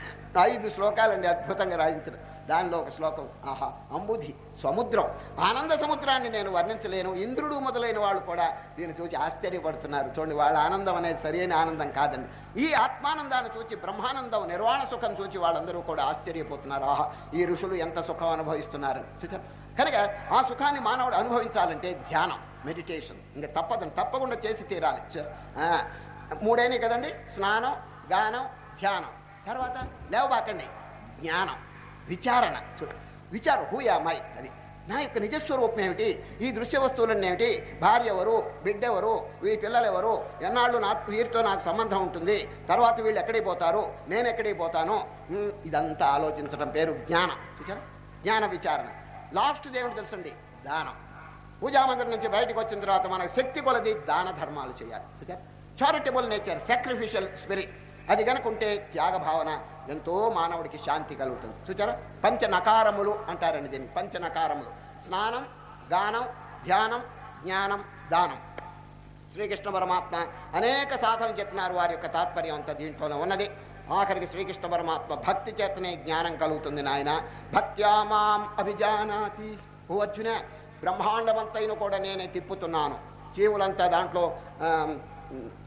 ఐదు శ్లోకాలండి అద్భుతంగా రాయించడం దానిలో ఒక శ్లోకం ఆహా అంబుధి సముద్రం ఆనంద సముద్రాన్ని నేను వర్ణించలేను ఇంద్రుడు మొదలైన వాళ్ళు కూడా దీన్ని చూసి ఆశ్చర్యపడుతున్నారు చూడండి వాళ్ళ ఆనందం అనేది సరైన ఆనందం కాదండి ఈ ఆత్మానందాన్ని చూసి బ్రహ్మానందం నిర్వాణ సుఖం చూసి వాళ్ళందరూ కూడా ఆశ్చర్యపోతున్నారు ఆహా ఈ ఋషులు ఎంత సుఖం అనుభవిస్తున్నారని చూసారు కనుక ఆ సుఖాన్ని మానవుడు అనుభవించాలంటే ధ్యానం మెడిటేషన్ ఇంకా తప్పదని తప్పకుండా చేసి తీరాలి చ- ఆ, మూడైనాయి కదండి స్నానం గానం ధ్యానం తర్వాత లేవబాకండి జ్ఞానం విచారణ చూడు విచారం హూయా మై అది నా యొక్క నిజస్వరూపం ఏమిటి ఈ దృశ్య వస్తువులన్నీ ఏమిటి భార్య ఎవరు బిడ్డ ఎవరు ఈ పిల్లలు ఎవరు ఎన్నాళ్ళు నా వీరితో నాకు సంబంధం ఉంటుంది తర్వాత వీళ్ళు ఎక్కడికి పోతారు నేను ఎక్కడికి పోతాను ఉమ్, ఇదంతా ఆలోచించడం పేరు జ్ఞానం చూసారా జ్ఞాన విచారణ లాస్ట్ దేవుడు తెలుసండి దానం పూజామందిరం నుంచి బయటకు వచ్చిన తర్వాత మనకు శక్తి కొలది దాన ధర్మాలు చేయాలి చూసారా చారిటబుల్ నేచర్ సాక్రిఫిషియల్ స్పిరిట్ అది కనుకుంటే త్యాగ భావన ఎంతో మానవుడికి శాంతి కలుగుతుంది చూచారా పంచ నకారములు అంటారండి దీన్ని పంచ నకారములు స్నానం గానం ధ్యానం జ్ఞానం దానం శ్రీకృష్ణ పరమాత్మ అనేక సాధనలు చెప్పినారు వారి యొక్క తాత్పర్యం అంతా దీంట్లోనే ఉన్నది ఆఖరికి శ్రీకృష్ణ పరమాత్మ భక్తి చేతనే జ్ఞానం కలుగుతుంది నాయన భక్త్యా మాం అభిజానాతి ఓ అర్జున బ్రహ్మాండమంతైన కూడా నేనే తిప్పుతున్నాను జీవులంతా దాంట్లో ఆమ్,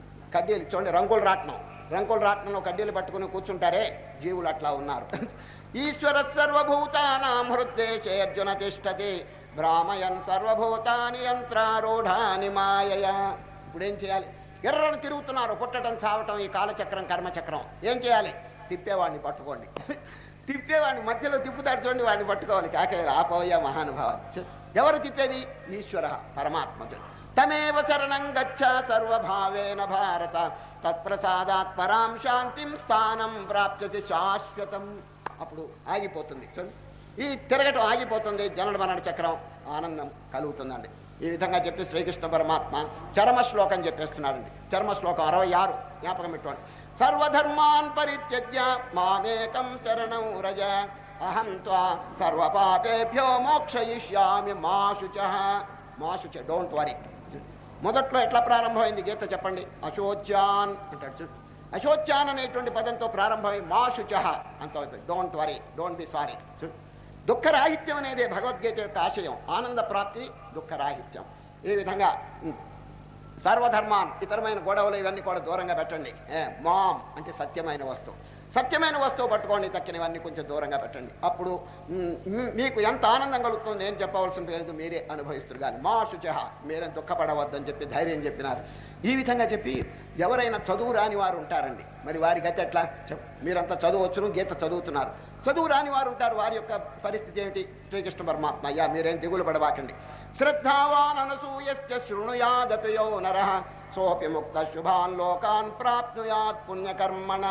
కడ్డీలు చూడండి రంగులు రాట్నం రంగులు రాట్నంలో కడ్డీలు పట్టుకుని కూర్చుంటారే జీవులు అట్లా ఉన్నారు ఈశ్వర సర్వభూతానాం హృద్దేశే అర్జున తిష్టతి భ్రామయన్ సర్వభూతాని యంత్రారూఢాని మాయయ ఇప్పుడేం చేయాలి ఎర్రను తిరుగుతున్నారు పుట్టడం చావటం ఈ కాలచక్రం కర్మచక్రం ఏం చేయాలి తిప్పేవాడిని పట్టుకోండి తిప్పేవాడిని మధ్యలో తిప్పుతాడు చూడండి వాడిని పట్టుకోవాలి కాకే ఆపోయ మహానుభావ ఎవరు తిప్పేది ఈశ్వర పరమాత్మకుడు తమేవ శరణం గచ్చ సర్వభావేన భారత తత్ప్రసాదాత్ పరాం శాంతిం స్థానం ప్రాప్యసి శాశ్వతం అప్పుడు ఆగిపోతుంది చూడండి ఈ తిరగటం ఆగిపోతుంది జనన మరణ చక్రం ఆనందం కలుగుతుందండి ఈ విధంగా చెప్పి శ్రీకృష్ణ పరమాత్మ చరమ శ్లోకం చెప్పేస్తున్నాడండి చరమ శ్లోకం అరవై ఆరు జ్ఞాపకం పెట్టుకోండి సర్వధర్మాన్ పరిత్యజ్య మామేకం శరణం రజ అహం త్వా సర్వపాపేభ్యో మోక్షయిష్యామి మాశుచ మాశుచ డోంట్ వరీ మొదట్లో ఎట్లా ప్రారంభమైంది గీత చెప్పండి అశోచ్యాన్ అంటాడు చూడు అశోచ్యాన్ అనేటువంటి పదంతో ప్రారంభమై మా శుచ అంత don't worry don't be sorry చూడు దుఃఖరాహిత్యం అనేది భగవద్గీత యొక్క ఆశయం ఆనంద ప్రాప్తి దుఃఖరాహిత్యం ఈ విధంగా ఉం, సర్వధర్మాన్ ఇతరమైన గొడవలు ఇవన్నీ కూడా దూరంగా పెట్టండి ఏ, మామ్ అంటే సత్యమైన వస్తువు సత్యమైన వస్తువు పట్టుకోండి తక్కినవన్నీ కొంచెం దూరంగా పెట్టండి అప్పుడు మ్, మ్, మీకు ఎంత ఆనందం కలుగుతుంది నేను చెప్పవలసిన లేదు మీరే అనుభవిస్తారు కానీ మా శుచ మీరేం దుఃఖపడవద్దని చెప్పి ధైర్యం చెప్పినారు ఈ విధంగా చెప్పి ఎవరైనా చదువు రాని వారు ఉంటారండి మరి వారి గతి ఎట్లా చెప్పు మీరంతా చదువచ్చును గీత చదువుతున్నారు చదువు రాని వారు ఉంటారు వారి యొక్క పరిస్థితి ఏమిటి శ్రీకృష్ణ పరమాత్మ అయ్యా మీరేం దిగులు పడబాకండి శ్రద్ధావాన్ అనసూయశ్చ శృణుయాదపి యో నర సోపి ముక్త శుభాన్ లోకాన్ ప్రాప్నుయాత్ పుణ్యకర్మణ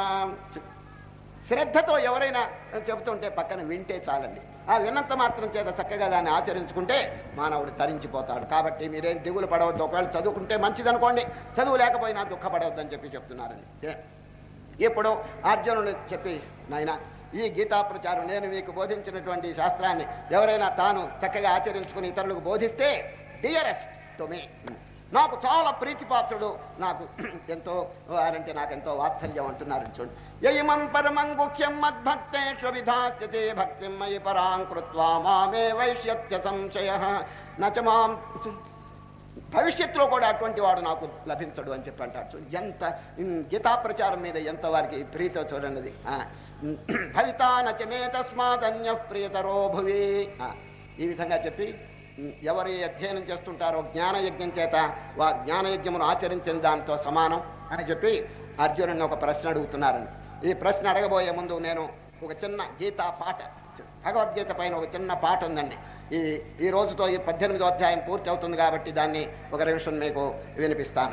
శ్రద్ధతో ఎవరైనా చెబుతుంటే పక్కన వింటే చాలండి ఆ విన్నంత మాత్రం చేత చక్కగా దాన్ని ఆచరించుకుంటే మానవుడు తరించిపోతాడు కాబట్టి మీరేం దిగులు పడవద్దు ఒకవేళ చదువుకుంటే మంచిదనుకోండి చదువు లేకపోయినా దుఃఖపడవద్దని చెప్పి చెప్తున్నారండి ఏ? ఇప్పుడు అర్జునుడు చెప్పి నాయన ఈ గీతా ప్రచారం నేను మీకు బోధించినటువంటి ఈ శాస్త్రాన్ని ఎవరైనా తాను చక్కగా ఆచరించుకుని ఇతరులకు బోధిస్తే డియరెస్ట్ టు మీ నాకు చాలా ప్రీతిపాత్రుడు నాకు ఎంతో వారంటే నాకు ఎంతో వాత్సల్యం అంటున్నారు చూడండి యయిమం పరమం గుహ్యం మద్భక్తేషు విధాస్యతే భక్తిం మయి పరాం కృత్వా మామే వైశ్యత్య సంశయ నచ మాం భవిష్యత్తులో కూడా అటువంటి వాడు నాకు లభించడు అని చెప్పి అంటాడు చూ- ఎంత ఉమ్, గీతా ప్రచారం మీద ఎంత వారికి ప్రీతో చూడండి ఆ, ఉమ్, భవితా నచమే తస్మాదన్య ప్రియతరో భువి ఆ, ఈ విధంగా చెప్పి ఉమ్, ఎవరు ఈ అధ్యయనం చేస్తుంటారో జ్ఞానయజ్ఞం చేత వా జ్ఞానయజ్ఞమును ఆచరించిన దాంతో సమానం అని చెప్పి అర్జునుడిని ఒక ప్రశ్న అడుగుతున్నారండి ఈ ప్రశ్న అడగబోయే ముందు నేను ఒక చిన్న గీతా పాట భగవద్గీత పైన ఒక చిన్న పాట ఉందండి ఈ ఈ రోజుతో ఈ పద్దెనిమిదో అధ్యాయం పూర్తి అవుతుంది కాబట్టి దాన్ని ఒక నిమిషం మీకు వినిపిస్తాను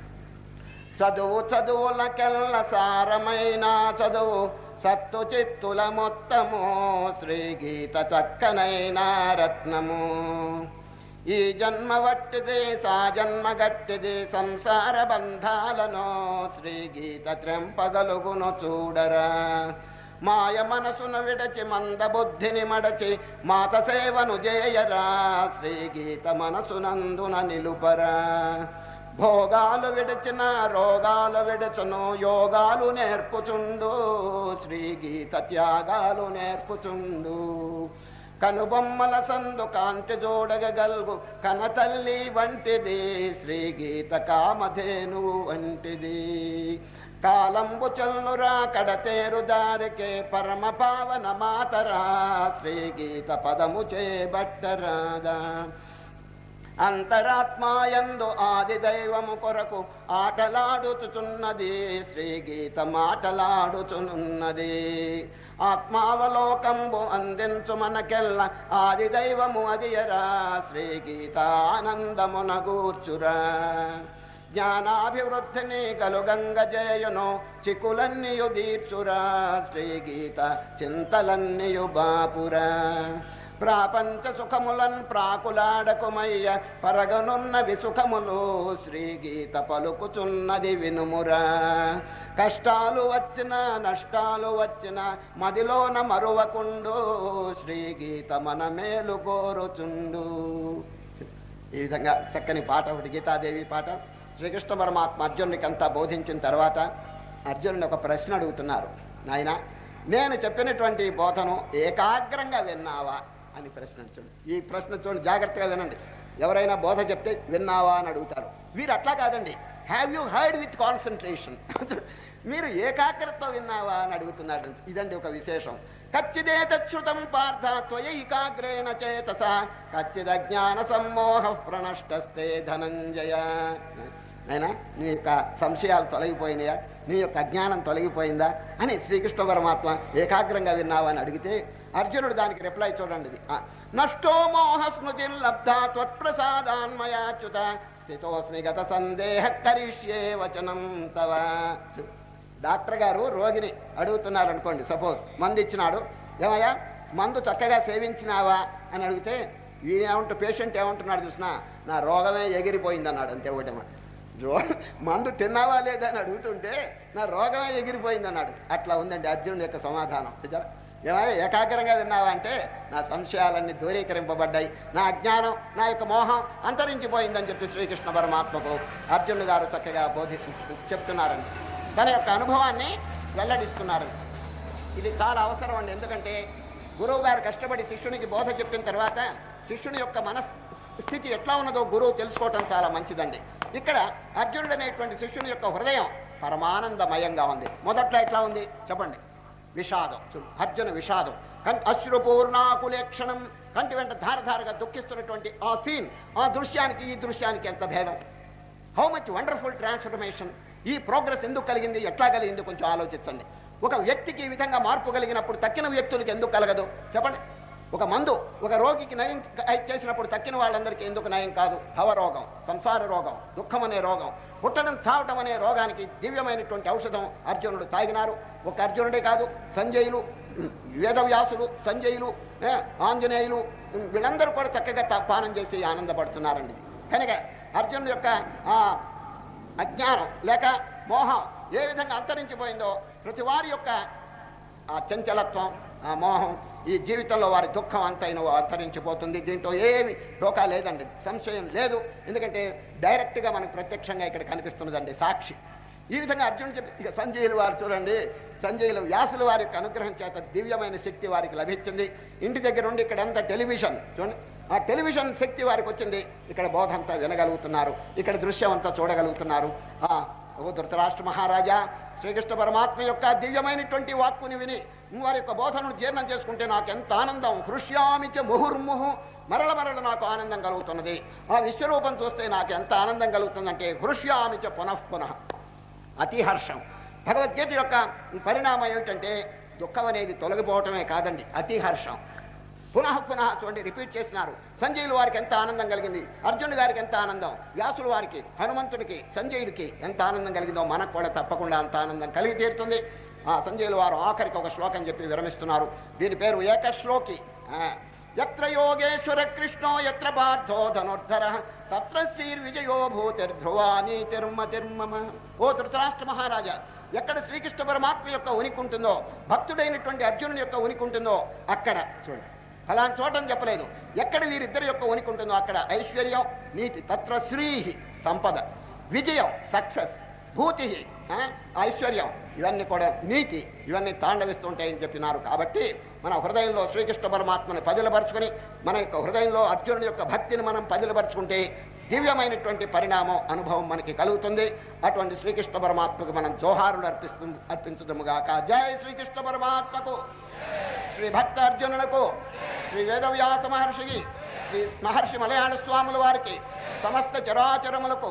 చదువు చదువులకెల్ల సారమైన చదువు సత్తు చిత్తుల మొత్తము శ్రీ గీత చక్కనైన రత్నము ఈ జన్మ వట్టిది సా జన్మ గట్టిది సంసార బంధాలను శ్రీ గీత త్రెంపగలుగును చూడరా మాయ మనసును విడచి మంద బుద్ధిని మడచి మాత సేవను చేయరా శ్రీ గీత మనసునందున నిలుపరా భోగాలు విడిచిన రోగాలు విడచును యోగాలు నేర్పుచుండు శ్రీ గీత త్యాగాలు నేర్పుచుండు కనుబొమ్మల సందు కాంతి జోడగగల్గు కనతల్లి వంటిది శ్రీ గీత కామధేనువు వంటిది కాలంబు చల్లురా కడతేరు దారికే పరమ పావన మాతరా శ్రీ గీత పదము చేబట్టరాదా అంతరాత్మాయందు ఆది దైవము కొరకు ఆటలాడుచుచున్నది శ్రీ గీత మాటలాడుచునున్నది ఆత్మావలోకంబు అందించు మనకెల్ల ఆది దైవము అదియరా శ్రీ గీత ఆనందమున గూర్చురా జ్ఞానాభివృద్ధిని కలుగంగ జేయును చికులన్నీయు దీర్చురా శ్రీ గీత చింతలన్నీయు బాపురా ప్రాపంచ సుఖములన్ ప్రాకులాడకుమయ్య పరగనున్నవి సుఖములు శ్రీ గీత పలుకుచున్నది వినుమురా కష్టాలు వచ్చిన నష్టాలు వచ్చిన మదిలోన మరువకుండు శ్రీ గీత మన మేలు కోరుచుండు ఈ విధంగా చక్కని పాట ఒకటి గీతాదేవి పాట శ్రీకృష్ణ పరమాత్మ అర్జునునికి అంతా బోధించిన తర్వాత అర్జునుని ఒక ప్రశ్న అడుగుతున్నారు నాయన నేను చెప్పినటువంటి ఈ బోధను ఏకాగ్రంగా విన్నావా అని ప్రశ్న చూడండి ఈ ప్రశ్న చూడండి జాగ్రత్తగా వినండి ఎవరైనా బోధ చెప్తే విన్నావా అని అడుగుతారు వీరు అట్లా కాదండి have you heard with concentration మీరు ఏకాగ్రతతో విన్నావా అని అడుగుతున్నాడు ఇదండి ఒక విశేషం కచ్చిదేతచ్యుతం పార్థ త్వయైకాగ్రేణ చేతస కచ్చిదజ్ఞాన సమ్మోహ ప్రణష్టస్తే ధనంజయ అయినా నీ యొక్క సంశయాలు తొలగిపోయినాయా నీ యొక్క అజ్ఞానం తొలగిపోయిందా అని శ్రీకృష్ణ పరమాత్మ ఏకాగ్రంగా విన్నావా అని అడిగితే అర్జునుడు దానికి రిప్లై చూడండి ఇది. ఆ, నష్టో మోహ స్మృతి లబ్ధ త్వత్ప్రసాదాన్మయాచ్యుత స్థితోస్మి గత సందేహ కరిష్యే వచనం తవ చూ. డాక్టర్ గారు రోగిని అడుగుతున్నారు అనుకోండి సపోజ్ మందు ఇచ్చినాడు ఏమయ్యా మందు చక్కగా సేవించినావా అని అడిగితే ఈయన ఏమంటూ పేషెంట్ ఏమంటున్నాడు చూసినా నా రోగమే ఎగిరిపోయింది అన్నాడు అంతే ఒకటేమాట రో మందు తిన్నావా లేదా అని అడుగుతుంటే నా రోగమే ఎగిరిపోయింది అన్నాడు అట్లా ఉందండి అర్జునుడి యొక్క సమాధానం చూచారా ఏమైనా ఏకాగ్రంగా విన్నావా అంటే నా సంశయాలన్నీ దూరీకరింపబడ్డాయి నా అజ్ఞానం నా యొక్క మోహం అంతరించిపోయిందని చెప్పి శ్రీకృష్ణ పరమాత్మకు అర్జునుడు గారు చక్కగా బోధి చెప్తున్నారండి తన యొక్క అనుభవాన్ని వెల్లడిస్తున్నారు ఇది చాలా అవసరం అండి ఎందుకంటే గురువు గారు కష్టపడి శిష్యునికి బోధ చెప్పిన తర్వాత శిష్యుని యొక్క మనస్ స్థితి ఎట్లా ఉన్నదో గురువు తెలుసుకోవటం చాలా మంచిదండి ఇక్కడ అర్జునుడు అనేటువంటి శిష్యుని యొక్క హృదయం పరమానందమయంగా ఉంది మొదట్లో ఎట్లా ఉంది చెప్పండి విషాదం చూడు, అర్జున విషాదం కన్ అశ్రుపూర్ణాకులేక్షణం కంటి వెంట ధారధారగా దుఃఖిస్తున్నటువంటి ఆ సీన్ ఆ దృశ్యానికి ఈ దృశ్యానికి ఎంత భేదం హౌ మచ్ వండర్ఫుల్ ట్రాన్స్ఫర్మేషన్ ఈ ప్రోగ్రెస్ ఎందుకు కలిగింది ఎట్లా కలిగింది కొంచెం ఆలోచించండి ఒక వ్యక్తికి ఈ విధంగా మార్పు కలిగినప్పుడు తక్కిన వ్యక్తులకి ఎందుకు కలగదు చెప్పండి ఒక మందు ఒక రోగికి నయం క- చేసినప్పుడు తక్కిన వాళ్ళందరికీ ఎందుకు నయం కాదు భవరోగం సంసార రోగం దుఃఖం అనే రోగం పుట్టడం చావటం అనే రోగానికి దివ్యమైనటువంటి ఔషధం అర్జునుడు తాగినారు ఒక అర్జునుడే కాదు సంజయులు వేదవ్యాసులు సంజయులు ఏ, ఆంజనేయులు వీళ్ళందరూ కూడా చక్కగా తా- పానం చేసి ఆనందపడుతున్నారండి కనుక అర్జునుడు యొక్క ఆ అజ్ఞానం లేక మోహం ఏ విధంగా అంతరించిపోయిందో ప్రతి వారి యొక్క ఆ చంచలత్వం ఆ మోహం ఈ జీవితంలో వారి దుఃఖం అంతైన అంతరించిపోతుంది దీంట్లో ఏమి డోకా లేదండి సంశయం లేదు ఎందుకంటే డైరెక్ట్గా మనకు ప్రత్యక్షంగా ఇక్కడ కనిపిస్తున్నదండి సాక్షి ఈ విధంగా అర్జునుడు చెప్పి ఇక సంజయులు వారు చూడండి సంజయులు వ్యాసుల వారి యొక్క అనుగ్రహం చేత దివ్యమైన శక్తి వారికి లభించింది ఇంటి దగ్గర నుండి ఇక్కడ అంతా టెలివిజన్ చూడండి ఆ టెలివిజన్ శక్తి వారికి వచ్చింది ఇక్కడ బోధ అంతా వినగలుగుతున్నారు ఇక్కడ దృశ్యం అంతా చూడగలుగుతున్నారు ఆ ఓ ధృతరాష్ట్ర మహారాజా శ్రీకృష్ణ పరమాత్మ యొక్క దివ్యమైనటువంటి వాక్కుని విని వారి యొక్క బోధనను జీర్ణం చేసుకుంటే నాకు ఎంత ఆనందం హృష్యామిచ ముహుర్ముహు మరల మరల నాకు ఆనందం కలుగుతున్నది ఆ విశ్వరూపం చూస్తే నాకు ఎంత ఆనందం కలుగుతుందంటే హృష్యామిచ పునఃపునః అతి హర్షం భగవద్గీత యొక్క పరిణామం ఏమిటంటే దుఃఖం అనేది తొలగిపోవటమే కాదండి అతి హర్షం పునః పునః చూడండి రిపీట్ చేసినారు సంజయులు వారికి ఎంత ఆనందం కలిగింది అర్జునుడు గారికి ఎంత ఆనందం వ్యాసుల వారికి హనుమంతుడికి సంజయుడికి ఎంత ఆనందం కలిగిందో మనకు కూడా తప్పకుండా అంత ఆనందం కలిగి తీరుతుంది ఆ సంజయుల వారు ఆఖరికి ఒక శ్లోకం చెప్పి విరమిస్తున్నారు దీని పేరు ఏకశ్లోకి ఆ, ఎత్ర యోగేశ్వర కృష్ణో ఎత్ర పార్థో ధనుర్ధర తత్ర శ్రీర్విజయో భూతిర్ధ్రువా నీతిర్మతిర్మమ ఓ ధృతరాష్ట్ర మహారాజా ఎక్కడ శ్రీకృష్ణ పరమాత్మ యొక్క ఉనికి ఉంటుందో భక్తుడైనటువంటి అర్జునుని యొక్క ఉనికి ఉంటుందో అక్కడ చూడండి ఫలాని చోటని చెప్పలేదు ఎక్కడ వీరిద్దరి యొక్క ఉనికి ఉంటుందో అక్కడ ఐశ్వర్యం నీతి తత్ర శ్రీహి సంపద విజయం సక్సెస్ భూతి ఆ, ఐశ్వర్యం ఇవన్నీ కూడా నీతి ఇవన్నీ తాండవిస్తుంటాయని చెప్పినారు కాబట్టి మన హృదయంలో శ్రీకృష్ణ పరమాత్మని పదిలపరుచుకొని మన యొక్క హృదయంలో అర్జునుడి యొక్క భక్తిని మనం పదిలపరుచుకుంటే దివ్యమైనటువంటి పరిణామం అనుభవం మనకి కలుగుతుంది అటువంటి శ్రీకృష్ణ పరమాత్మకు మనం జోహారులు అర్పిస్తు అర్పించుదముగాక జయ శ్రీకృష్ణ పరమాత్మకు శ్రీ భక్త అర్జునులకు శ్రీ వేదవ్యాస మహర్షికి శ్రీ మహర్షి మలయాళ స్వాముల వారికి సమస్త చరాచరములకు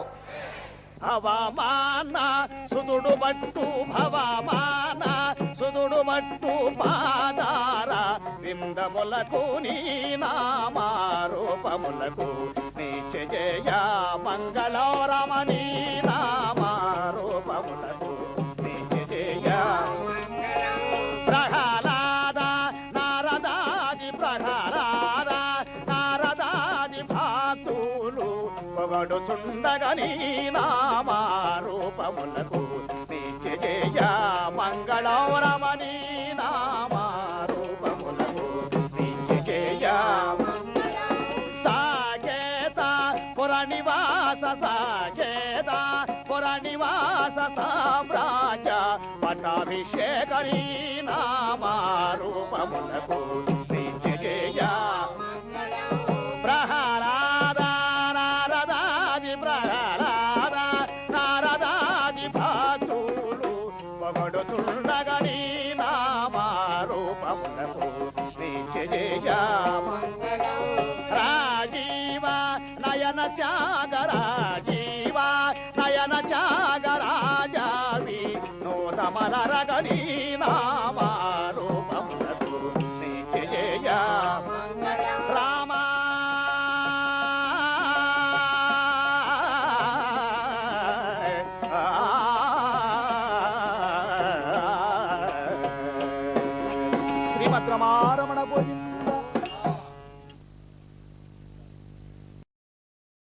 భవమాన సుదుడు మట్టు భవమాన సుదుడు మట్టు పాదార విందములకు నీ నామారూపములకు నీచ జయ మంగళరమణీ నామారూపములకు నీచ జయ ప్రహ్లాద నారదాది ప్రహ్లాద నారదాది భాతులు పొగడుచుండగని నామారూపములకు నీచ జయ మంగళవరమణి నామారూపములకు నీచ జయ సాకేత పురనివాస సాకేత పురనివాస సామ్రాజ పటాభిషేకరీ నామారూపములకు నీచ జయ ప్రహ్లాద నారదాది ప్రహ్లాద నారదాది భాతులు పొగడుతుండగని నామారూపములకు చాగరా జీవా నయన చాగరాజావి నోదమల రగని నామారూపములకు నిజయ రామా శ్రీమద్రమారమణ భోజ